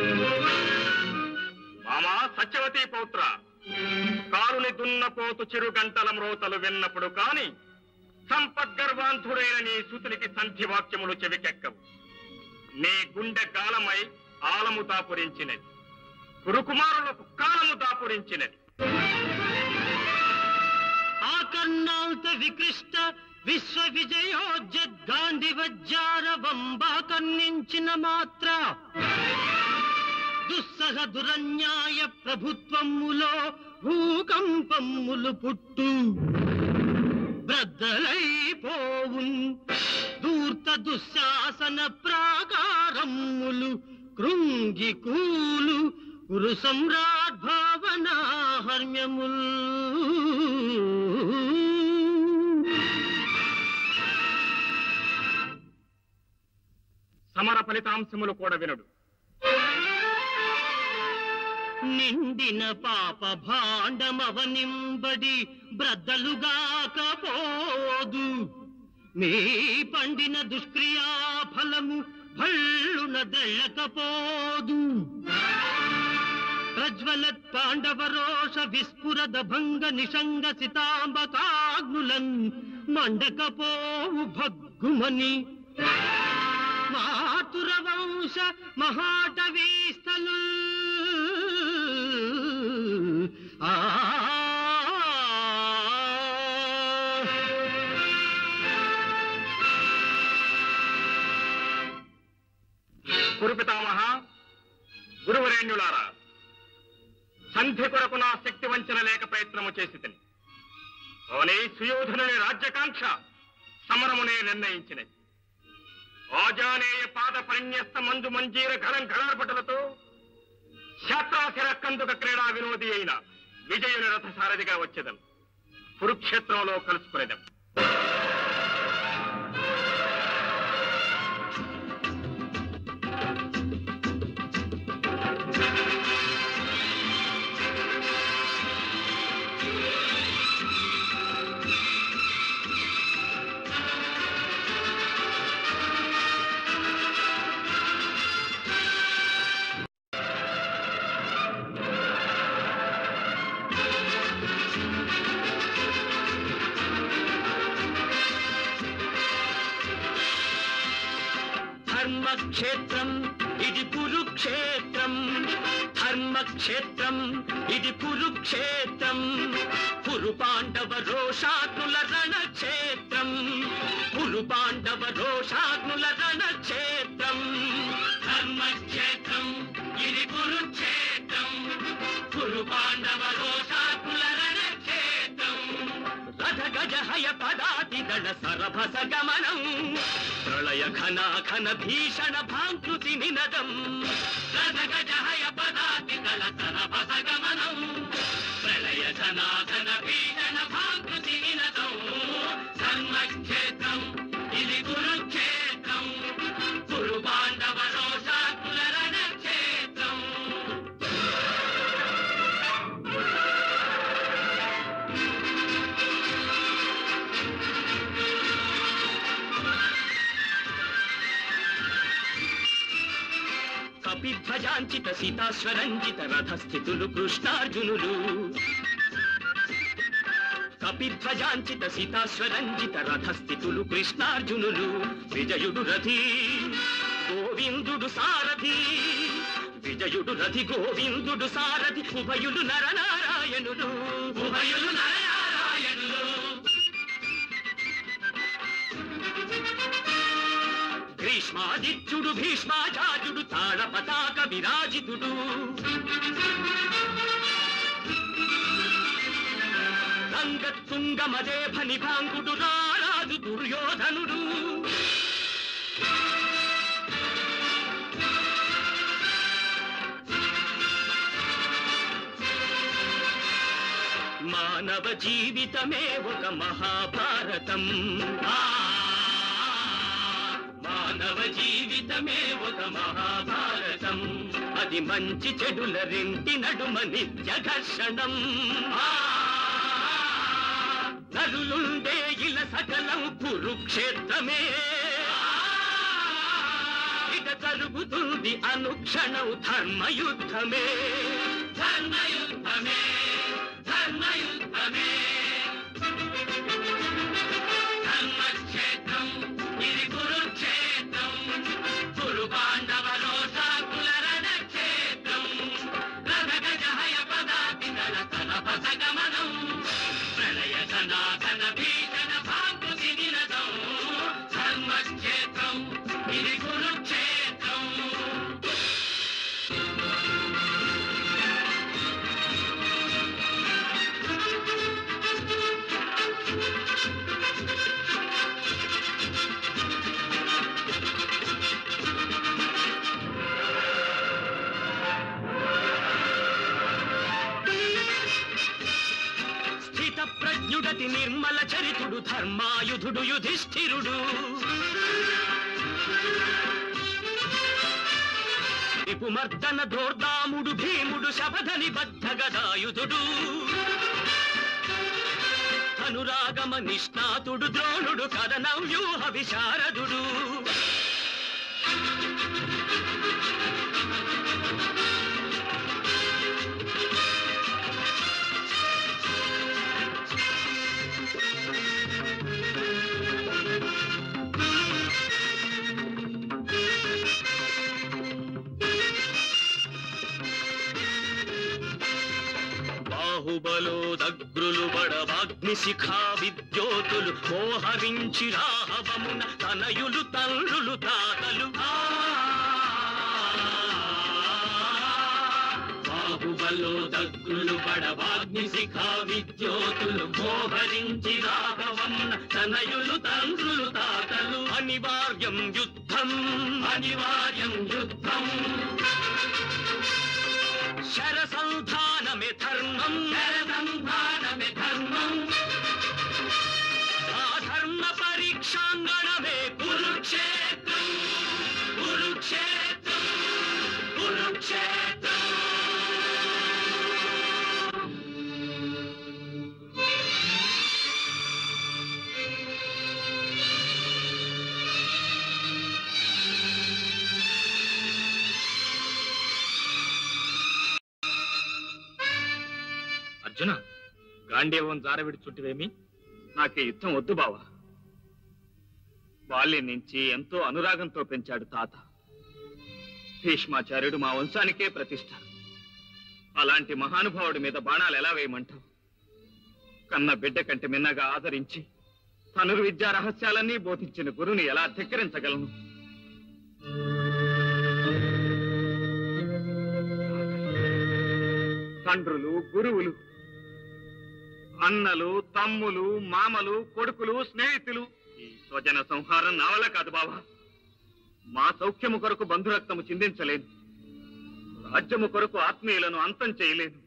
S2: మామా సత్యవతి పౌత్ర కారుని దున్నపోతు చిరు గంటల మ్రోతలు విన్నప్పుడు కాని సంపద్గర్వాంధుడైన నీ సుతునికి సంధి వాక్యములు చెవికెక్కవు నీ గుండె గాలమై ఆలము దాపురించినది కురుకుమారులకు కాలము దాపురించినది
S9: ఆకర్ణాంత వికృష్ట విశ్వ విజయోజ్జద్గాంధి వజ్జార వంబాకర్ణించిన మాత్ర దుస్సహ దురన్యాయ ప్రభుత్వములో భూకంపములు పుట్టు బ్రద్దలైపోవున్ దూర్త దుశ్శాసన ప్రాకారములు కృంగి కూలు కురు సమ్రాట్ భావనా హర్మ్యముల్
S2: సమర ఫలితాంశములు కూడా వినడు
S9: నిండిన పాప భాండమవనింబడి బ్రద్దలుగాకపోదు మీ పండిన దుష్క్రియా ఫలము భళ్ళున దళ్ళకపోదు ప్రజ్వలత్ పాండవరోష విస్ఫురద భంగ నిషంగ సితాంబకాగ్నులన్ మండకపోవు భగ్గుమని మాతుర వంశ మహాటవీస్థలు ఆ
S2: కురుపితామహ గురువరేణ్యులారా సంధి కొరకు నా శక్తి వంచన లేక ప్రయత్నము చేసి తిని కానీ సుయోధనుని రాజ్యకాంక్ష సమరమునే నిర్ణయించినది ఆజానేయ పాద పరిన్యస్త మంజు మంజీర ఘనం ఘనార్పటలతో శాత్రాశిర కందుక క్రీడా వినోది అయిన విజయుని రథసారథిగా వచ్చేదం కురుక్షేత్రంలో కలుసుకునేదం
S9: ధర్మక్షేత్రం ఇది కురుక్షేత్రం ధర్మక్షేత్రం ఇది కురుక్షేత్రం కురు పాండవ రోషాగ్నుల రణక్షేత్రం కురు పాండవ రోషాగ్నుల రణక్షేత్రం ధర్మక్షేత్రం ఇది కురుక్షేత్రం కురు పాండవ రోషాగ్నుల రణక్షేత్రం రథ గజ హయ పదాతి దళ సరభస గమనం ప్రళయ ఘన ఘన భీషణ భాంకృతి నినదం రథ గజ హయ పదాతి దళ సరభస గమనం ప్రళయ ఘన ఘన భీషణ భాంకృతి నినదం ధర్మక్షేత్రం ఇది కురుక్షేత్రం కురు పాండవ రోషాకుల రణక్షేత్రం కపిధ్వజాంచిత సీతాశ్వరంజిత రథస్థితులు కృష్ణార్జునులు కపి ధ్వజాంచిత సీతాశ్వరంజిత రథస్థితులు కృష్ణార్జునులు విజయుడు రథి గోవిందుడు సారథి విజయుడు రథి గోవిందుడు సారథి ఉభయులు నరనారాయణులు ఉభయులు నరనారాయణులు గ్రీష్మాదిత్యుడు భీష్మాచార్యుడు తాళ పతాక విరాజితుడు రంగతుంగ మదేభ నిభాంగుడు రారాజు దుర్యోధనుడు మానవ జీవితమే ఒక మహాభారతం ఆ, మానవ జీవితమే ఒక మహాభారతం అది మంచి చెడుల రెంటి నడుమ నిత్య ఘర్షణం ఆ, నరులుండే ఇల సకలం కురుక్షేత్రమే ఇక జరుగుతుంది అనుక్షణం ధర్మయుద్ధమే ధర్మయుద్ధమే ధర్మయుద్ధమే ధర్మక్షేత్రం ఇది కురుక్షేత్రం కురు పాండవ రోషాకుల రణక్షేత్రం రథగజ హయ పదాతి దళ తలప సగమనం ప్రళయ సనాతన భీషణ భాంకుతి నిరతం ధర్మక్షేత్రం ఇది కురుక్షేత్రం స్థిత ప్రజ్ఞుడతి నిర్మల చరితుడు ధర్మాయుధుడు యుధిష్ఠిరుడు రిపుమర్దన దోర్దాముడు భీముడు శపథని బద్ధ గదాయుధుడు అనురాగమ నిష్ణాతుడు ద్రోణుడు కథన వ్యూహ విశారదుడు బాహుబలో దగ్రులు బడవాగ్ని శిఖా విద్యోతులు మోహరించి రాహవమున తనయులు తండ్రులు తాతలు ఆ! బాహుబలో దగ్రులు బడవాగ్ని శిఖా విద్యోతులు మోహరించి రాఘవమున తనయులు తండ్రులు తాతలు అనివార్యం యుద్ధం అనివార్యం యుద్ధం శరసంధానమే ధర్మం శరసంధానమే ధర్మం ఆధర్మ పరీక్షాంగణమే కురుక్షేత్రం కురుక్షేత్రం కురుక్షేత్రం
S2: అర్జున గాంధీవం జారవిడి చుట్టివేమి నాకు ఈ యుద్ధం వద్దు బావా బాల్యం నుంచి ఎంతో అనురాగంతో పెంచాడు తాత భీష్మాచార్యుడు మా వంశానికే ప్రతిష్ట అలాంటి మహానుభావుడి మీద బాణాలు ఎలా వేయమంటావు కన్న బిడ్డ కంటే మిన్నగా ఆదరించి తనురు విద్యా రహస్యాలన్నీ బోధించిన గురుని ఎలా ధిక్కరించగలను తండ్రులు గురువులు అన్నలు తమ్ములు మామలు కొడుకులు స్నేహితులు ఈ స్వజన సంహారం నా వల్ల కాదు బాబా మా సౌఖ్యము కొరకు బంధురక్తము చిందించలేను రాజ్యము కొరకు ఆత్మీయులను అంతం చేయలేను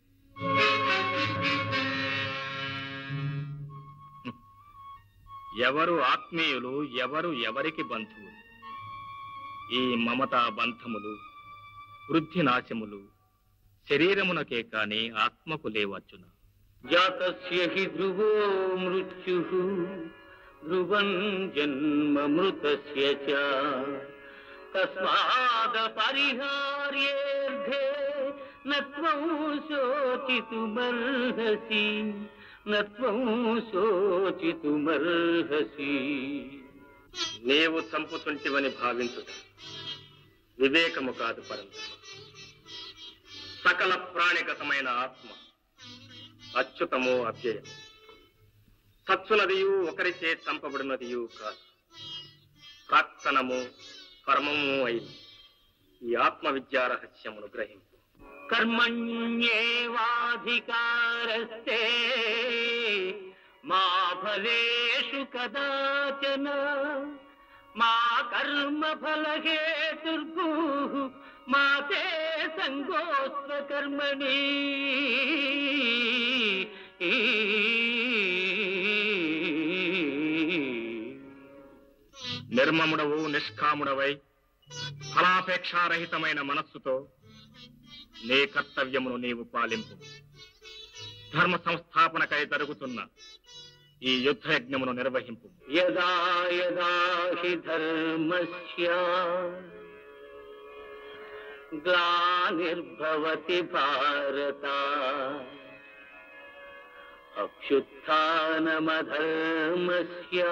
S2: ఎవరు ఆత్మీయులు ఎవరు ఎవరికి బంధువులు ఈ మమతా బంధములు వృద్ధి నాశములు శరీరమునకే కాని ఆత్మకు లేవచ్చున
S9: జాతస్య హి ధ్రువో మృత్యు ధ్రువం జన్మ మృతస్య చ తస్మాద పరిహార్యేర్ఘే నత్వం శోచితుమర్హసి నత్వం శోచితుమర్హసి
S1: నీవు చంపుతుంటివని భావించుట వివేకము కాదు పరంతమ సకల ప్రాణిగతమైన ఆత్మ అచ్యుతము అవ్యయం సత్సునదియు ఒకరిచే చంపబడినదియు కాదు ప్రాక్తనము కర్మము అయి ఈ ఆత్మ విద్యా రహస్యమును గ్రహింపు
S9: కర్మణ్యేవాధికారస్తే మా ఫలేషు కదాచన మా కర్మ ఫలహేతుర్భూ మా తే సంగోస్వ కర్మణి
S1: నిర్మముడవు నిష్కాముడవై ఫలాపేక్షారహితమైన మనస్సుతో నీ కర్తవ్యమును నీవు పాలింపు ధర్మ సంస్థాపనకై జరుగుతున్న ఈ యుద్ధ యజ్ఞమును నిర్వహింపు
S9: యదా యదా హి ధర్మస్య గ్లానిర్భవతి భారత అభ్యుత్నమధర్మస్య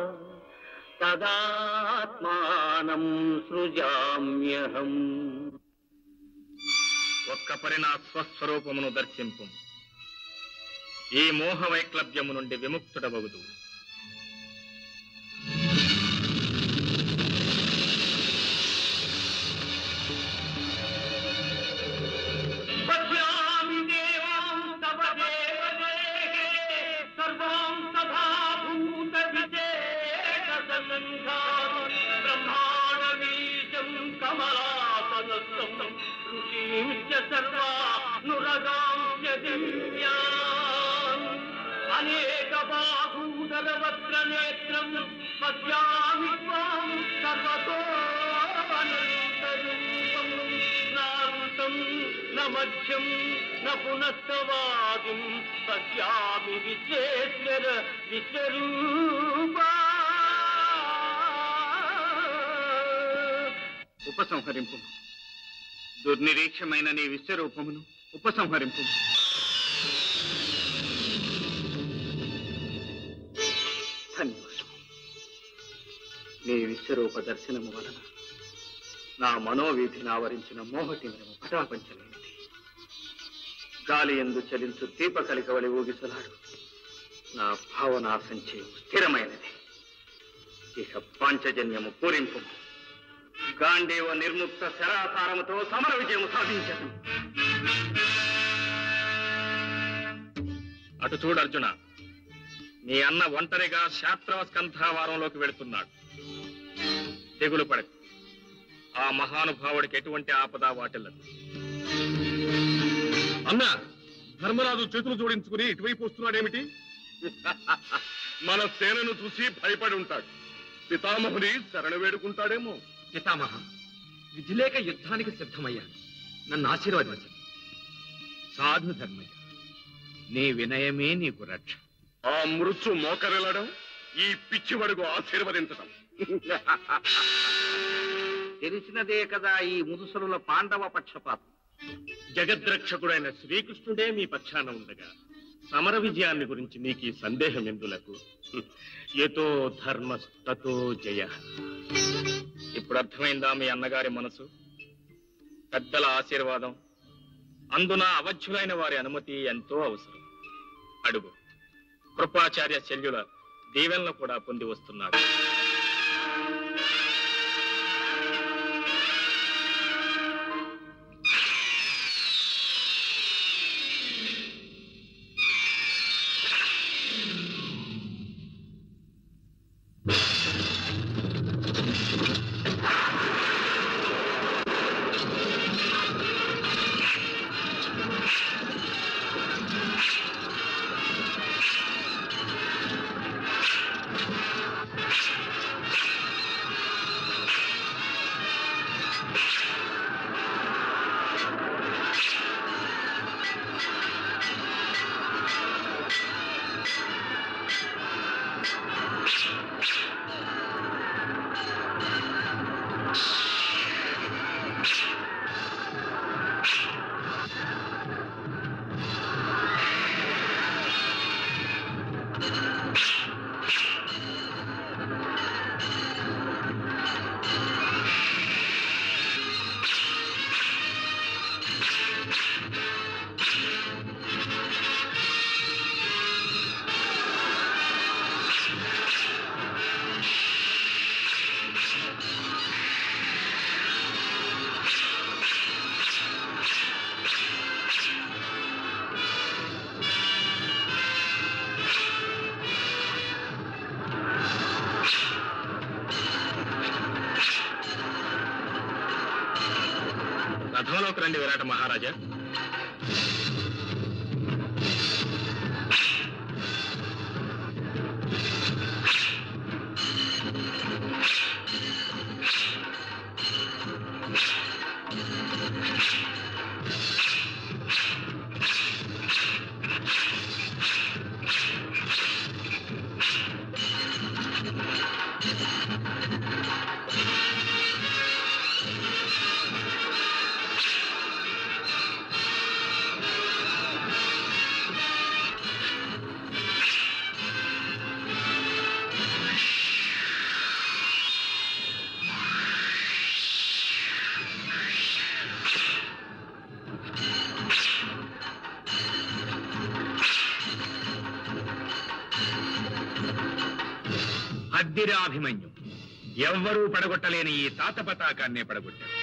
S9: తదాత్మానం సృజామ్యహం
S1: ఒక్క పరిణా స్వస్వరూపమును దర్శింపు ఈ మోహ వైక్లభ్యము నుండి విముక్తుడవగుదు
S9: పశ్యామి దేవాం తవ దేవదేహే సర్వాం సభాభూత విశేష సంఘాన్ బ్రహ్మాణమీశం కమలాసనస్థం ఋషీంశ్చ సర్వానురగాంశ్చ దివ్యాన్ అనేక బాహూదర వక్ర నేత్రం పశ్యామి త్వాం సర్వతో అనంతరూపం నాంతం న మధ్యం న పునస్తవాదిం పశ్యామి విశ్వేశ్వర విశ్వరూపా
S1: ఉపసంహరింపు దుర్నిరీక్షమైన నీ విశ్వరూపమును ఉపసంహరింపు ధన్యోస్మి నీ విశ్వరూప దర్శనము వలన నా మనోవీధిని ఆవరించిన మోహతిమిరము పటాపంచలేనిది గాలి ఎందు చలించు దీప కలికవలి ఊగిసలాడు నా భావనా సంచయం స్థిరమైనది ఇక పాంచజన్యము పూరింపు గాంధీవ నిర్ముక్త శరాసారముతో సమర విజయం సాధించదు అటు చూడు అర్జున నీ అన్న ఒంటరిగా శాస్త్రవ స్కంధావారంలోకి వెళుతున్నాడు తెగులు పడకు ఆ మహానుభావుడికి ఎటువంటి ఆపద వాటిల్లదు
S8: అన్నా ధర్మరాజు చేతులు జోడించుకుని ఇటువైపు వస్తున్నాడేమిటి మన సేనను చూసి భయపడి ఉంటాడు పితామహుని శరణ వేడుకుంటాడేమో
S3: పితామహ విధిలేక యుద్ధానికి సిద్ధమయ్యాను నన్ను ఆశీర్వదించండి సాధు ధర్మయ్య నీ వినయమే నీకు రక్ష
S8: ఆ మృత్యు మోకరెళ్ళడం ఈ పిచ్చివడుగు ఆశీర్వదించడం
S3: తెలిసినదే కదా ఈ ముదుసలుల పాండవ పక్షపాతం
S1: జగద్రక్షకుడైన శ్రీకృష్ణుడే మీ పక్షాన ఉండగా సమర విజయాన్ని గురించి మీకు ఈ సందేహం ఎందులకు ఎతో ధర్మస్తతో జయ ఇప్పుడు అర్థమైందా మీ అన్నగారి మనసు పెద్దల ఆశీర్వాదం అందున అవధ్యులైన వారి అనుమతి ఎంతో అవసరం అడుగు కృపాచార్య శల్యుల దీవెనలు కూడా పొంది వస్తున్నాడు
S2: యుద్ధంలోకి రండి విరాట మహారాజా అద్దిరాభిమన్యు ఎవ్వరూ పడగొట్టలేని ఈ తాత పతాకాన్నే పడగొట్టారు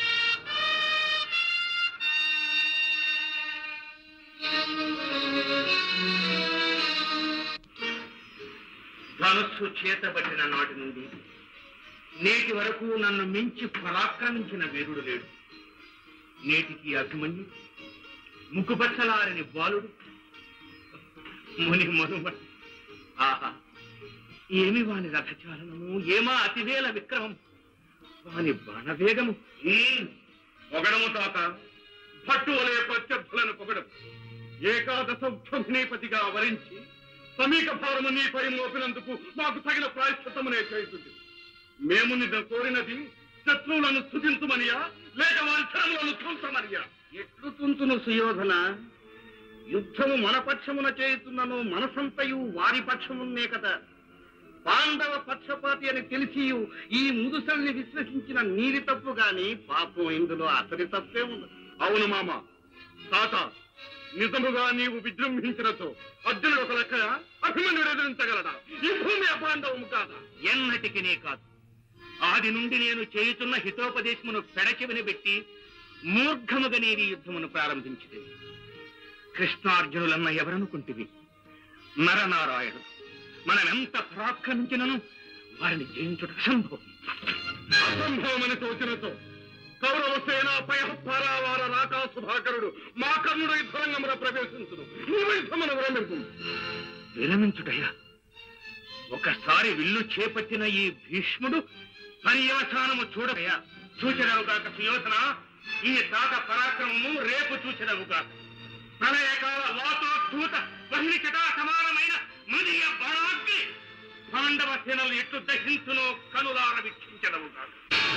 S1: ధనుస్సు చేతబట్టిన నాటి నుండి నేటి వరకు నన్ను మించి పరాక్రమించిన వీరుడు లేడు నేటికి అభిమన్యు ముక్కుపచ్చలారని బాలుడు ముని మనుమ ఆహా ఏమి వాని రథచాలనము ఏమా అతివేల విక్రమం వాని బాణవేగము
S8: పొగడము తాత భట్టు వలె ప్రత్యర్థులను పొగడం ఏకాదశ ఉక్షోభినీపతిగా వరించి సమీక భారము నీపై మోపినందుకు మాకు తగిన ప్రాయశ్చిత్తమునే చేస్తుంది మేము నిన్ను కోరినది శత్రువులను స్థుతించమనియా లేక వారి చరములను చూంచమనియా
S1: ఎట్లు తుంతును సుయోధన యుద్ధము మన పక్షమున చేయుతున్నను మనసంతయు వారి పక్షమున్నే కదా పాండవ పక్షపాతి అని తెలిసి ఈ ముదుసల్ని విశ్వసించిన నీరి తప్పు గాని పాపం ఇందులో అతని తప్పే ఉంది
S8: అవును మామ తాత నిజముగా నీవు విజృంభించినతో అర్జునుడు ఒక లెక్క అభిమన్యుడు ఎదిరించగలడా ఈ భూమి అపాండవము కాదా
S1: ఎన్నటికి నీ కాదు ఆది నుండి నేను చేయుతున్న హితోపదేశమును పెడచెవిని పెట్టి మూర్ఘముగా నీది యుద్ధమును ప్రారంభించింది కృష్ణార్జునులన్న ఎవరనుకుంటివి నరనారాయణుడు మనమెంత పరాక్రమించినను వారిని జయించుట అసంభవం
S8: అసంభవమని తోచినతో కౌరవ సేన పరావార రాకా సుధాకరుడు మా కర్ణుడు యుద్ధరంగమున ప్రవేశించును నీవు యుద్ధమును విరమింపు
S1: విరమించుటయ్యా ఒకసారి విల్లు చేపట్టిన ఈ భీష్ముడు పర్యవసానము చూడయ్యా చూచెదవుగాక సుయోధన ఈ తాత పరాక్రమము రేపు చూచెదవుగాక ప్రళయకాల వాతోద్ధూత వహిని చటా సమానమైన మదీయ బాణాగ్ని పాండవ సేనలు ఎట్లు దహించునో కనులార వీక్షించదవుగాక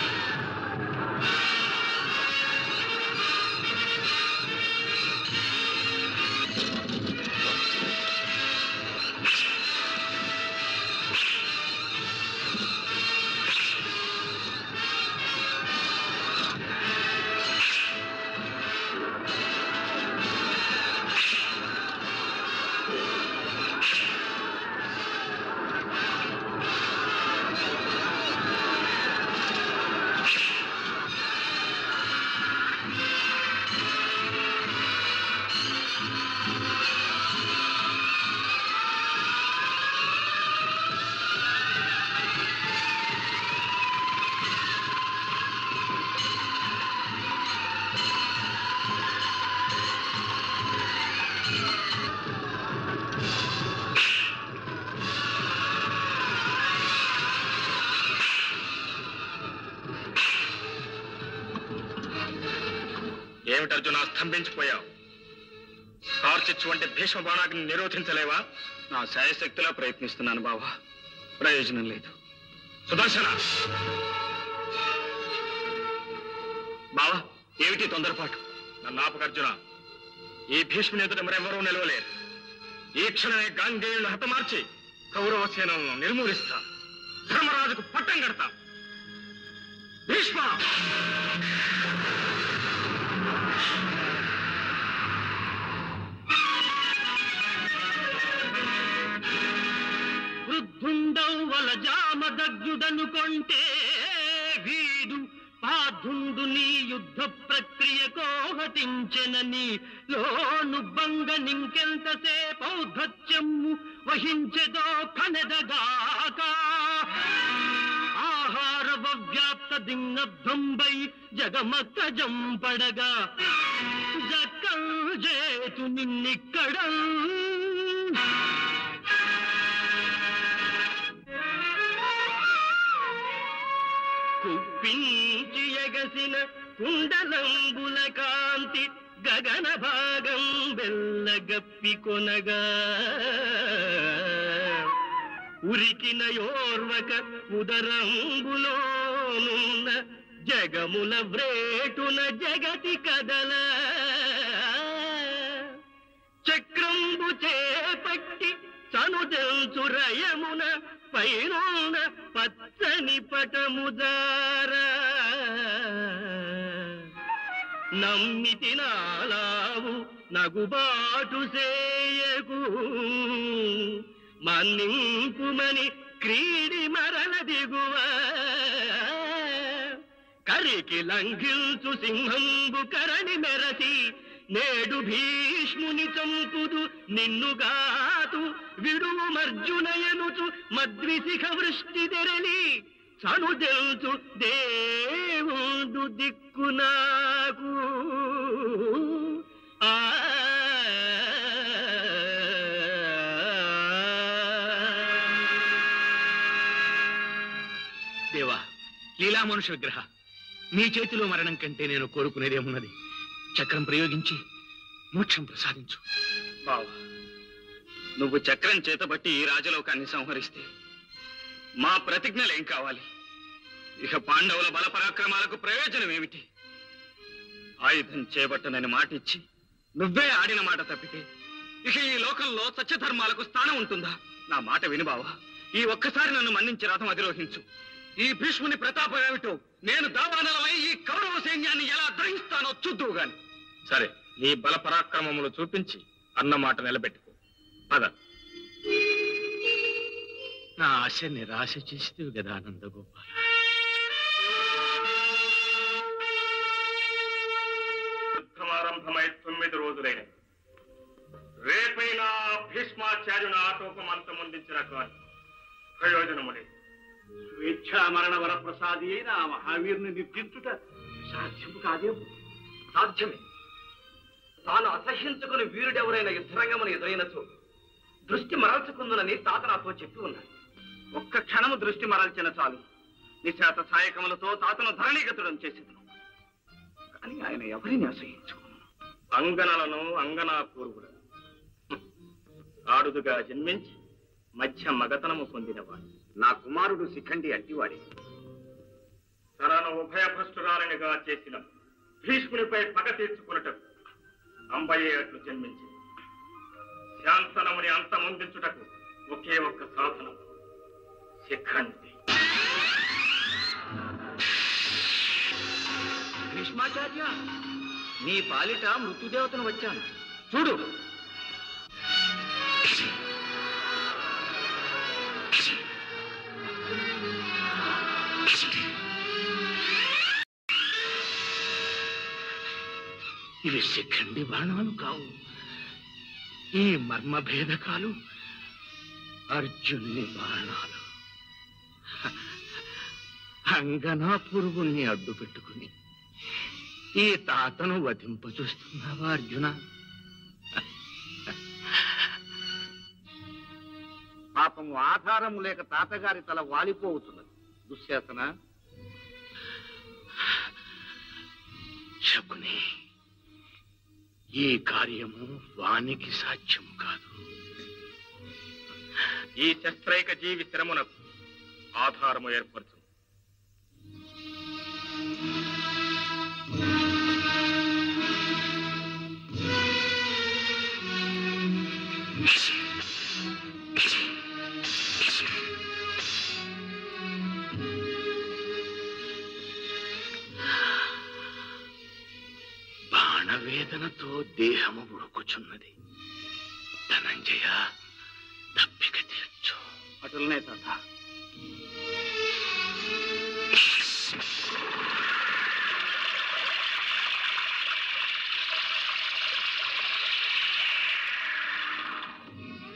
S2: ఏమిటి అర్జున స్తంభించిపోయావు కార్చిచ్చు వంటి భీష్మ బాణాగ్ని నిరోధించలేవా నా శాయశక్తిలా ప్రయత్నిస్తున్నాను బావా ప్రయోజనం లేదు సుదర్శన బావా ఏమిటి తొందరపాటు నన్ను ఆపక అర్జున ఈ భీష్ముని ఎదుట మరెవరూ నిలవలేరు ఈ క్షణమే గాంగేయులను హతమార్చి కౌరవ సేనలను నిర్మూలిస్తా ధర్మరాజుకు పట్టం కడతా భీష్మ
S1: వృద్ధుండౌవల జామదగ్గుడను కొంటే వీడు పార్థుండు నీ యుద్ధ ప్రక్రియ కోహటించెనని లోను బంగ నింకెంతసేపు ఔద్ధత్యము వహించెదో కనెదగాక ఆహార వ్యాప్త
S9: దింగభంబై జగమక్క జంపడగా జక్కం చేతు నిన్నిక్కడ కుప్పించి ఎగసిన కుండలంబుల కాంతి గగన భాగం వెళ్ళగప్పి కొనగా ఉరికిన యోర్వక ఉదరంబులోనున్న జగముల వ్రేటున జగతి కదల చక్రంబు చేపట్టి చనుదెంచు రయమున పైనున్న పచ్చని పటముదారా నమ్మితి నాలావు నగుబాటు సేయకు మన్నింపుమని క్రీడి మరల దిగువ కరికి లంఘించు సింహంబు కరణి మెరసి నేడు భీష్ముని చంపుదు నిన్నుగాతు విడువు మర్జునయనుచు మద్విశిఖ వృష్టి తెరలి చనుదెల్చు దేవుడు దిక్కు నాకు ఆ
S2: దేవా లీలా మనుష విగ్రహ నీ చేతిలో మరణం కంటే నేను కోరుకునేదేమున్నది చక్రం ప్రయోగించి మోక్షం ప్రసాదించు
S3: బావా నువ్వు చక్రం చేతబట్టి ఈ రాజలోకాన్ని సంహరిస్తే మా ప్రతిజ్ఞలేం కావాలి ఇక పాండవుల బల పరాక్రమాలకు ప్రయోజనం ఏమిటి ఆయుధం చేపట్టనని మాట ఇచ్చి నువ్వే ఆడిన మాట తప్పితే ఇక ఈ లోకంలో సత్యధర్మాలకు స్థానం ఉంటుందా నా మాట విను బావా ఈ ఒక్కసారి నన్ను మన్నించి రథం అధిరోహించు ఈ భీష్ముని ప్రతాపం ఏమిటో నేను దావానలమై ఈ కౌరవ సైన్యాన్ని ఎలా గ్రహిస్తానో చూద్దువు గాని సరే నీ బల పరాక్రమములు చూపించి అన్న మాట నిలబెట్టుకో పద
S2: నా ఆశ నిరాశ చేసేవి కదా నందగోపాల
S1: యుద్ధమారంభమై తొమ్మిది రోజులైనవి రేపైనా భీష్మాచార్యుని ఆటోపం అంతమొందించిన కానీ ప్రయోజనము లేదు
S9: స్వేచ్ఛా మరణ వరప్రసాది అయిన ఆ మహావీరుని నిర్జించుట సాధ్యము కాదేమో
S3: సాధ్యమే తాను అసహ్యించుకుని వీరుడెవరైన యుద్ధరంగమును ఎదురైనచో దృష్టి మరల్చుకుందునని తాత నాతో చెప్పి ఉన్నాడు ఒక్క క్షణము దృష్టి మరల్చిన చాలు నిశాత సాయకములతో తాతను ధరణీగతుడం చేసేదను కానీ ఆయన ఎవరిని అసహించుకున్నాను
S1: అంగనలను అంగనా పూర్వులను ఆడుదుగా జన్మించి మధ్య మగతనము పొందినవాడు
S3: నా కుమారుడు శిఖండి అట్టివాడే
S1: తనను ఉభయభ్రష్టురాలనిగా చేసిన భీష్మునిపై పగ తీర్చుకున్నటకు అంబయ్యేట్లు జన్మించి శాంతనముని అంతమొందించుటకు ఒకే ఒక్క సాధనం శిఖండి
S3: భీష్మాచార్య నీ పాలిట మృత్యుదేవతను వచ్చాను చూడు
S2: ఇవి శిఖండి బాణాలు కావు ఈ మర్మ భేదకాలు అర్జునుని బాణాలు అంగనా పురుగుని అడ్డు పెట్టుకుని ఈ తాతను వధింప చూస్తున్నావా అర్జున
S3: పాపము ఆధారము లేక తాతగారి తల వాలిపోతున్నది దుశ్శాసన
S2: శకుని ఈ కార్యము వానికి సాధ్యము కాదు
S1: ఈ శస్త్రైక జీవి శ్రమునకు ఆధారము ఏర్పరచు
S2: బాణవేదనతో దేహము ఉడుకుచున్నది ధనంజయ తప్పిక తీర్చు
S3: అటులనే తాత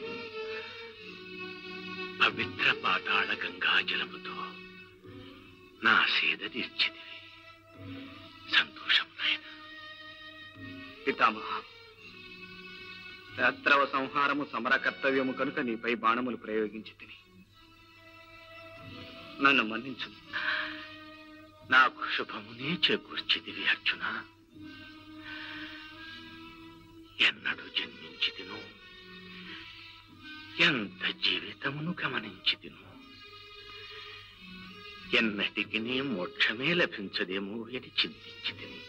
S2: పవిత్ర పాతాళ గంగా జలముతో
S9: నా సేద తీర్చిదివి సంతోషం నాయన
S2: పితామహ శత్రవ సంహారము సమర కర్తవ్యము కనుక నీపై బాణములు ప్రయోగించి తిని నన్ను మన్నించు
S9: నాకు శుభమునే చేకూర్చిదివి అర్జున ఎన్నడు జన్మించితిను ఎంత జీవితమును గమనించితిను ఎన్నటికి మోక్షమే లభించదేమో అని చింతించితిని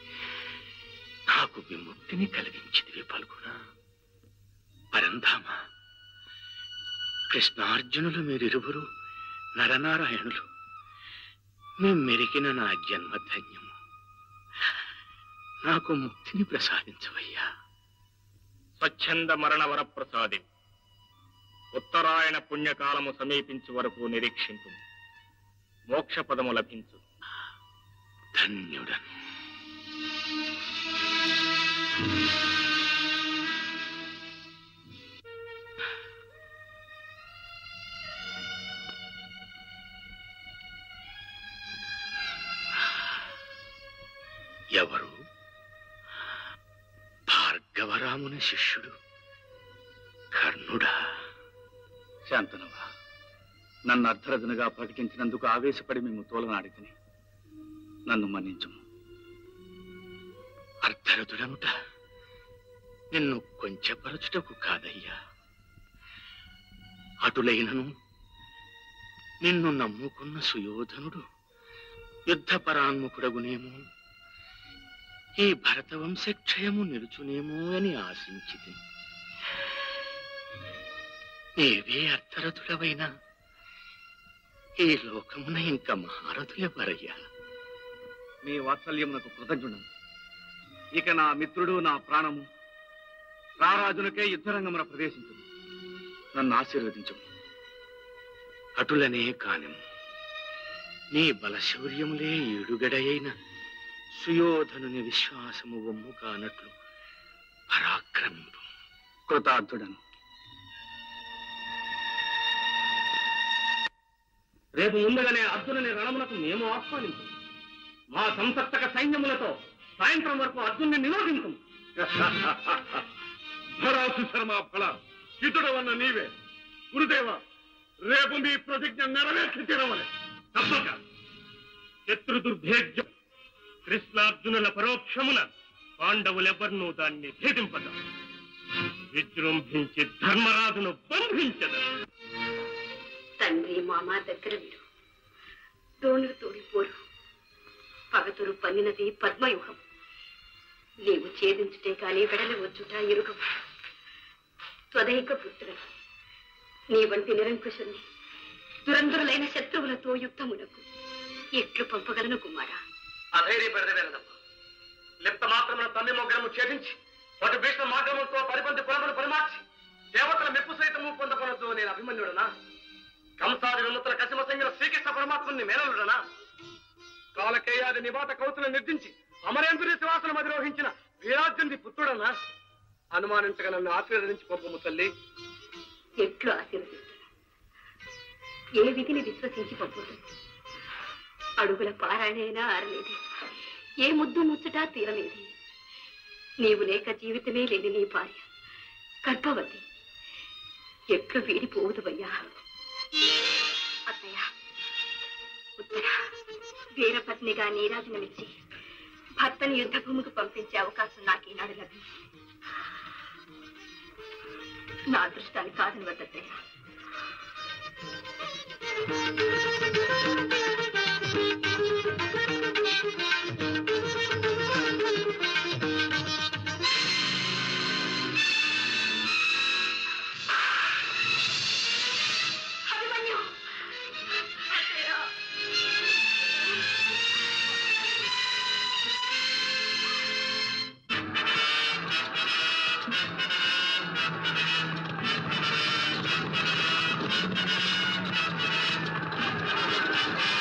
S9: నాకు విముక్తిని కలిగించితివి పలుకునా పరంధామ కృష్ణార్జునులు మీరిరువురు నరనారాయణులు మేము మెరికిన నా జన్మ ధన్యము నాకు ముక్తిని ప్రసాదించవయ్యా
S1: స్వచ్ఛంద మరణ వరప్రసాది ఉత్తరాయణ పుణ్యకాలము సమీపించు వరకు నిరీక్షింపు మోక్ష పదము లభించు
S9: ధన్యుడను ఎవరు భార్గవరాముని శిష్యుడు కర్ణుడా
S2: శాంతనవా నన్ను అర్ధరజనుగా ప్రకటించినందుకు ఆవేశపడి మేము తోలనాడితిని నన్ను మన్నించము
S9: అర్ధరథుడనుట నిన్ను కొంచెపరచుటకు కాదయ్యా అటులైనను నిన్ను నమ్ముకున్న సుయోధనుడు యుద్ధ పరాన్ముఖుడగునేమో ఈ భరతవంశక్షయము నిలుచునేమో అని ఆశించితి నీవే అర్ధరథుడవైనా ఈ లోకమున ఇంకా మహారథులెవరయ్యా
S2: మీ వాత్సల్యమునకు కృతజ్ఞుడు ఇక నా మిత్రుడు నా ప్రాణము రారాజునకే యుద్ధరంగమున ప్రవేశించు నన్ను ఆశీర్వదించము
S9: అటులనే కానెము నీ బలశౌర్యములే ఏడుగడయైన సుయోధనుని విశ్వాసము వమ్ము కానట్లు పరాక్రమింపు
S2: కృతార్థుడను
S1: రేపు ముందుగానే అర్జునుని రణమునకు మేము ఆహ్వానించు మా సంసప్తక సైన్యములతో సాయంత్రం వరకు అర్జున్ని నిరోధించు
S8: భరాసు శర్మ ఫల హితుడవన్న నీవే గురుదేవ రేపు మీ ప్రతిజ్ఞ నెరవేర్చి తీరవలే
S1: తప్పక శత్రు దుర్భేద్యం కృష్ణార్జునుల పరోక్షమున పాండవులెవ్వరినూ దాన్ని భేదింపద విజృంభించి ధర్మరాజును బంధించదు
S4: తండ్రి మామ దగ్గర విడు దోణులు తోడిపోరు పగతురు పన్నినది పద్మయుహం నీవు ఛేదించుటే కాని వెడలి వచ్చుట ఇరుగం త్వదైక పుత్రుడు నీ వంటి నిరంకుశుల్ని దురంధరులైన శత్రువులతో యుద్ధమునకు ఎట్లు పంపగలను కుమారా
S3: అధైర్యపడదవేనదమ్మా లిప్త మాత్రమున తల్లి మొగ్గరము ఛేదించి వాటి భీష్మ మార్గములతో పరిపంతి కులమును పరిమార్చి దేవతల మెప్పు సైతము పొందకొనొద్దు నేను అభిమన్యుడనా కంసాది విముతుల కసిమ సంగిన శ్రీకృష్ణ పరమాత్ముని మేనలుడనా కాలకేయాది నివాత కౌతులను నిర్దించి అమరేంద్రుని శివాసనం అధిరోహించిన వీరార్జునుడి పుత్రుడనా అనుమానించక నన్ను ఆశీర్వదించి పంపము తల్లి
S4: ఎట్లు ఆశీర్వదిస్తాను ఏ విధిని విశ్వసించి పంపుతుంది అడుగుల పారాయణైనా ఆరలేదు ఏ ముద్దు ముచ్చటా తీరలేదు నీవు లేక జీవితమే లేని నీ భార్య గర్భవతి ఎట్లు వీడిపోవుదువయ్యా అత్తయ్య ఉత్తర వీరపత్నిగా నీరాజనమిచ్చి భర్తని యుద్ధభూమికి పంపించే అవకాశం నాకు ఈనాడు లభించింది నా అదృష్టాన్ని కాదని వద్దయ్యా అభిమన్యు అత్తయ్య
S8: ఆ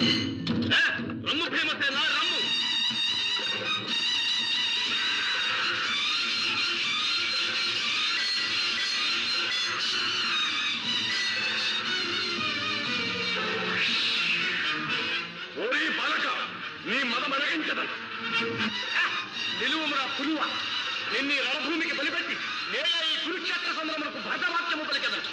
S1: రమ్ము భీమసేన రమ్ము
S8: ఓరి బాలక నీ మదం అడగించదను
S1: నిలువుమరా పులువ నిన్ని రణభూమికి బలిపెట్టి నేనే ఈ కురుక్షేత్ర సంద్రములకు భద్రవాక్యము పలికెదను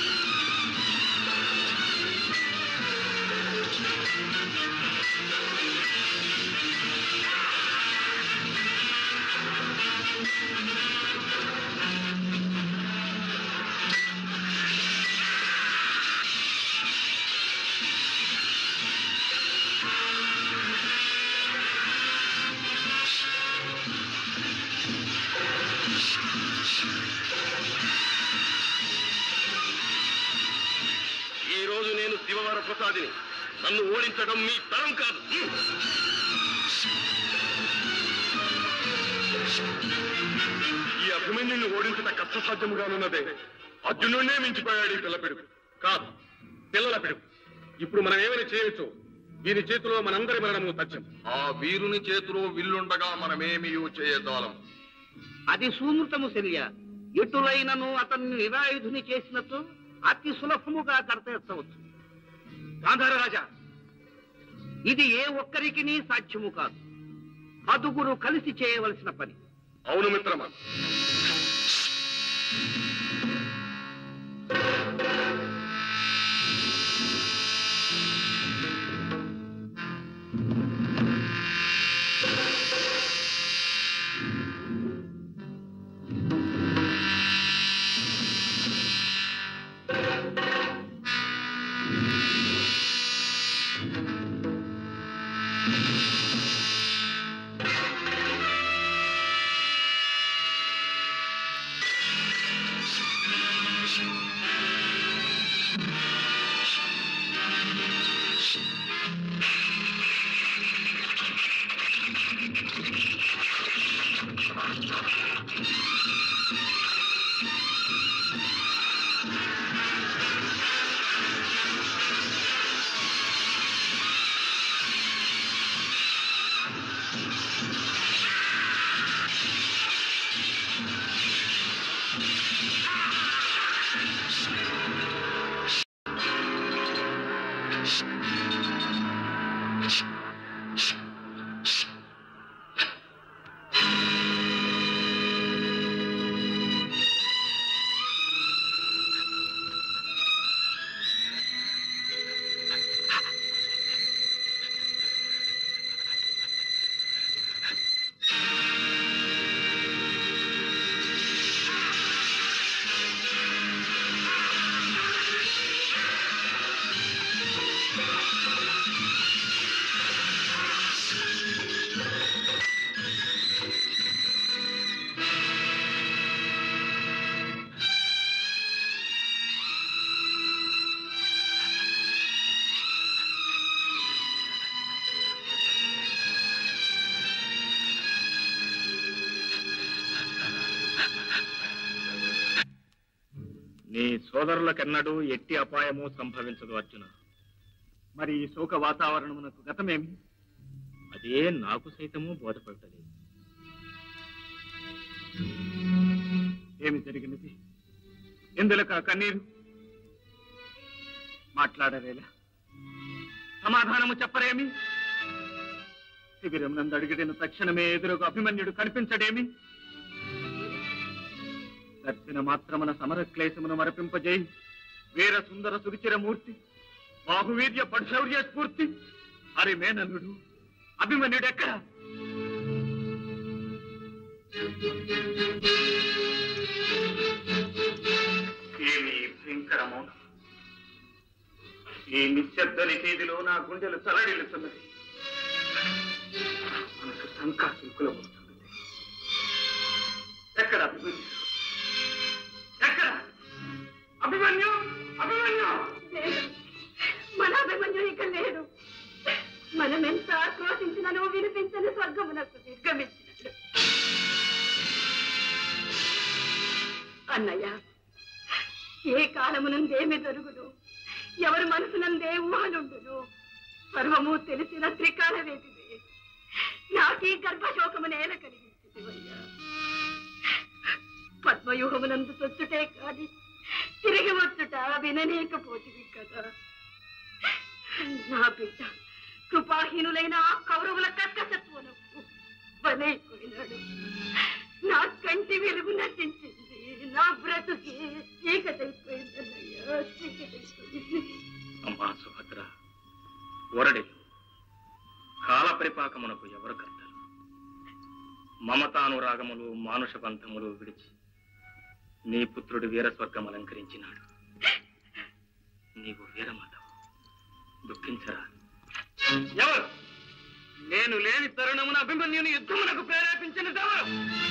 S1: ఈ రోజు నేను శివవర ప్రసాదిని నన్ను ఓడించడం మీ తరం కాదు
S8: ఈ అభిమన్యుని ఓడించట కష్టసాధ్యముగానున్నదే అర్జునుడినే మించిపోయాడు ఈ పిల్ల పిడుగు కాదు పిల్లల పిడుగు ఇప్పుడు మనం ఏమైనా చేయవచ్చు వీరి చేతిలో మనందరి మరణము తథ్యం
S7: ఆ వీరుని చేతిలో విల్లుండగా మనమేమీ చేయజాలం
S9: అది సూమృతము శల్య ఎటులైనను అతన్ని నిరాయుధుని చేసినట్టు అతి సులభముగా కడతెచ్చవచ్చు గాంధార రాజా ఇది ఏ ఒక్కరికి సాధ్యము కాదు పదుగురు కలిసి చేయవలసిన పని
S8: అవును మిత్రమా
S1: నీ సోదరులకెన్నడూ ఎట్టి అపాయము సంభవించదు అర్జున
S9: మరి ఈ శోక వాతావరణమునకు గతమేమి
S1: అదే నాకు సైతము బోధపడలేదు
S9: ఏమి జరిగినది ఎందులక కన్నీరు మాట్లాడరేలా సమాధానము చెప్పరేమి శిబిరం నందు అడిగిడిన తక్షణమే ఎదురుగా అభిమన్యుడు కనిపించడేమి దర్శన మాత్రమున సమర క్లేశమును మరపింపజేయి వీర సుందర సురుచిర మూర్తి బాహువీర్య పడుశౌర్య స్ఫూర్తి హరి మేనలుడు అభిమన్యుడు ఎక్కడ ఏమి భయంకరమో ఈ నిశ్శబ్ద నిషేధిలో నా గుండెలు చలడిల్లుతున్నది మనసు సంకాశంకులమవుతున్నది ఎక్కడ అభిమన్యు ఎక్కడ అభిమన్యు అభిమన్యు
S4: మన అభిమన్యు ఇక లేడు మనం ఎంత ఆక్రోశించినను వినిపించని స్వర్గమునకు నిర్గమించినట్లు అన్నయ్య ఏ కాలమునందేమి జరుగును ఎవరి మనసునందే ఊహలుండును
S10: సర్వము తెలిసిన త్రికాల వేదివే నాకీ గర్భశోకము నేల కలిగించిందివయ్యా పద్మవ్యూహమునందు తొచ్చుటే కాని తిరిగి వచ్చుట విననీకపోతివి కదా నా బిడ్డ కృపాహీనులైన ఆ కౌరవుల కర్కశత్వనకు బలైపోయినాడు నా కంటి వెలుగు నశించింది నా బ్రతుకి చీకటైపోయిందన్నయ్యా చీకటైపోయింది
S2: అమ్మా సుభద్ర వరడి కాల పరిపాకమునకు ఎవరు కర్తలు మమతానురాగములు మానుష బంధములు విడిచి నీ పుత్రుడు వీరస్వర్గం అలంకరించినాడు నీవు వీరమాధవు దుఃఖించరా ఎవరు నేను లేని తరుణమున అభిమన్యుని యుద్ధమునకు ప్రేరేపించినది ఎవరు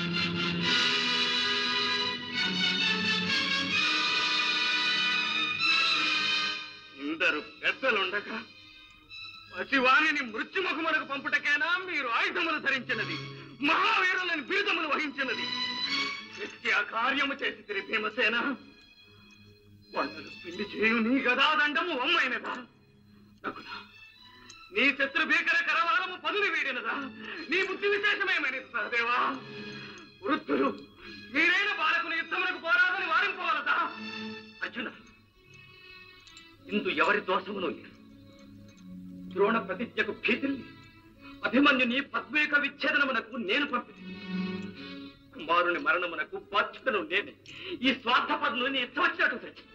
S2: ఇందరు పెద్దలుండగా పసివాణిని మృత్యుముఖమునకు పంపుటకేనా మీరు ఆయుధములు ధరించినది మహావీరులని బీజములు వహించినది నిత్య కార్యము చేసి తిరి భీమసేన వంటలు పిండి చేయు నీ గదాదండము ఒమ్మైనదా నకులా నీ శత్రు భీకర కరవాలము పదులు వీడినదా నీ బుద్ధి విశేషమేమైనది సహదేవా వృద్ధులు మీరైన బాలకుని యుద్ధమునకు పోరాదని వారింపవలదా అర్జున ఇందు ఎవరి దోషమును లేదు ద్రోణ ప్రతిజ్ఞకు భీతిల్ని అభిమన్యుని పద్మేక విచ్ఛేదనమునకు నేను పంపింది కుమారుని మరణమునకు బాధ్యతను నేనే ఈ స్వార్థ పద్ముని ఇష్టం వచ్చినట్టు తెచ్చి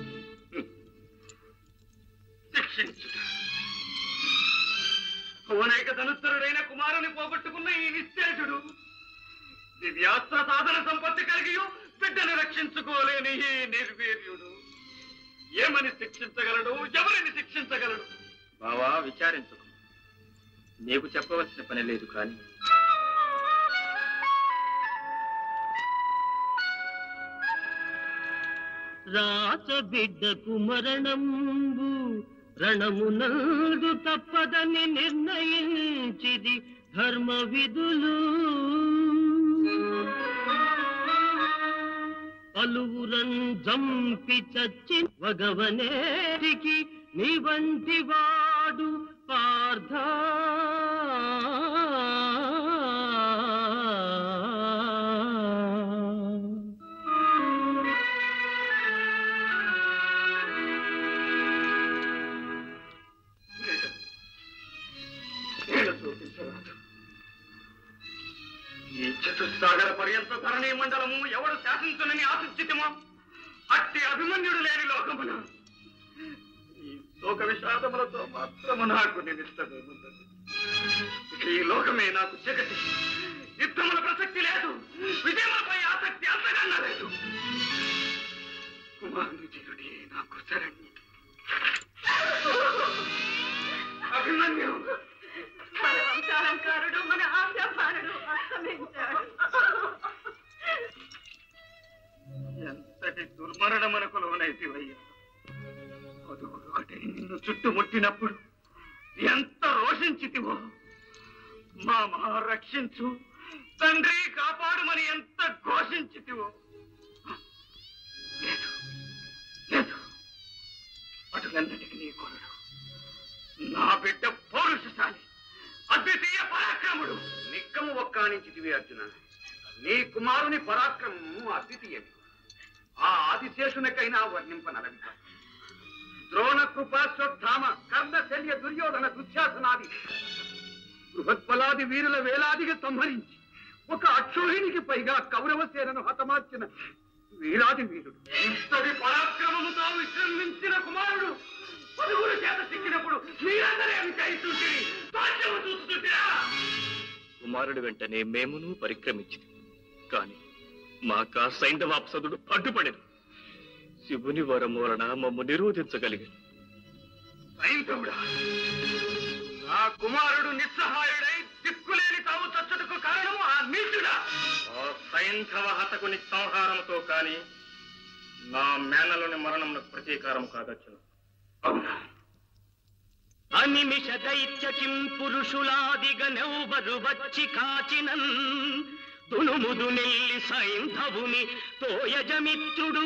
S2: శిక్షించు అనేక ధనుత్తరుడైన కుమారుని పోగొట్టుకున్న ఈ నిశ్చేషుడు దివ్యాస్త్ర సాధన సంపత్తి కలిగి బిడ్డను రక్షించుకోలేని ఈ నిర్వీర్యుడు ఏమని శిక్షించగలడు ఎవరిని శిక్షించగలడు బావా విచారించుకు నీకు చెప్పవలసిన పని లేదు కానీ
S11: రాచబిడ్డకు మరణంబు రణమునందు తప్పదని నిర్ణయించిది ధర్మ విధులు పలువురన్ జంపి చచ్చి వగవనేటికి నీ వంటి వాడు పార్థ
S2: నేను చూపించరాదు ఈ చతుస్సాగర పర్యంత ధరణీ మండలము ఎవడు శాసించునని ఆశించితమో అట్టి అభిమన్యుడు లేని లోకమున ఈ శోక విషాదములతో మాత్రము నాకు నిమిత్తమేముందని ఇక ఈ లోకమే నాకు జగతి యుద్ధముల ప్రసక్తి లేదు విజయములపై ఆసక్తి అంతకన్నా లేదు కుమారుని జీరుడే నాకు శరణ్యం అభిమన్యు
S10: మన వంశాలంకారుడు మన ఆశాభానుడు అస్తమించాడు
S2: ఎంతటి దుర్మరణమునకు లోనైతివయ్యా అదుగుడు ఒకటి నిన్ను చుట్టుముట్టినప్పుడు ఎంత రోషించితివో మా మహా రక్షించు తండ్రి కాపాడుమని ఎంత ఘోషించితివో లేదు లేదు అటులన్నిటికీ నీ కొరడు నా బిడ్డ పౌరుషశాలి అద్వితీయ పరాక్రముడు
S3: నిక్కము ఒక్కానించితివి అర్జున నీ కుమారుని పరాక్రమము అద్వితీయమి ఆ ఆదిశేషునికైనా వర్ణింపనలవి కాదు. ద్రోణ కృపాశ్వత్థామ కర్ణ శల్య దుర్యోధన దుశ్శాసనాది బృహత్బలాది వీరుల వేలాదిగా సంహరించి ఒక అక్షోహిణికి పైగా కౌరవ సేనను హతమార్చిన వీరాది వీరుడు
S2: ఇంతటి పరాక్రమముతో విశ్రమించిన కుమారుడు పలువురు చేత చిక్కినప్పుడు మీరందరూ ఏమి చేస్తుంటిరి సాధ్యము చూస్తుంటిరా
S1: కుమారుడి వెంటనే మేమును పరిక్రమించింది కాని మాకా సైంధవాప్సదుడు అడ్డుపడెను శివుని వరం వలన మమ్ము నిరోధించగలిగాను
S2: సైంధవుడా నా కుమారుడు నిస్సహాయుడై దిక్కులేని తాము చచ్చుటకు కారణము ఆ నీచుడా ఆ సైంధవ హతకుని సంహారముతో కాని నా మేనలోని మరణమునకు ప్రతీకారం కాదచ్చును అవునా
S11: అనిమిష దైత్య కిం పురుషులాదిగనెవ్వరు వచ్చి కాచినన్ దునుముదు నెల్లి సైంధవుని తోయజమిత్రుడు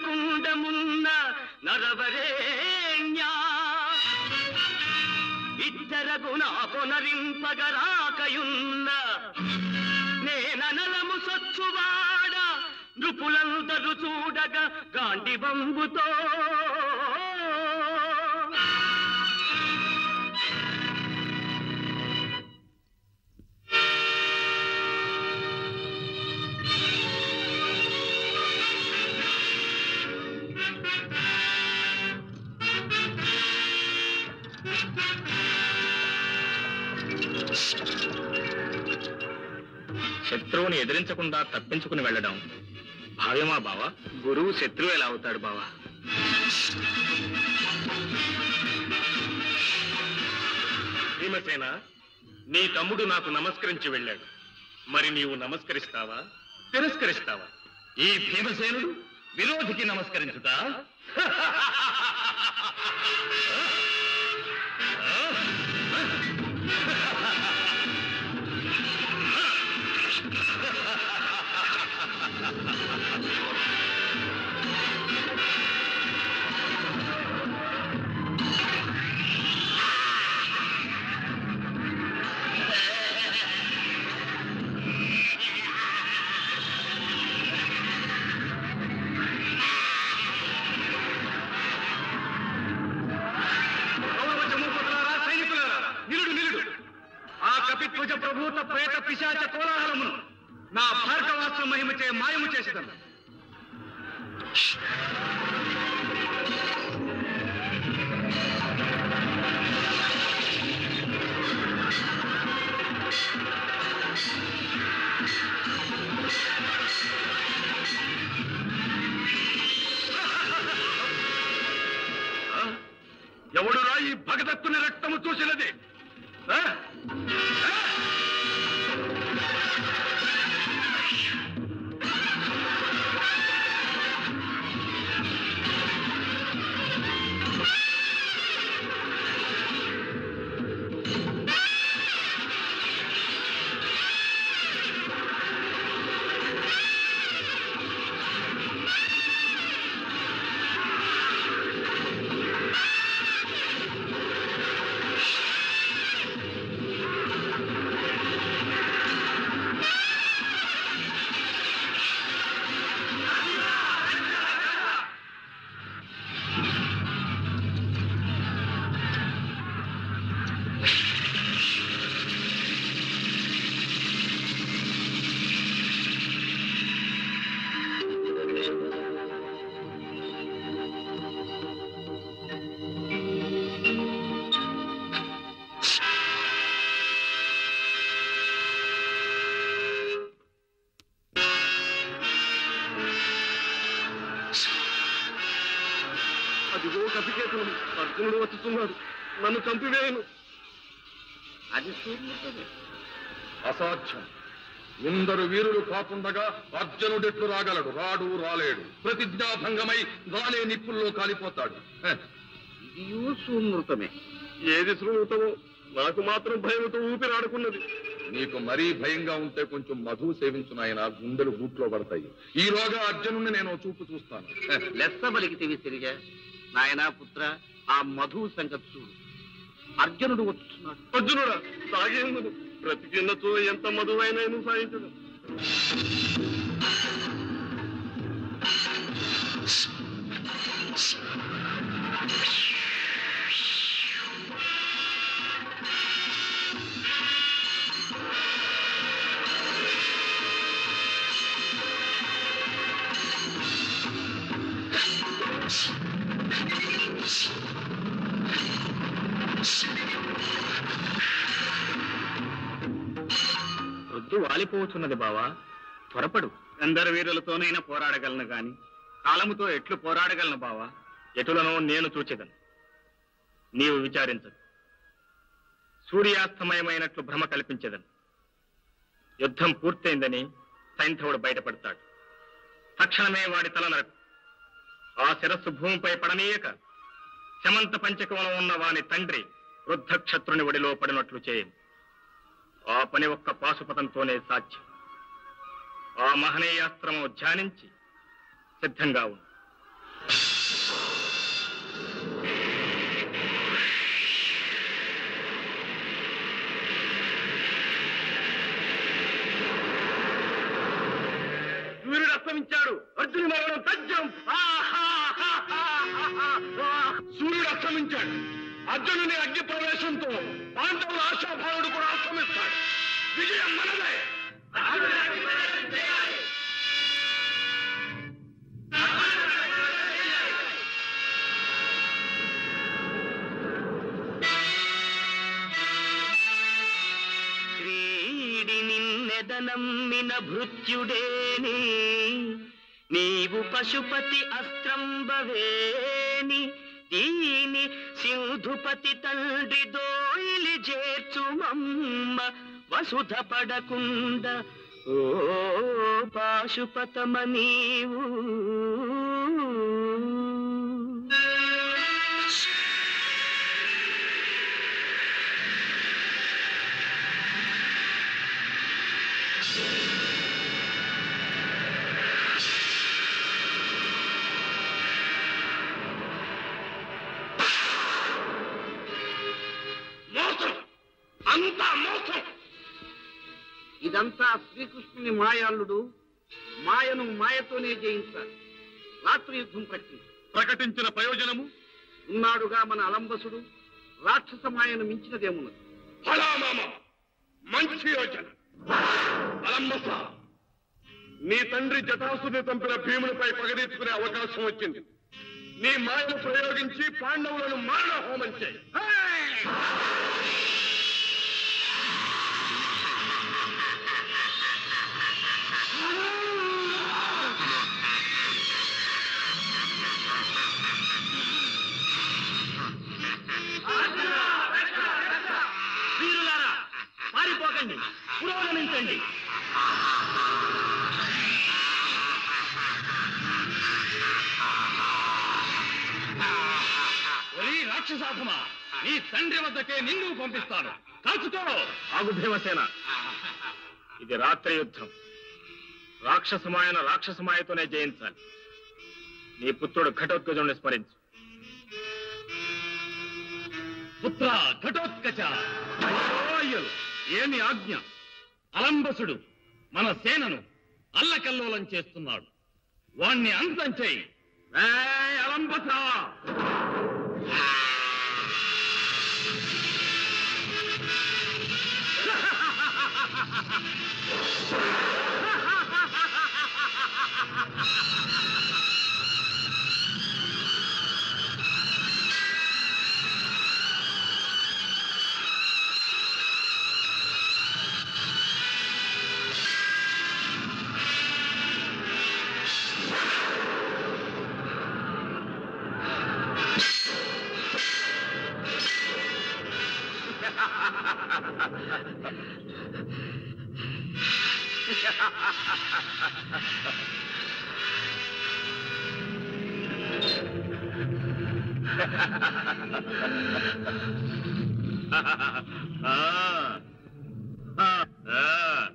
S11: గుంకకుండమున్న నరవరేణ్యా మెరగునా కొనరింపగరాకయున్న నేననలము సచ్చువాడ నృపులందరూ చూడగా గాండి బంబుతో
S2: శత్రువుని ఎదిరించకుండా తప్పించుకుని వెళ్ళడం భావ్యమా బావా గురువు శత్రువు ఎలా అవుతాడు బావా
S1: భీమసేన నీ తమ్ముడు నాకు నమస్కరించి వెళ్ళాడు మరి నీవు నమస్కరిస్తావా తిరస్కరిస్తావా
S2: ఈ భీమసేనుడు విరోధికి నమస్కరించుట
S9: జమూపతులారా, సైనికులారా, నిలుడు నిలుడు ఆ కపిధ్వజ ప్రభూత ప్రేత పిశాచ కోలాహలమును నా భార్గవాస్త్ర మహిమచే మాయము చేసేదను
S8: ఎవడురా ఈ భగదత్తుని రక్తము చూసినది ఆ? ఆ?
S1: అదిగో కపికేతులు అర్జునుడు వచ్చుతున్నాడు నన్ను చంపివేయను
S5: అది సూర్యుడు
S8: అసాధ్యం ఇందరు వీరులు కాకుండగా అర్జునుడెట్లు రాగలడు రాడు రాలేడు ప్రతిజ్ఞాభంగమై రాలే నిప్పుల్లో కాలిపోతాడు హ,
S5: ఇదియూ సూమృతమే
S1: ఏది శ్రూతమో నాకు మాత్రం భయంతో ఊపిరాడుకున్నది
S8: నీకు మరీ భయంగా ఉంటే కొంచెం మధు సేవించు నాయన గుండెలు గూట్లో పడతాయి ఈలోగా అర్జునుడిని నేను చూపు చూస్తాను హ,
S5: లెస్స బలికితివి తిరిగా నాయనా పుత్ర ఆ మధు సంగతి చూడు అర్జునుడు వచ్చుతున్నాడు
S1: అర్జునుడా సాగేందును బ్రతికిన్నచో ఎంత మధువైనా సాయించదు
S2: వృద్ధు వాలిపోతున్నది బావా త్వరపడు
S9: ఎందరు వీరులతోనైనా పోరాడగలను గాని కాలముతో ఎట్లు పోరాడగలను బావా
S2: ఎటులను నేను చూచెదను నీవు విచారించదు సూర్యాస్తమయమైనట్లు భ్రమ కల్పించదను యుద్ధం పూర్తయిందని సైంధవుడు బయటపడతాడు తక్షణమే వాడి తల నరకు ఆ శిరస్సు భూమిపై పడనీయక శమంత పంచకంలో ఉన్న వాని తండ్రి వృద్ధ క్షత్రుని ఒడిలో పడినట్లు చేయను ఆ పని ఒక్క పాశుపతంతోనే సాధ్యం ఆ మహనీయాస్త్రము ధ్యానించి సిద్ధంగా ఉంది
S1: అస్తమించాడు అర్జుని మరణం తథ్యం
S8: సూర్యుడు అస్తమించాడు అర్జునుని అగ్ని ప్రవేశంతో పాండవుల ఆశాభావుడు కూడా అస్తమిస్తాడు విజయం మనదే
S11: క్రీడి నిన్నెదనమ్మిన భృత్యుడేని నీవు పశుపతి అస్త్రంబవేని దీని సింధుపతి తండ్రి దోయిలి చేర్చుమమ్మ వసుధ పడకుండ ఓ పాశుపతమ నీవు
S8: మోసం అంతా మోసం
S3: ఇదంతా శ్రీకృష్ణుని మాయాలుడు మాయను మాయతోనే జయించాలి రాత్రి యుద్ధం ప్రకటించు
S8: ప్రకటించిన ప్రయోజనము
S3: ఉన్నాడుగా మన అలంబసుడు రాక్షస మాయను మించినదేమున్నది
S8: ఫలామామ మంచి యోచన అలంబస నీ తండ్రి జటాసుని చంపిన భీమునిపై పగదీర్చుకునే అవకాశం వచ్చింది నీ మాయను ప్రయోగించి పాండవులను మరణ హోమం చేయి
S11: వీరులారా పారిపోకండి పురోగమించండి
S1: ఒరి రాక్షసాధమా నీ తండ్రి వద్దకే నిన్ను పంపిస్తాను కాల్చుకో
S9: ఆగు భీమసేన ఇది రాత్రి యుద్ధం రాక్షసమాయన రాక్షసమాయతోనే జయించాలి నీ పుత్రుడు ఘటోత్కజుని స్మరించు
S1: పుత్ర ఘటోత్కచ అయ్యో ఏమి ఆజ్ఞ అలంబసుడు మన సేనను అల్లకల్లోలం చేస్తున్నాడు వాణ్ణి అంతం చేయి ఏయ్, అలంబస ఆ, ఆ, ఆ.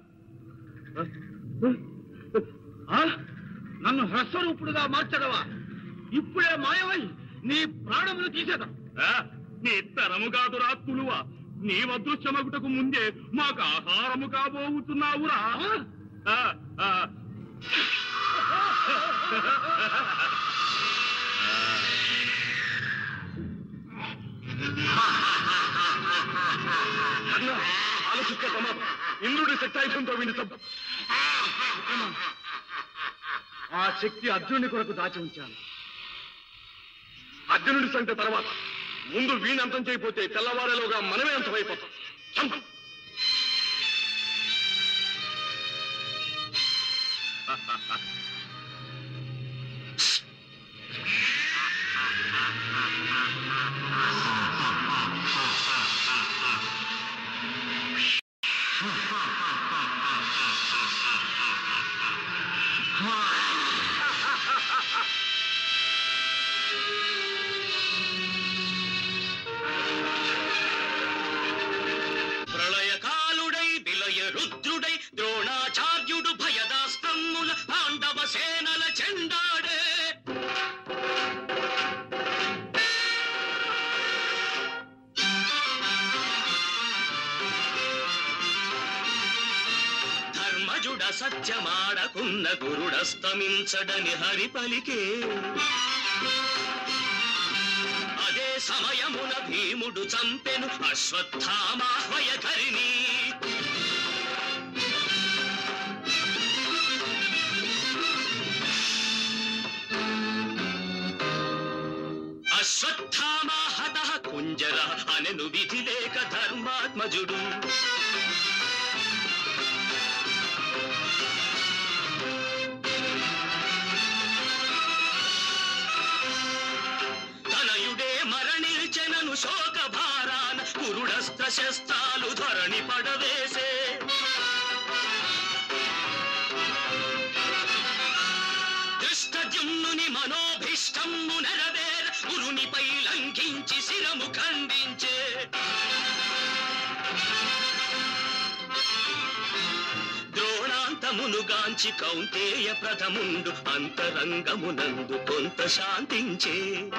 S1: ఆ? నన్ను హ్రస్వరూపుడుగా మార్చడవా ఇప్పుడే మాయమై నీ ప్రాణములు తీసేదా నీ తరము కాదురా తులువా నీ అదృశ్యమగుటకు ముందే మాకు ఆహారము కాబోతున్నావురా ఆ, ఆ.
S8: అన్న, ఆలోచిస్తే ప్రమాదం ఇంద్రుడి శక్తాయుధంతో వీడిని చంపు
S1: ఆ శక్తి అర్జునుడి కొరకు దాచి ఉంచాను
S8: అర్జునుడి సంఖ్య తర్వాత ముందు వీణి అంతం చేయకపోతే తెల్లవారేలోగా మనమే అంతమైపోతాం చంపు
S11: ప్రళయకాలుడై విలయ రుద్రుడై ద్రోణాచార్యుడు భయదాస్త్రముల పాండవ సేనల చెండాడే వీరుడ సత్యమాడకున్న గురుడస్తమించడని హరి పలికే అదే సమయమున భీముడు చంపెను అశ్వత్థామాహ్వయ ధరిని అశ్వత్థామాహత కుంజర అనెను విధి లేక ధర్మాత్మజుడు తనయుడే మరణించెనను శోక భారాన కురుడస్త్ర శస్త్రాలు ధరణి పడవేసే దృష్టజుమ్నుని మనోభిష్టము నెరవేర గురునిపై లంఘించి శిరము ఖండించే ద్రోణాంతమునుగాంచి కౌంతేయ ప్రథముండు అంతరంగమునందు కొంత శాంతించే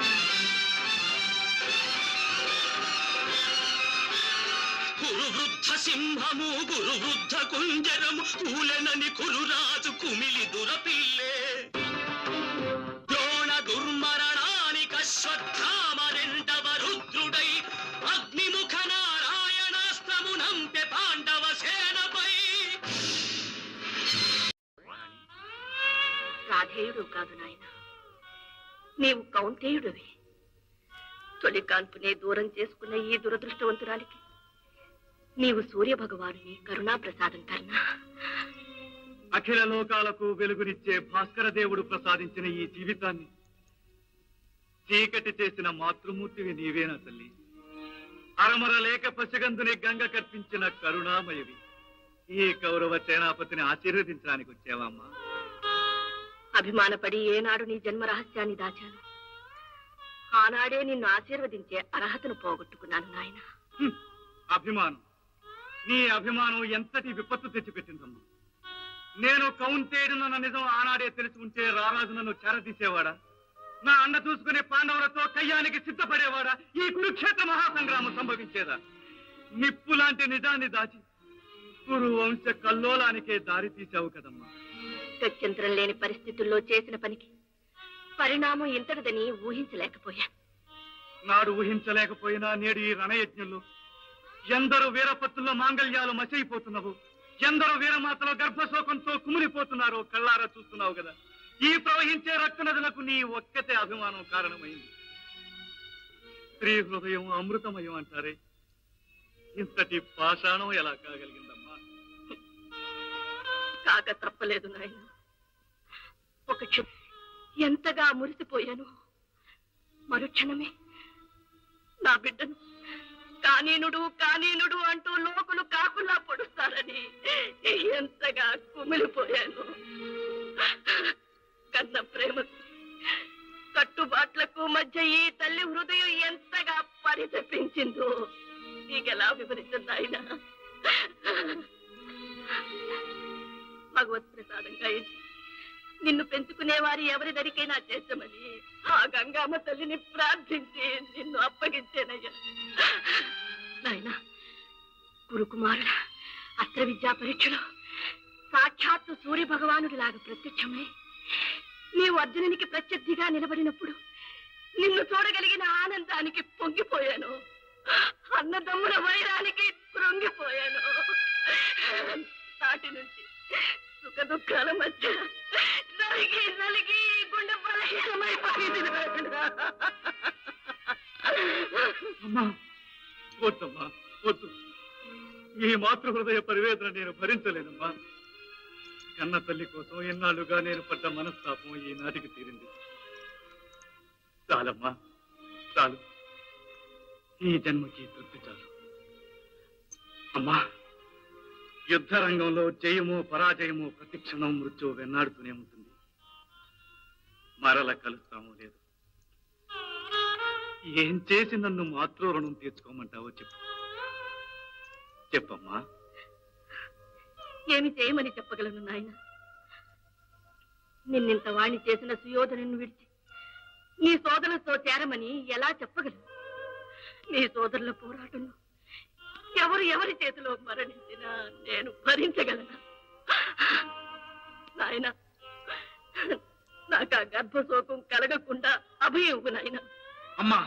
S11: కురు వృద్ధ సింహము గురు వృద్ధ కుంజరము కూలెనని కురురాజు కుమిలి దురపిల్లే ద్రోణ దుర్మరణానిక శ్వత్థామరెండవ రుద్రుడై అగ్నిముఖ నారాయణాస్త్రమునంపె పాండవ సేనపై
S10: రాధేయుడు కాదు నాయన నీవు కౌంటేయుడివి తొలి కాన్పునే దూరం చేసుకున్న ఈ దురదృష్టవంతురాలికి నీవు సూర్య భగవానుని కరుణా ప్రసాదం కర్ణా
S9: అఖిల లోకాలకు వెలుగునిచ్చే భాస్కర దేవుడు ప్రసాదించిన ఈ జీవితాన్ని చీకటి చేసిన మాతృమూర్తివి నీవేనా తల్లి అరమర లేక పసిగందుని గంగ కర్పించిన కరుణామయవి ఈ కౌరవ సేనాపతిని ఆశీర్వదించడానికి వచ్చావమ్మా
S10: అభిమానపడి ఏనాడు నీ జన్మ రహస్యాన్ని దాచాను ఆనాడే నిన్ను ఆశీర్వదించే అర్హతను పోగొట్టుకున్నాను నాయన
S9: హ్మ్. అభిమానం నీ అభిమానం ఎంతటి విపత్తు తెచ్చిపెట్టిందమ్మా నేను కౌంటేడునన్న నిజం ఆనాడే తెలిసి ఉంటే రారాజు నన్ను చేరదీసేవాడా నా అండ చూసుకునే పాండవులతో కయ్యానికి సిద్ధపడేవాడా ఈ కురుక్షేత్ర మహాసంగ్రామం సంభవించేదా నిప్పు లాంటి నిజాన్ని దాచి కురు వంశ కల్లోలానికే దారి తీశావు కదమ్మా
S10: గత్యంతరం లేని పరిస్థితుల్లో చేసిన పనికి పరిణామం ఇంతటిదని ఊహించలేకపోయాను
S9: నాడు ఊహించలేకపోయినా నేడు ఈ రణయజ్ఞంలో ఎందరో వీరపత్తుల్లో మాంగళ్యాలు మసైపోతున్నవు ఎందరో వీరమాతలో గర్భశోకంతో కుమిలిపోతున్నారో కళ్ళారా చూస్తున్నావు కదా ఈ ప్రవహించే రక్త నదులకు నీ ఒక్కతే అభిమానం కారణమైంది స్త్రీ హృదయం అమృతమయం అంటారే ఇంతటి పాషాణం ఎలా కాగలిగిందమ్మా
S10: కాక తప్పలేదు నాయన ఒక క్షణం ఎంతగా మురిసిపోయాను మరుక్షణమే నా బిడ్డను కానీనుడు కానీనుడు అంటూ లోకులు కాకులా పొడుస్తారని ఎంతగా కుమిలిపోయాను కన్న ప్రేమకు కట్టుబాట్లకు మధ్య ఈ తల్లి హృదయం ఎంతగా పరితపించిందో నీకెలా వివరించిందాయినా భగవత్ ప్రసాదంగా ఇది నిన్ను పెంచుకునే వారి ఎవరి దరికైనా చేస్తామని ఆ గంగామ్మ తల్లిని ప్రార్థించి నిన్ను అప్పగించేనయ్యా నాయనా గురుకుమారుల అస్త్ర విద్యా పరీక్షలో సాక్షాత్తు సూర్య భగవానుడిలాగా ప్రత్యక్షమై నీవు అర్జునునికి ప్రత్యర్థిగా నిలబడినప్పుడు నిన్ను చూడగలిగిన ఆనందానికి పొంగిపోయాను అన్నదమ్ముల వైరానికి కృంగిపోయాను నాటి నుంచి సుఖ దుఃఖాల మధ్య నలిగి నలిగి గుండె బలహీనమైపోయింది నాయనా.
S9: అమ్మా వద్దమ్మా వద్దు ఈ మాతృ హృదయ పరివేదన నేను భరించలేనమ్మా కన్న తల్లి కోసం ఎన్నాళ్ళుగా నేను పడ్డ మనస్తాపం ఈనాటికి తీరింది చాలమ్మా చాలు ఈ జన్మకి తృప్తి చాలు అమ్మా యుద్ధ రంగంలో జయమో పరాజయమో ప్రతిక్షణం మృత్యువు వెన్నాడుతూనే ఉంటుంది మరల కలుస్తామో లేదు ఏం చేసి నన్ను మాతృ రుణం తీర్చుకోమంటావో చెప్పు చెప్పమ్మా
S10: ఏమి చేయమని చెప్పగలను నాయన నిన్నింత వాణి చేసిన సుయోధను విడిచి నీ సోదరులతో చేరమని ఎలా చెప్పగలను నీ సోదరుల పోరాటంలో ఎవరు ఎవరి చేతిలో మరణించినా నేను భరించగలను నాయన నాకు ఆ గర్భశోకం కలగకుండా అభయం ఇవ్వు నాయన
S9: అమ్మా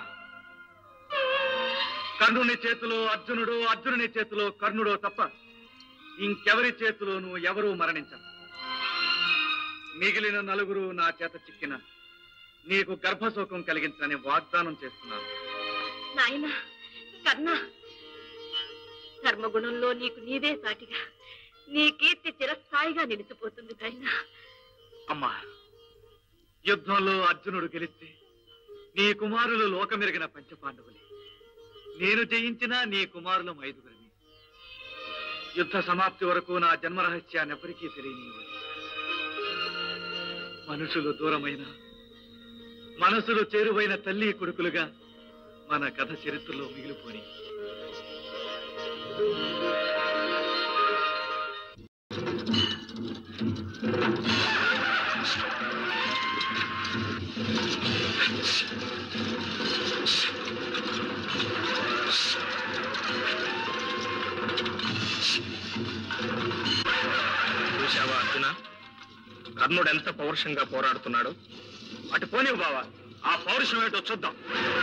S9: కర్ణుని చేతిలో అర్జునుడు అర్జునుని చేతిలో కర్ణుడో తప్ప ఇంకెవరి చేతిలోనూ ఎవరూ మరణించరు మిగిలిన నలుగురు నా చేత చిక్కిన నీకు గర్భశోకం కలిగించని వాగ్దానం చేస్తున్నాను
S10: నాయన కన్నా ధర్మగుణంలో నీకు నీదే సాటిగా నీ కీర్తి చిరస్థాయిగా నిలిచిపోతుంది నాయన
S9: అమ్మా యుద్ధంలో అర్జునుడు గెలిస్తే నీ కుమారులు లోకమెరిగిన పంచపాండవులే నేను జయించిన నీ కుమారులం ఐదుగురిని యుద్ధ సమాప్తి వరకు నా జన్మ రహస్యాన్ని ఎవరికీ తెలియనివ్వదు మనుషులు దూరమైన మనసులు చేరువైన తల్లి కొడుకులుగా మన కథ చరిత్రలో మిగిలిపోని
S3: చూశావా అర్జున కర్ణుడు ఎంత పౌరుషంగా పోరాడుతున్నాడు అటు పోనివ్వు బావా ఆ పౌరుషం ఏంటో చూద్దాం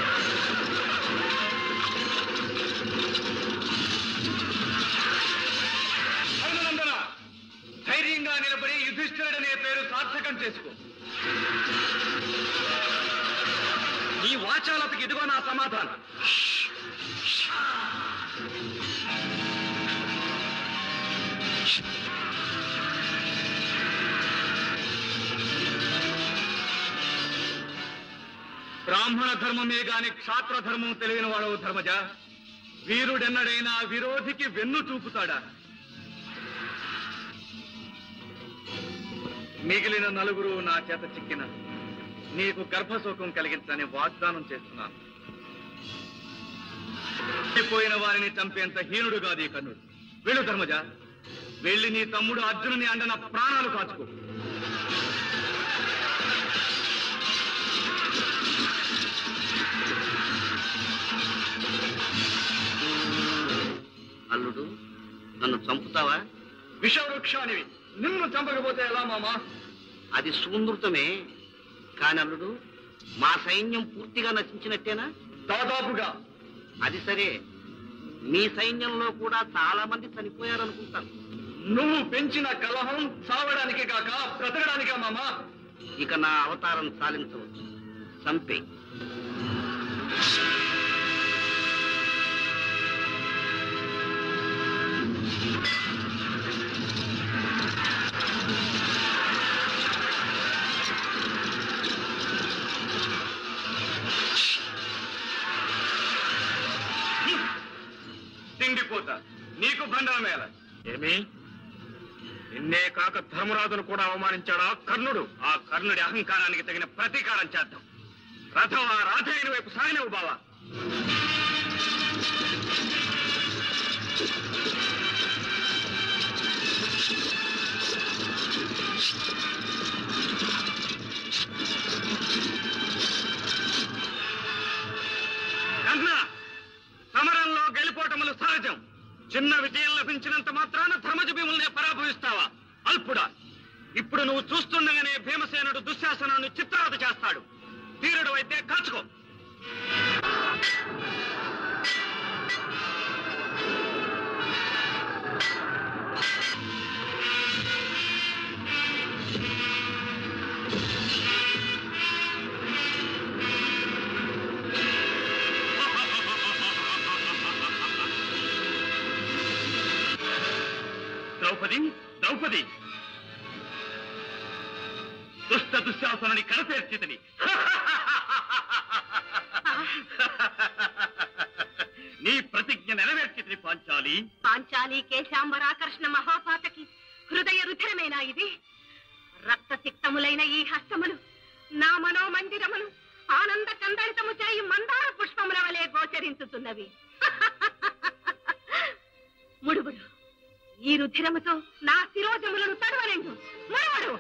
S9: అభినందన ధైర్యంగా నిలబడి యుధిష్ఠిరుడనే పేరు సార్థకం చేసుకో
S3: నీ వాచాలతకి ఇదిగో నా సమాధానం
S9: బ్రాహ్మణ ధర్మమే గాని క్షాత్ర ధర్మం తెలియని వాడవు ధర్మజ వీరుడెన్నడైనా విరోధికి వెన్ను చూపుతాడా మిగిలిన నలుగురు నా చేత చిక్కిన నీకు గర్భశోకం కలిగించని వాగ్దానం చేస్తున్నాను చనిపోయిన వారిని చంపేంత హీనుడు కాదు ఈ కన్నుడు వెళ్ళు ధర్మజ వెళ్ళి నీ తమ్ముడు అర్జునుని అండన ప్రాణాలు కాచుకో
S1: అల్లుడు నన్ను చంపుతావా
S9: విషవృక్షానివి నిన్ను చంపకపోతే ఎలా మామా
S1: అది సుందృతమే కాని అల్లుడు మా సైన్యం పూర్తిగా నశించినట్టేనా
S9: దాదాపుగా
S1: అది సరే మీ సైన్యంలో కూడా చాలా మంది చనిపోయారనుకుంటాను
S9: నువ్వు పెంచిన కలహం చావడానికే కాక బ్రతకడానికే మామా
S1: ఇక నా అవతారం సాలించవచ్చు చంపే
S9: తిండిపోతా నీకు బండనమేల
S3: ఏమి నిన్నే కాక ధర్మరాజును కూడా అవమానించాడా కర్ణుడు
S9: ఆ కర్ణుడి అహంకారానికి తగిన ప్రతీకారం చేద్దాం రథం ఆ రాధైన వైపు సాగినవు బావా కర్ణ సమరంలో గెలిపోవటములు సహజం చిన్న విజయం లభించినంత మాత్రాన ధర్మజ భీముల్నే పరాభవిస్తావా అల్పుడా ఇప్పుడు నువ్వు చూస్తుండగానే భీమసేనుడు దుశ్శాసనాన్ని చిత్రవత చేస్తాడు తీరుడు అయితే కాచుకో ద్రౌపది ద్రౌపది దుష్ట దుశ్శాసనని కడతేర్చితిని నీ ప్రతిజ్ఞ నెరవేర్చితిని పాంచాలి
S10: పాంచాలి కేశాంబరాకర్షణ మహాపాతకి హృదయ రుధిరమేనా ఇది రక్త సిక్తములైన ఈ హస్తములు నా మనోమందిరములు ఆనంద కందళితము చేయి మందార పుష్పముల వలె గోచరించుతున్నవి ముడుగుడు ఈ రుధిరముతో నా శిరోజములను తడవరెండు ముడుగుడు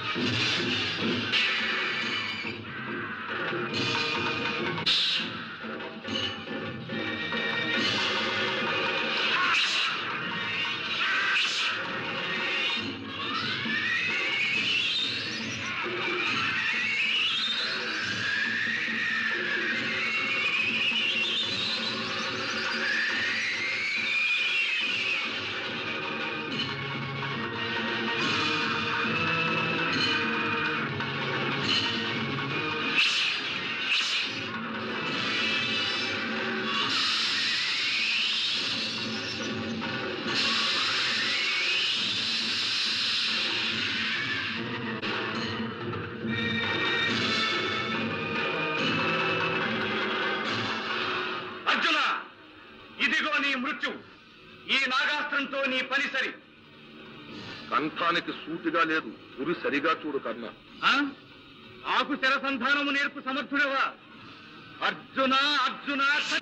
S2: అర్జున ఇదిగో నీ మృత్యు ఈ నాగాస్త్రంతో నీ పని సరి
S7: కంఠానికి సూటిగా లేదు గురి సరిగా చూడు కర్ణ
S9: ఆ? నాకు శరసంధానము నేర్పు సమర్థుడవా అర్జున అర్జున స-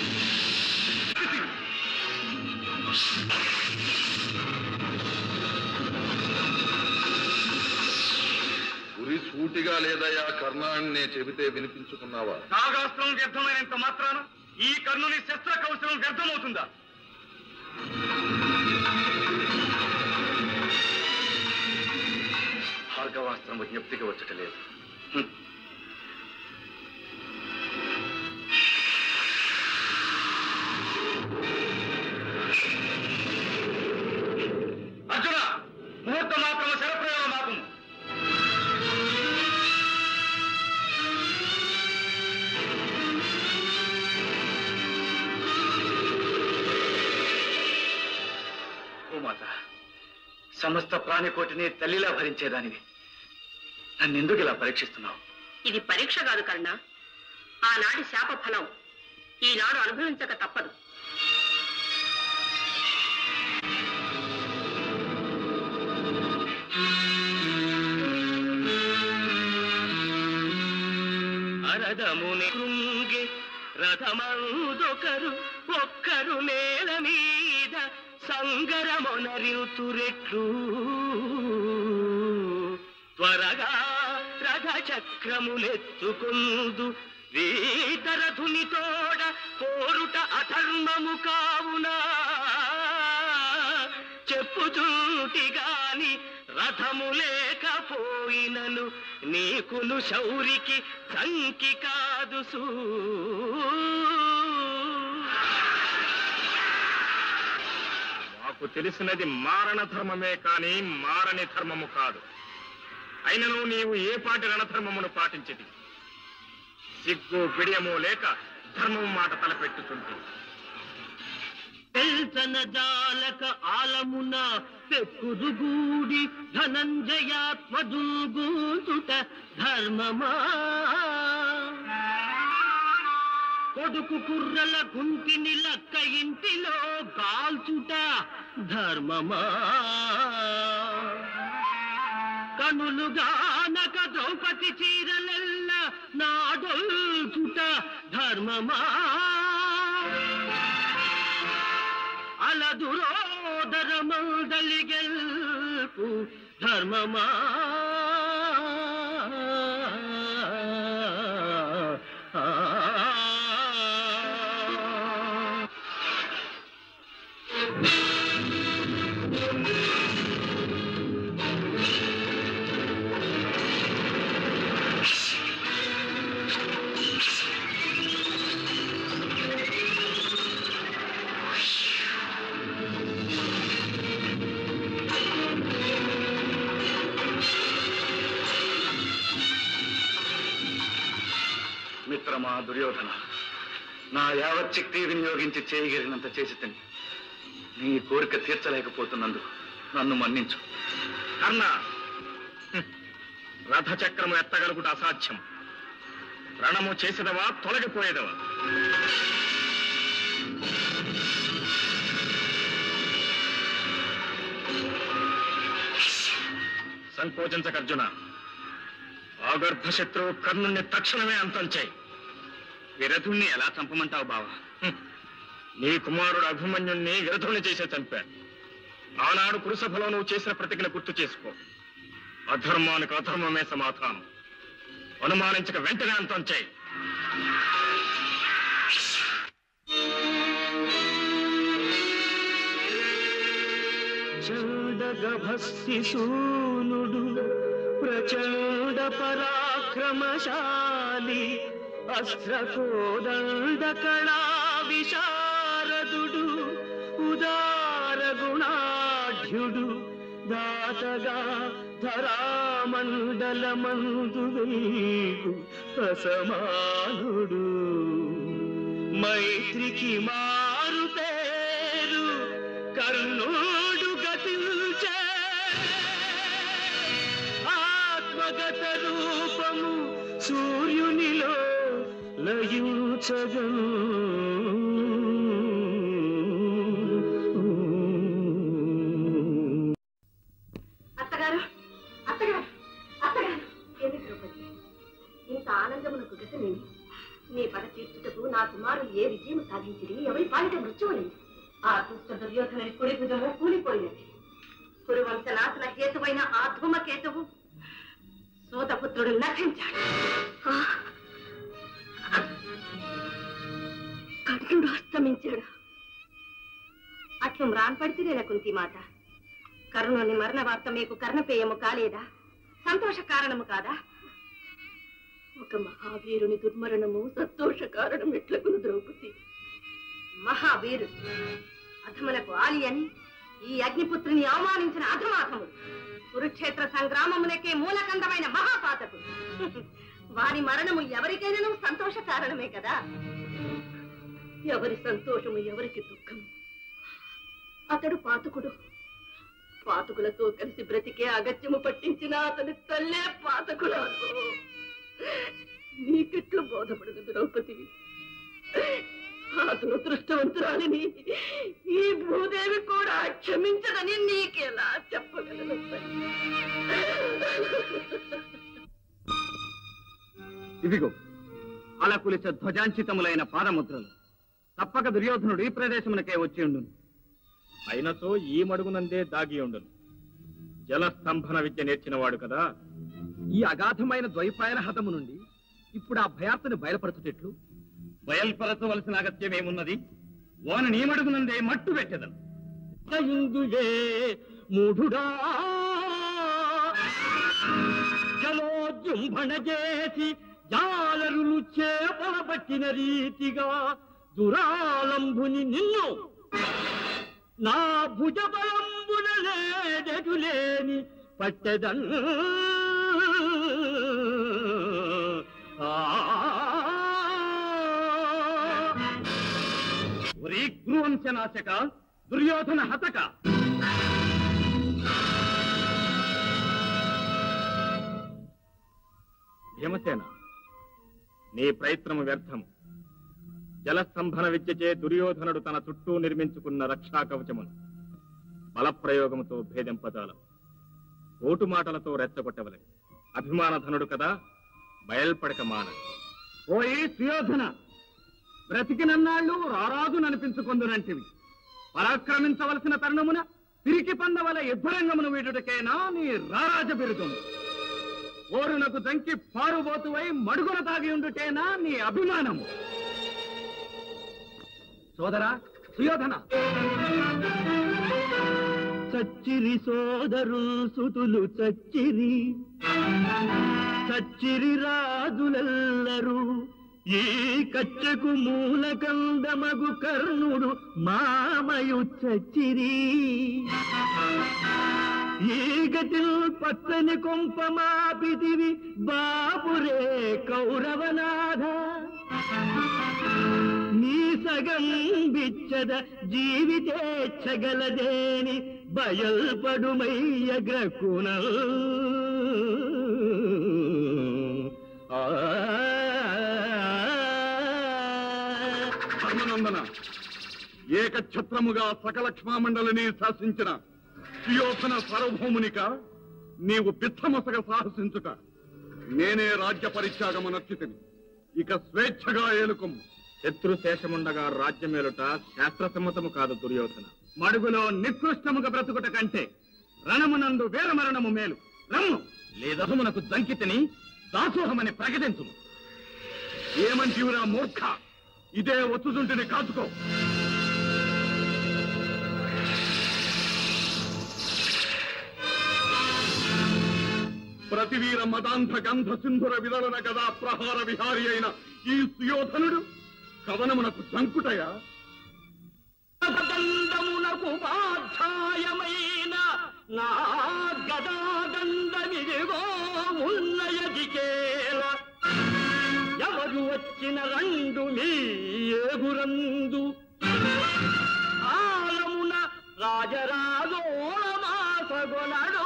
S7: గురి సూటిగా లేదయ్యా కర్ణ అని నే చెబితే వినిపించుకున్నావా
S2: నాగాస్త్రం వ్యర్థమైనంత మాత్రాన ఈ కర్ణుని శస్త్ర కౌశలం వ్యర్థమవుతుందా భార్గవాస్త్రం జ్ఞప్తికి వచ్చటలేదు హ్మ్. అర్జున ముహూర్త మాత్రము శరప్రయోగం మాపము ఓ మాత సమస్త ప్రాణికోటిని తల్లిలా భరించేదానివి నన్నెందుకు ఇలా పరీక్షిస్తున్నావు
S10: ఇది పరీక్ష కాదు కర్ణ ఆనాటి శాప ఫలం ఈనాడు అనుభవించక తప్పదు
S11: అరదముని కృంగి రథమందొకరు ఒక్కరు నేల మీద సంగరమొనరితురెట్లు త్వరగా రథ చక్రములెత్తుకుందు వీతరథుని తోడ పోరుట అధర్మము కావునా చెప్పుచూటి గాని రథము లేకపోయినను నీకును శౌరికి సంకి కాదు సూ
S9: మాకు తెలిసినది మారణ ధర్మమే కాని మారని ధర్మము కాదు అయినను నీవు ఏ పాటి రణధర్మమును పాటించిది సిగ్గు బిడియము లేక ధర్మము మాట తలపెట్టుచుంటి
S11: పెల్చన జాలక ఆలమున పెక్కుదుగూడి ధనంజయాత్మజుగూసుట ధర్మమా కొడుకు కుర్రల గుంటిని లక్క ఇంటిలో కాల్చుట ధర్మమా కనులుగానక ద్రౌపది చీరలెల్ల నాడొల్చుట ధర్మమా అలదురోదరమందలిగెల్పు ధర్మమా
S2: మిత్రమా దుర్యోధన నా యావచ్చక్తి వినియోగించి చేయగలిగినంత చేసి తిని నీ కోరిక తీర్చలేకపోతున్నందుకు నన్ను మన్నించు
S9: కర్ణ హ్మ్. రథ చక్రము ఎత్తగలుగుట అసాధ్యం రణము చేసేదవా తొలగిపోయేదవా సంకోచించక అర్జున ఆగర్భ శత్రువు కర్ణుణ్ణి తక్షణమే అంతం చేయి విరథుణ్ణి ఎలా చంపమంటావు బావా హ్మ్. నీ కుమారుడు అభిమన్యుణ్ణి విరథుణ్ణి చేసే చంపాడు ఆనాడు పురుషఫలం నువ్వు చేసిన ప్రతిజ్ఞ గుర్తు చేసుకో
S1: అధర్మానికి అధర్మమే సమాధానం అనుమానించక వెంటనే అంతం చేయి
S11: చండగభస్సి సూనుడు ప్రచండ పరాక్రమశాలి అస్త్రకోదండ కళా విశారదుడు ఉదార గుణాఢ్యుడు దాతగా ధరామండలమందు వెలుగు అసమానుడు మైత్రికి మారు పేరు కర్ణుడు గతించే ఆత్మగత రూపము సూర్యునిలో లయించగను
S10: అత్తగారు అత్తగారు అత్తగారు ఏమి ద్రౌపది ఇంత ఆనందమునకు గతలేని నీ పద తీర్చుటకు నా కుమారులు ఏ విజయం సాధించిరి ఎవరి పాలిట మృత్యువులేదు ఆ దుష్ట దుర్యోధన కుడి భుజము కూలిపోయినది కురువంశ నాశన హేతువైన ఆ ధూమకేతువు సూతపుత్రుడు నశించాడు ఆ! కర్ణుడు అస్తమించాడు అట్లు మ్రాన్పడితే కుంతి మాత కరుణుని మరణ వార్త మీకు కర్ణపేయము కాలేదా సంతోష కారణము కాదా ఒక మహావీరుని దుర్మరణము సంతోష కారణం ఎట్లకును ద్రౌపది మహావీరు అధములకు ఆలి అని ఈ అగ్నిపుత్రిని అవమానించిన అధమాధముడు కురుక్షేత్ర సంగ్రామమునకే మూలకందమైన మహాపాతకుడు వారి మరణము ఎవరికైనా సంతోష కారణమే కదా ఎవరి సంతోషము ఎవరికి దుఃఖము అతడు పాతకుడు పాతకులతో కలిసి బ్రతికే అగత్యము పట్టించిన అతని తల్లే పాతకురాలు నీకెట్లు బోధపడదు ద్రౌపది ఆ దురదృష్టవంతురాలిని ఈ భూదేవి కూడా క్షమించదని నీకెలా చెప్పగలను
S9: ఇదిగో అలకులిస ధ్వజాంచితములైన పాదముద్రలు తప్పక దుర్యోధనుడు ఈ ప్రదేశమునకే వచ్చి ఉండును
S1: అయినతో ఈ మడుగునందే దాగి ఉండును జలస్తంభన విద్య నేర్చినవాడు కదా
S5: ఈ అగాధమైన ద్వైపాయన హతము నుండి ఇప్పుడు ఆ భయార్తను బయలుపరచుటెట్లు
S9: బయల్పరచవలసిన అగత్యమేమున్నది వాని నీమడుగునందే మట్టు పెట్టెదను
S11: ఇందులే మూఢుడా జలోజృంభణ చేసి జాలరులు చేపల పట్టిన రీతిగా దురాలంబుని నిన్ను నా భుజ బలంబున లేడెటులేని పట్టెదన్ ఆ
S9: ఒరే గృహంశనాశక దుర్యోధన హతక
S1: భీమసేన నీ ప్రయత్నము వ్యర్థము జలస్తంభన విద్యచే దుర్యోధనుడు తన చుట్టూ నిర్మించుకున్న రక్షా కవచమును బలప్రయోగముతో భేదింపజాలం ఓటు మాటలతో రెచ్చగొట్టవలెను అభిమానధనుడు కదా బయల్పడక మాన
S9: ఓయి సుయోధన బ్రతికినన్నాళ్ళు రారాజు ననిపించుకొందునంటివి పరాక్రమించవలసిన తరుణమున తిరిగి పొందవల యుద్ధరంగమును వీడుటకేనా నీ రారాజ బిరుదం ఓరునకు దంకి పారుబోతువై మడుగున తాగి ఉండుటేనా నీ అభిమానము
S5: సోదరా సుయోధన
S11: చచ్చిరి సోదరు సుతులు చచ్చిరి చచ్చిరి రాజులెల్లరు ఈ కచ్చకు మూలకందమగు కర్ణుడు మామయు చచ్చిరి ఈ గతి పచ్చని కొంపమాపితివి బాపురే కౌరవనాథ నీ సగం బిచ్చద జీవితేచ్చగలదేని బయల్పడుమయ్య గ్రకున
S8: ధర్మనందన ఏకఛత్రముగా సకల క్షమామండలిని శాసించిన సుయోధన సార్వభౌమునిక నీవు బిత్తమసగ సాహసించుట నేనే రాజ్య పరిత్యాగము నచ్చితిని ఇక స్వేచ్ఛగా ఏలుకొమ్ము
S1: శత్రు శేషముండగా రాజ్యమేలుట శాస్త్రసమ్మతము కాదు దుర్యోధన
S9: మడుగులో నికృష్టముగా బ్రతుకుట కంటే రణమునందు వీరమరణము మేలు రమ్ము లేదహమునకు జంకితిని దాసోహమని ప్రకటించుము ఏమంటివురా మూర్ఖ ఇదే ఒత్తుదుంటిని కాచుకో ప్రతివీర మదాంధ గంధ సింధుర విదలన గదా ప్రహార విహారి అయిన ఈ సుయోధనుడు కవనమునకు జంకుటయా
S11: దండమునకు పాధ్యాయమైన నా గదాదండమిదిగో ఉన్నయదికేల ఎవరు వచ్చిన రెండు మీ ఏగురందు ఆలమున రాజరాజోళమాసగొనడు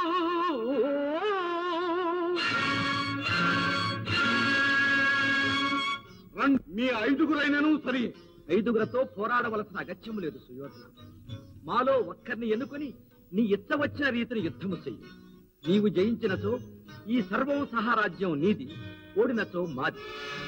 S9: రండి మీ ఐదుగురైనను సరి
S3: ఐదుగురతో పోరాడవలసిన అగత్యము లేదు సుయోధన మాలో ఒక్కరిని ఎన్నుకొని నీ ఇచ్చ వచ్చిన రీతిని యుద్ధము చెయ్యి నీవు జయించినచో ఈ సర్వం సహారాజ్యం నీది ఓడినచో మాది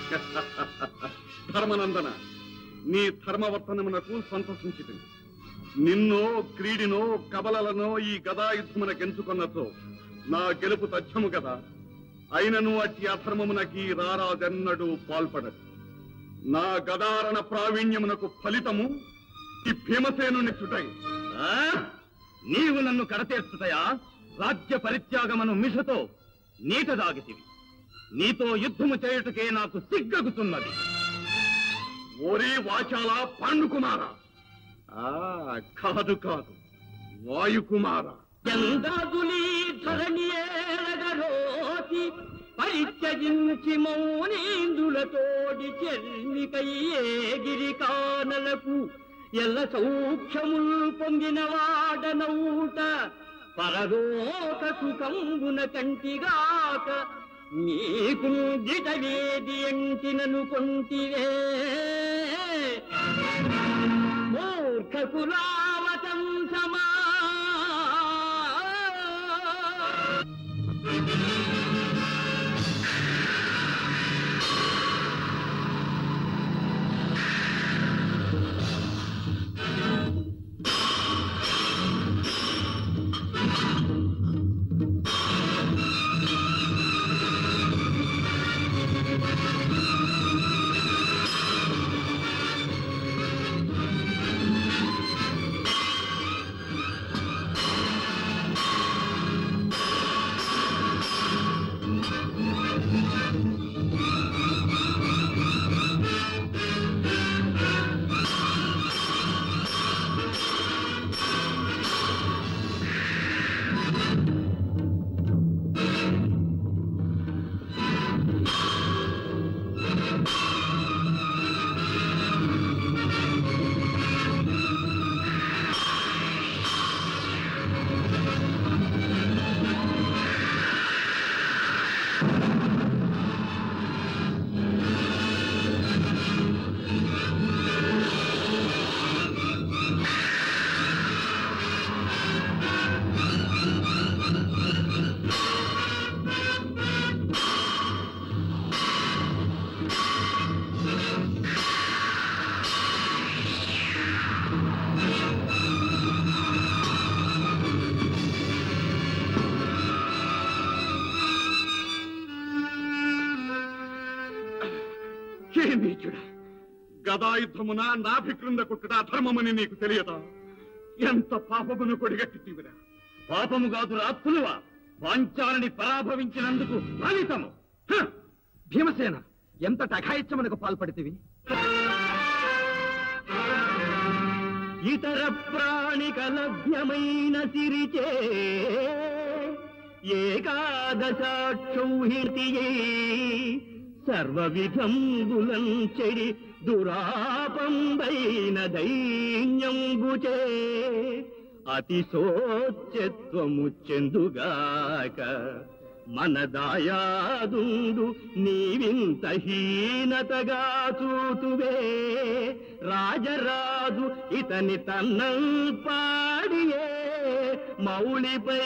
S9: ధర్మనందన నీ ధర్మవర్తనమునకు సంతసించితి నిన్నో క్రీడినో కబలలనో ఈ గదాయుద్ధమునకెంచుకున్నచో నా గెలుపు తథ్యము కదా అయినను అట్టి అధర్మమునకి రారాజన్నడు పాల్పడదు నా గదారణ ప్రావీణ్యమునకు ఫలితము ఈ భీమసేనుని చుటై నీవు నన్ను కడతీర్చుటయా రాజ్య పరిత్యాగమను మిషతో నీట దాగితివి నీతో యుద్ధము చేయుటకే నాకు సిగ్గగుతున్నది ఓరే వాచాల పండుకుమారా ఆ కాదు కాదు వాయుకుమారా
S11: ఎందాదులీ ధరణి ఏలగరోసి పరిత్యజించి మౌనేందులతోడి చెల్మికయ్యే గిరికానలకు ఎల్ల సౌఖ్యములు పొందిన వాడనౌట పరలోక సుఖంబున కంటిగాక నీకు గిటవేది ఎంటినను కొంటివే మూర్ఖ కులావతం సమా
S9: ఏ నీచుడా గదాయుద్ధమున నాభి క్రింద కుట్టుట అధర్మమని నీకు తెలియదా ఎంత పాపమును కొడిగట్టితివిరా పాపము కాదు రాత్రులువా పాంచాలని పరాభవించినందుకు ఫలితము హ!
S3: భీమసేన ఎంత టఘాయిత్యమునకు పాల్పడితివి
S11: ఇతర ప్రాణిక లభ్యమైన సిరిచే ఏకాదశాక్షౌహితి సర్వవిధంబులం చెడి దురాపంబైన దైన్యంబుచే అతి సోచ్యత్వము చెందుగాక మన దాయాదుండు నీవింత హీనతగా చూతువే రాజరాజు ఇతని తన్నల్ పాడియే మౌళిపై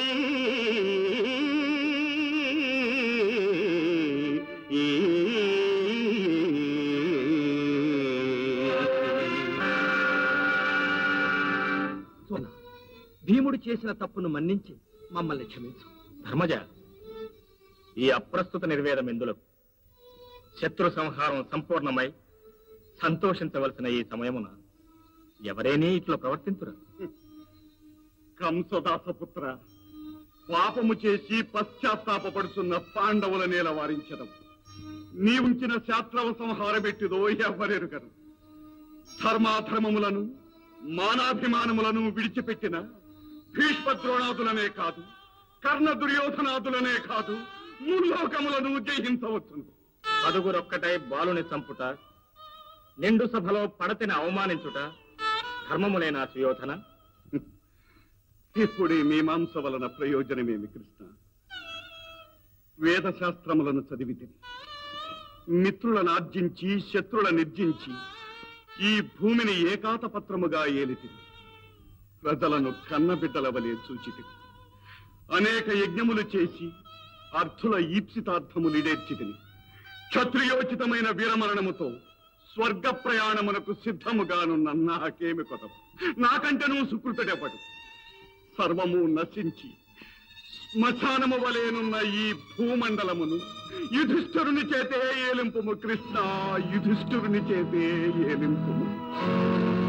S3: సోనా భీముడు చేసిన తప్పును మన్నించి మమ్మల్ని క్షమించు
S9: ధర్మజ ఈ అప్రస్తుత నిర్వేదం ఎందులకు శత్రు సంహారం సంపూర్ణమై సంతోషించవలసిన ఈ సమయమున ఎవరేనీ ఇట్లా ప్రవర్తింతురా
S8: కంసదాసపుత్ర పాపము చేసి పశ్చాత్తాపడుతున్న పాండవుల నేల వారించడం నీవుంచిన శాస్త్రవ సంహారబెట్టిదో ఎవరెరుగరు ధర్మాధర్మములను మానాభిమానములను విడిచిపెట్టిన భీష్మద్రోణాదులనే కాదు కర్ణ దుర్యోధనాదులనే కాదు ముల్లోకములను జయించవచ్చును
S9: పదుగురొక్కటై బాలుని చంపుట నిండు సభలో పడతిని అవమానించుట ధర్మములేనా సుయోధన
S8: ఇప్పుడు ఈ మీమాంస వలన ప్రయోజనమేమి కృష్ణ వేదశాస్త్రములను చదివితిని మిత్రులను ఆర్జించి శత్రుల నిర్జించి ఈ భూమిని ఏకాతపత్రముగా ఏలితిని ప్రజలను కన్నబిడ్డల వలె చూచితిని అనేక యజ్ఞములు చేసి అర్థుల ఈప్సితార్థములిడేర్చితిని క్షత్రియోచితమైన వీరమరణముతో స్వర్గ ప్రయాణమునకు సిద్ధముగానున్న నాకేమి కొదవు నాకంటే నువ్వు సుకృతుడెపడు సర్వము నశించి శ్మశానము వలెనున్న ఈ భూమండలమును యుధిష్ఠురుని చేతే ఏలింపుము కృష్ణ యుధిష్ఠురుని చేతే ఏలింపుము